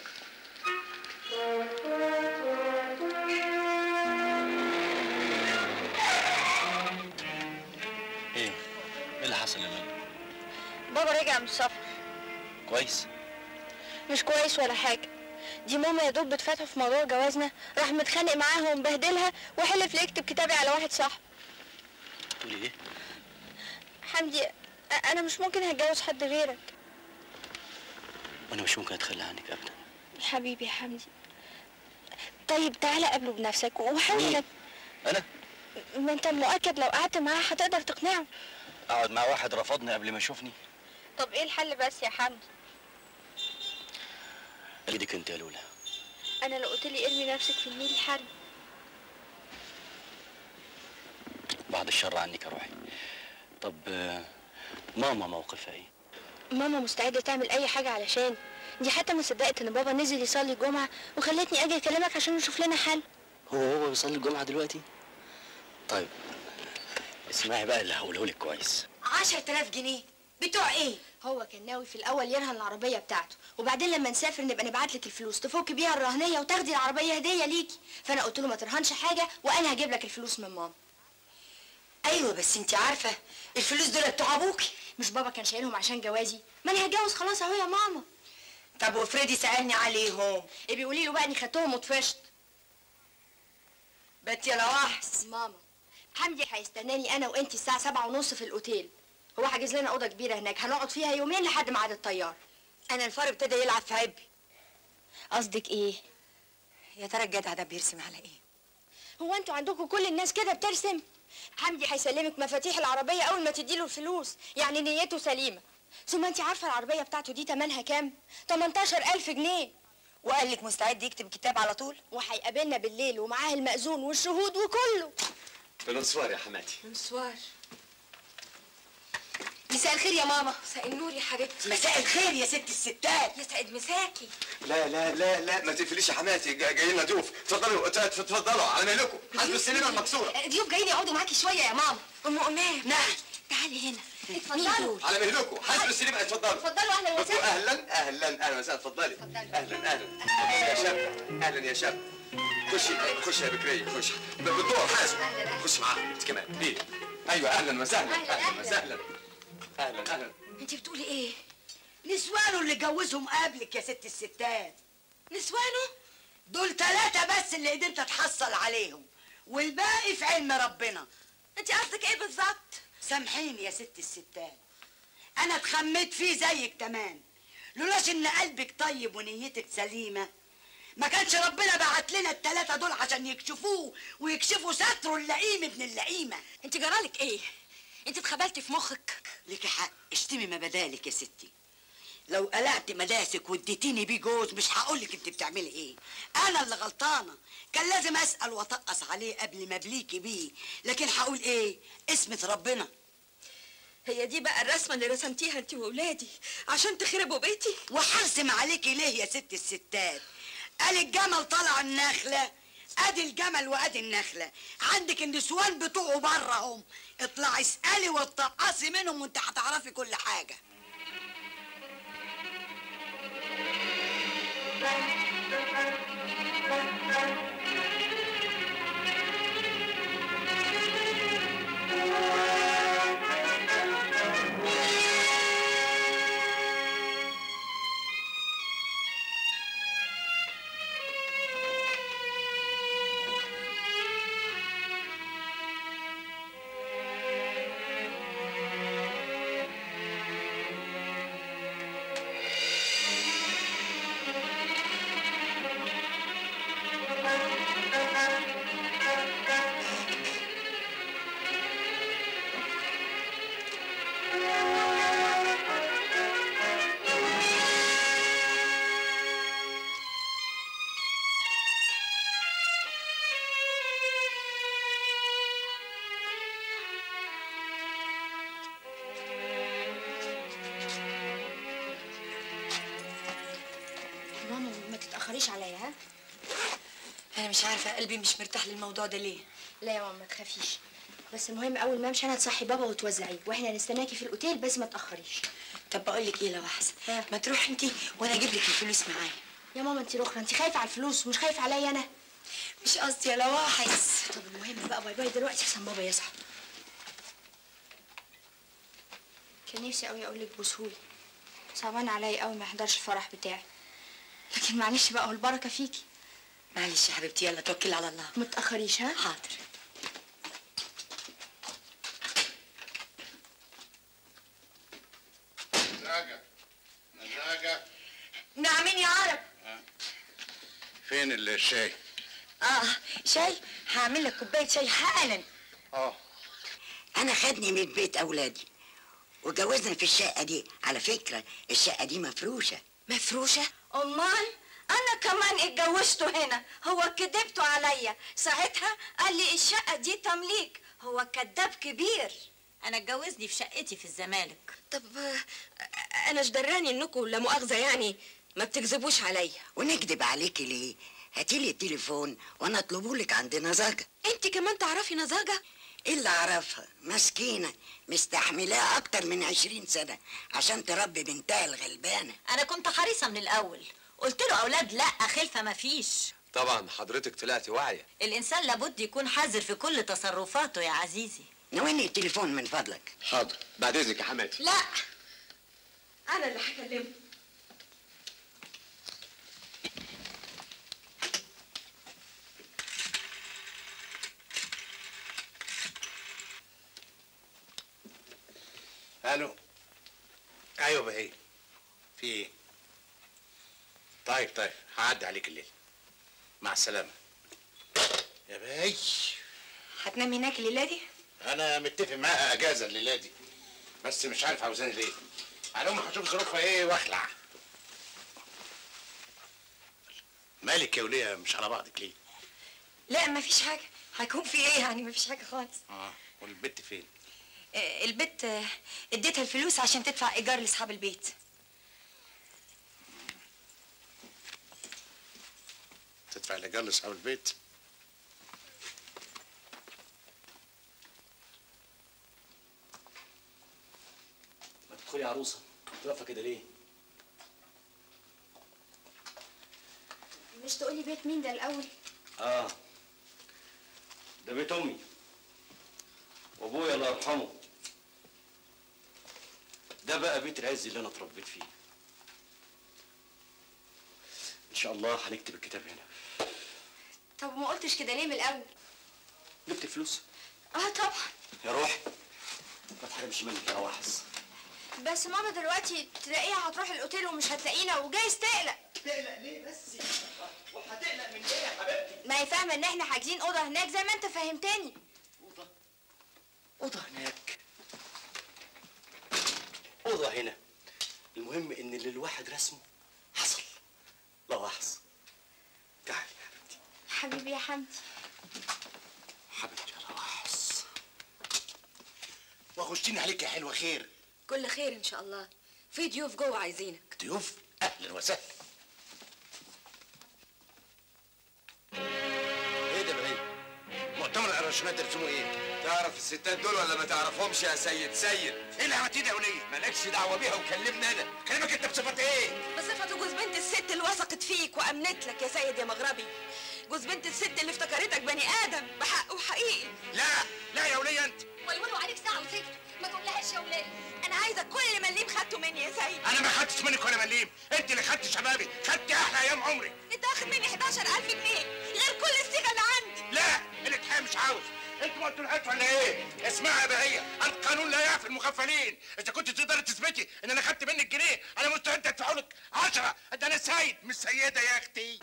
ايه؟ ايه اللي حصل يا ماما؟ بابا رجع من السفر كويس؟ مش كويس ولا حاجه دي ماما يا دوب بتفتح في موضوع جوازنا راح متخانق معاها ومبهدلها وحلف لي يكتب كتابي على واحد صاحبي تقولي ايه حمدي أ- انا مش ممكن هتجوز حد غيرك وانا مش ممكن اتخلى عنك ابدا يا حبيبي يا حمدي طيب تعالى قابله بنفسك وحاول مين؟ انك انا ما انت مؤكد لو قعدت معاه هتقدر تقنعه اقعد مع واحد رفضني قبل ما يشوفني طب ايه الحل بس يا حمدي ايدك انت يا لولا انا لو قلت لي ارمي نفسك في النيل الحل بعد الشر عنك يا روحي طب آه، ماما موقفها ايه ماما مستعدة تعمل أي حاجة علشان دي حتى ما صدقت إن بابا نزل يصلي الجمعة وخلتني أجي أكلمك عشان نشوف لنا حل هو هو بيصلي الجمعه دلوقتي طيب اسمعي بقى اللي هقوله لك كويس عشرة آلاف جنيه بتوع إيه؟ هو كان ناوي في الأول يرهن العربية بتاعته وبعدين لما نسافر نبقى نبعت لك الفلوس تفك بيها الرهنية وتاخدي العربية هدية ليكي فأنا قلت له ما ترهنش حاجة وأنا هجيب لك الفلوس من ماما ايوه بس انت عارفه الفلوس دول بتوع ابوكي مش بابا كان شايلهم عشان جوازي ما أنا هتجوز خلاص أهو يا ماما طب وافرضي سالني عليهم إيه بيقولي له بقى إني خدتهم وطفشت بت يا لواحس ماما حمدي هيستناني انا وانتي الساعه سبعة ونص في الاوتيل هو حاجز لنا اوضه كبيره هناك هنقعد فيها يومين لحد ميعاد الطيار انا الفار ابتدى يلعب في عبي قصدك ايه يا ترى الجدع ده بيرسم على ايه هو انتوا عندكم كل الناس كده بترسم حمدي هيسلمك مفاتيح العربيه اول ما تديله الفلوس يعني نيته سليمه ثم انت عارفه العربيه بتاعته دي تمنها كام 18000 جنيه وقال لك مستعد يكتب كتاب على طول وهيقابلنا بالليل ومعاه المأذون والشهود وكله بنصوار يا حماتي نسوار مساء الخير يا ماما مساء النور يا حبيبتي مساء الخير يا ست الستات يسعد مساكي لا لا لا لا ما تقفليش يا حماتي جا- جايين لنا ضيوف اتفضلوا ات- اتفضلوا على مهلكم حسب السينما المكسوره ضيوف جايين يقعدوا معاكي شويه يا ماما ام امام نعم تعالي هنا اتفضلوا على مهلكم حسب السينما اتفضلوا اتفضلوا اهلا اتفضلوا. وسهلا اهلا اهلا اهلا وسهلا اتفضلي اهلا اهلا يا شاب اهلا يا شاب خشي خشي يا بكريه خشي ب- بالدور حاسب خشي معاها انت كمان ليه ايوه اهلا وسهلا اهلا وسهلا اهلا اهلا انت بتقولي ايه نسوانه اللي جوزهم قبلك يا ست الستات نسوانه دول ثلاثة بس اللي قدرت اتحصل عليهم والباقي في علم ربنا انت قصدك ايه بالظبط سامحيني يا ست الستات انا اتخميت فيه زيك تمام لولاش ان قلبك طيب ونيتك سليمة ما كانش ربنا بعت لنا التلاتة دول عشان يكشفوه ويكشفوا ستره اللئيم ابن اللئيمة انت جرالك ايه انت اتخبلتي في مخك لك حق اشتمي ما بدالك يا ستي لو قلعت مداسك واديتيني بيه جوز مش هقولك انت بتعملي ايه انا اللي غلطانه كان لازم اسال واطقص عليه قبل ما ابليكي بيه لكن هقول ايه اسمة ربنا هي دي بقى الرسمه اللي رسمتيها انت واولادي عشان تخربوا بيتي وحرسم عليكي ليه يا ست الستات قال الجمل طلع النخله ادي الجمل وادي النخله عندك النسوان بتوعه بره هم اطلعي اسالي واتقصي منهم وانت هتعرفي كل حاجه ماما ما تتاخريش عليا ها انا مش عارفه قلبي مش مرتاح للموضوع ده ليه لا يا ماما ما تخافيش بس المهم اول ما امشي انا تصحي بابا وتوزعيه واحنا نستناكي في الاوتيل بس ما تاخريش طب بقول لك ايه لو احسن ها. ما تروحي انت وانا اجيب لك الفلوس معايا يا ماما انت رخرة انت خايفه على الفلوس مش خايفه عليا انا مش قصدي يا لواحس طب المهم بقى باي باي دلوقتي عشان بابا يصحى كان نفسي قوي اقول لك بوسهولي صعبان عليا قوي ما احضرش الفرح بتاعي لكن معلش بقى والبركه فيكي معلش يا حبيبتي يلا توكلي على الله ما تاخريش ها حاضر نزاجة نزاجة نعمين يا عرب فين الشاي؟ اه شاي هعمل لك كوبايه شاي حالا اه انا خدني من بيت اولادي وجوزنا في الشقه دي على فكره الشقه دي مفروشه مفروشة؟ أمال أنا كمان اتجوزته هنا هو كدبته عليا ساعتها قال لي الشقة دي تمليك هو كذاب كبير انا اتجوزني في شقتي في الزمالك طب آه، أنا اشدراني إنكم لا مؤاخذة يعني ما بتكذبوش عليا ونكذب عليكي ليه هاتيلي التليفون وانا اطلبه لك عند نزاجه انت كمان تعرفي نزاجه ايه اللي اعرفها مسكينه مستحملاه اكتر من عشرين سنه عشان تربي بنتها الغلبانه انا كنت حريصه من الاول قلت له اولاد لا خلفه مفيش طبعا حضرتك طلعتي واعيه الانسان لابد يكون حذر في كل تصرفاته يا عزيزي نويني التليفون من فضلك حاضر بعد اذنك يا حماتي لا أنا اللي هكلمه الو ايوه بهي في ايه طيب طيب هعدي عليك الليل مع السلامه يا بهي هتنام هناك الليله دي انا متفق معاها اجازه الليله دي بس مش عارف عاوزاني ليه على العموم هشوف ظروفها ايه واخلع مالك يا وليه مش على بعضك ليه لا مفيش حاجه هيكون في ايه يعني مفيش حاجه خالص اه والبت فين آه، البت آه، اديتها الفلوس عشان تدفع ايجار لاصحاب البيت تدفع الايجار لاصحاب البيت ما تدخلي يا عروسه واقفه كده ليه مش تقولي بيت مين ده الاول اه ده بيت امي وابويا الله يرحمه ده بقى بيت العز اللي انا اتربيت فيه ان شاء الله هنكتب الكتاب هنا طب ما قلتش كده ليه من الاول نكتب فلوس اه طبعا يا روح ما تحرمش منك يا وحس بس ماما دلوقتي تلاقيها هتروح الاوتيل ومش هتلاقينا وجايز تقلق تقلق ليه بس وهتقلق من ايه يا حبيبتي ما هي فاهمه ان احنا حاجزين اوضه هناك زي ما انت فهمتني اوضه هناك اوضه هنا المهم ان اللي الواحد رسمه حصل لا وحس تعالي حبيبي يا حمدي حبيبتي يا لوحس واخشتيني عليك يا حلوه خير كل خير إن شاء الله في ضيوف جوه عايزينك ضيوف اهلا وسهلا ايه ده بهي مؤتمر الرشمات ده رسمه ايه؟ تعرف الستات دول ولا ما تعرفهمش يا سيد سيد ايه اللي عملتيه ده يا وليه؟ مالكش دعوه بيها وكلمني انا كلمك انت بصفه ايه؟ بصفة جوز بنت الست اللي وثقت فيك وأمنت لك يا سيد يا مغربي جوز بنت الست اللي افتكرتك بني آدم بحق وحقيقي لا لا يا وليه انت ويقولوا عليك ساعة وسكتوا ما تقولهاش يا ولاد أنا عايزة كل مليم خدته مني يا سيد انا ما خدتش منك ولا مليم انت اللي خدت شبابي خدت احلى ايام عمري أنت واخد مني 11000 جنيه غير كل الصيغة اللي عندي لا الاتحاد مش عاوز انت ما قلتلهاش ولا ايه؟ اسمعي يا بهية القانون لا يعفي المغفلين اذا كنت تقدري تثبتي ان انا خدت منك جنيه انا مستعد ادفع لك 10 ده انا سيد مش سيده يا اختي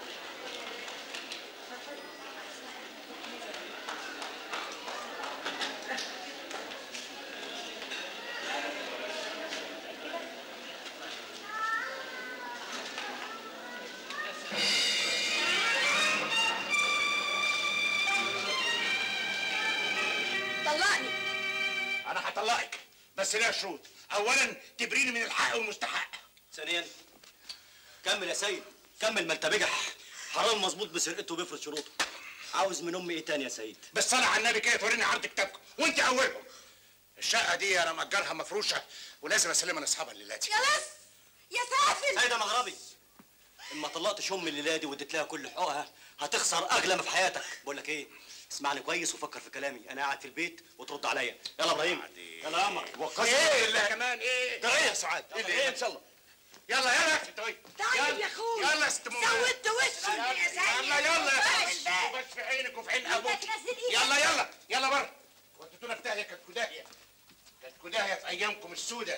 طلقني انا هطلقك بس ليها شروط اولا تبريني من الحق والمستحق ثانيا كمل يا سيد كمل ما انت بجح حرام مظبوط بسرقته وبيفرض شروطه عاوز من امي ايه تاني يا سيد بس صلى على النبي كده توريني عرض كتابكم وانت اولهم الشقه دي انا مأجرها مفروشه ولازم اسلمها لاصحابها الليله دي خلاص يا سافل سيدة مغربي اما طلقتش امي الليله دي واديت لها كل حقوقها هتخسر اغلى ما في حياتك بقول لك ايه اسمعني كويس وفكر في كلامي انا قاعد في البيت وترد عليا يلا ابراهيم يلا يا قمر ايه اللي كمان ايه ده ايه يا سعاد إيه اللي ايه إيه؟ ان شاء الله يلا يلا انت وين طيب يا اخويا يلا يا ست ماما سودت وشك يلا يا سيد يلا يلا بس بس في عينك وفي عين ابوك تنزل ايدك. يلا يلا يلا بره وديتونا في داهيه كانت كداهيه كانت كداهيه في ايامكم السوداء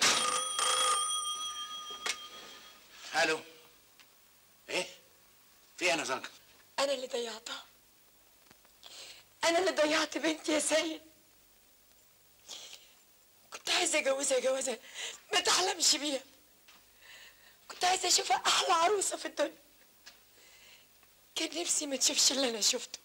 الو ايه في إيه يا نزانكه انا اللي ضيعتها انا اللي ضيعت بنتي يا سيد كنت عايزه اجوزها جوازه ما تحلمش بيها كنت عايزه اشوفها احلى عروسه في الدنيا كان نفسي ما تشوفش اللي انا شفته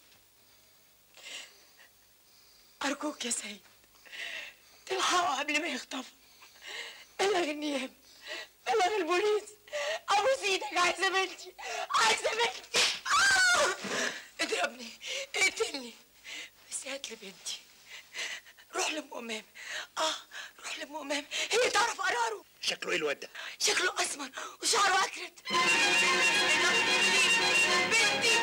ارجوك يا سيد تلحقوا قبل ما يخطفوا بلغ النيابه بلغ البوليس ابوس ايدك عايزه بنتي عايزه بنتي آه! اضربني اقتلني بس هات لي بنتي روح لام امام اه روح لام امام هي تعرف قراره شكله ايه الواد ده شكله اسمر وشعره اكرت بنتي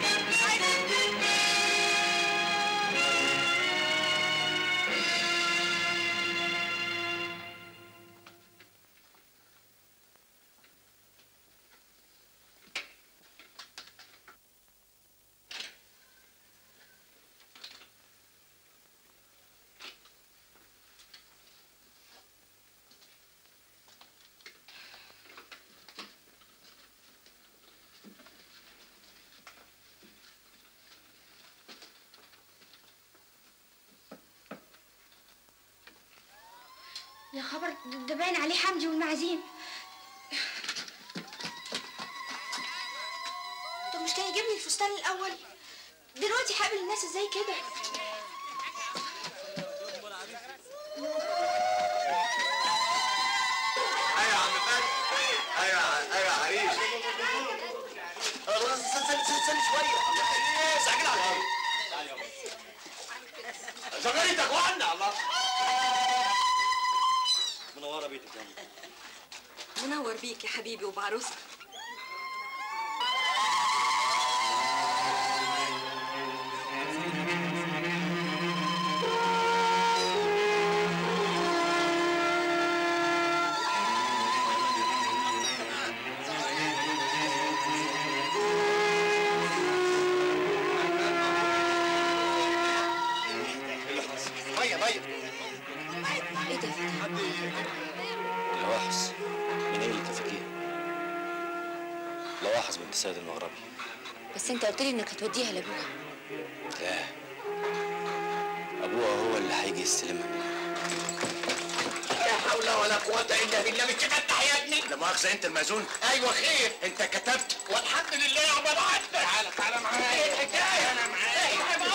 يا خبر ده- ده باين عليه حمدي والمعازيم طب مش كان يجيب لي الفستان الاول دلوقتي هقابل الناس ازاي كده ايوه يا عم فادي ايوه ايوه يا عريس خلاص استنى استنى شويه ايه ساكن على ايه؟ شغلتك وعنا الله منوره بيتك يا أم. منور بيك يا حبيبي وبعروسك ميه ميه ايه ده لواحظ من ايه اللي تفكيها لواحظ بنت سيد المغربي بس انت قلت لي انك هتوديها لابوها لا ابوها هو اللي هيجي يستلمها منها لا حول ولا قوة إلا بالله مش تفتح يا ابني لا مؤاخذة أنت المأذون أيوة خير أنت كتبت والحمد لله يا عمر عدت تعالى تعالى معايا إيه الحكاية أنا معايا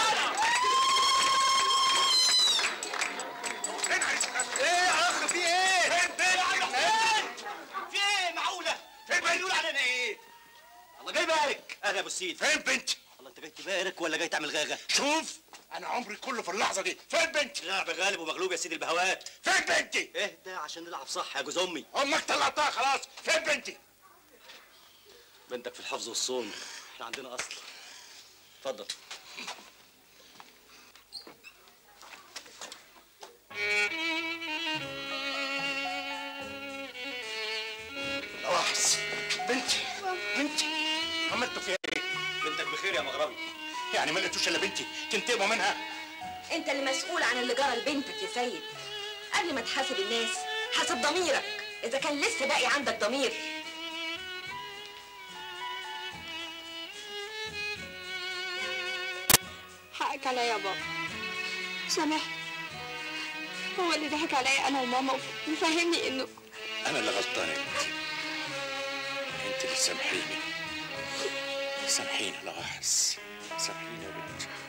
ايه يا اخ في ايه؟ فين فين فين؟ في ايه معقولة؟ فين بنتي؟ بيقول علينا ايه؟ الله جاي بارك اهلا يا ابو السيد فين بنتي؟ الله انت جاي تبارك ولا جاي تعمل غاغه شوف انا عمري كله في اللحظة دي فين بنتي؟ لعب غالب ومغلوب يا سيدي البهوات فين بنتي؟ اهدى عشان نلعب صح يا جوز امي امك طلعتها خلاص فين بنتي؟ بنتك في الحفظ والصون احنا عندنا اصل اتفضل لواحظ بنتي بنتي عملتوا فيها ايه؟ بنتك بخير يا مغربي يعني ما لقيتوش الا بنتي تنتقموا منها انت اللي مسؤول عن اللي جرى لبنتك يا سيد قبل ما تحاسب الناس حاسب ضميرك اذا كان لسه باقي عندك ضمير حقك عليا يا بابا سامحني هو اللي ضحك عليا انا وماما وف- وفهمني انه انا اللي غلطان يا بنتي انت اللي سامحيني سامحيني يا لواحظ سامحيني يا بنتي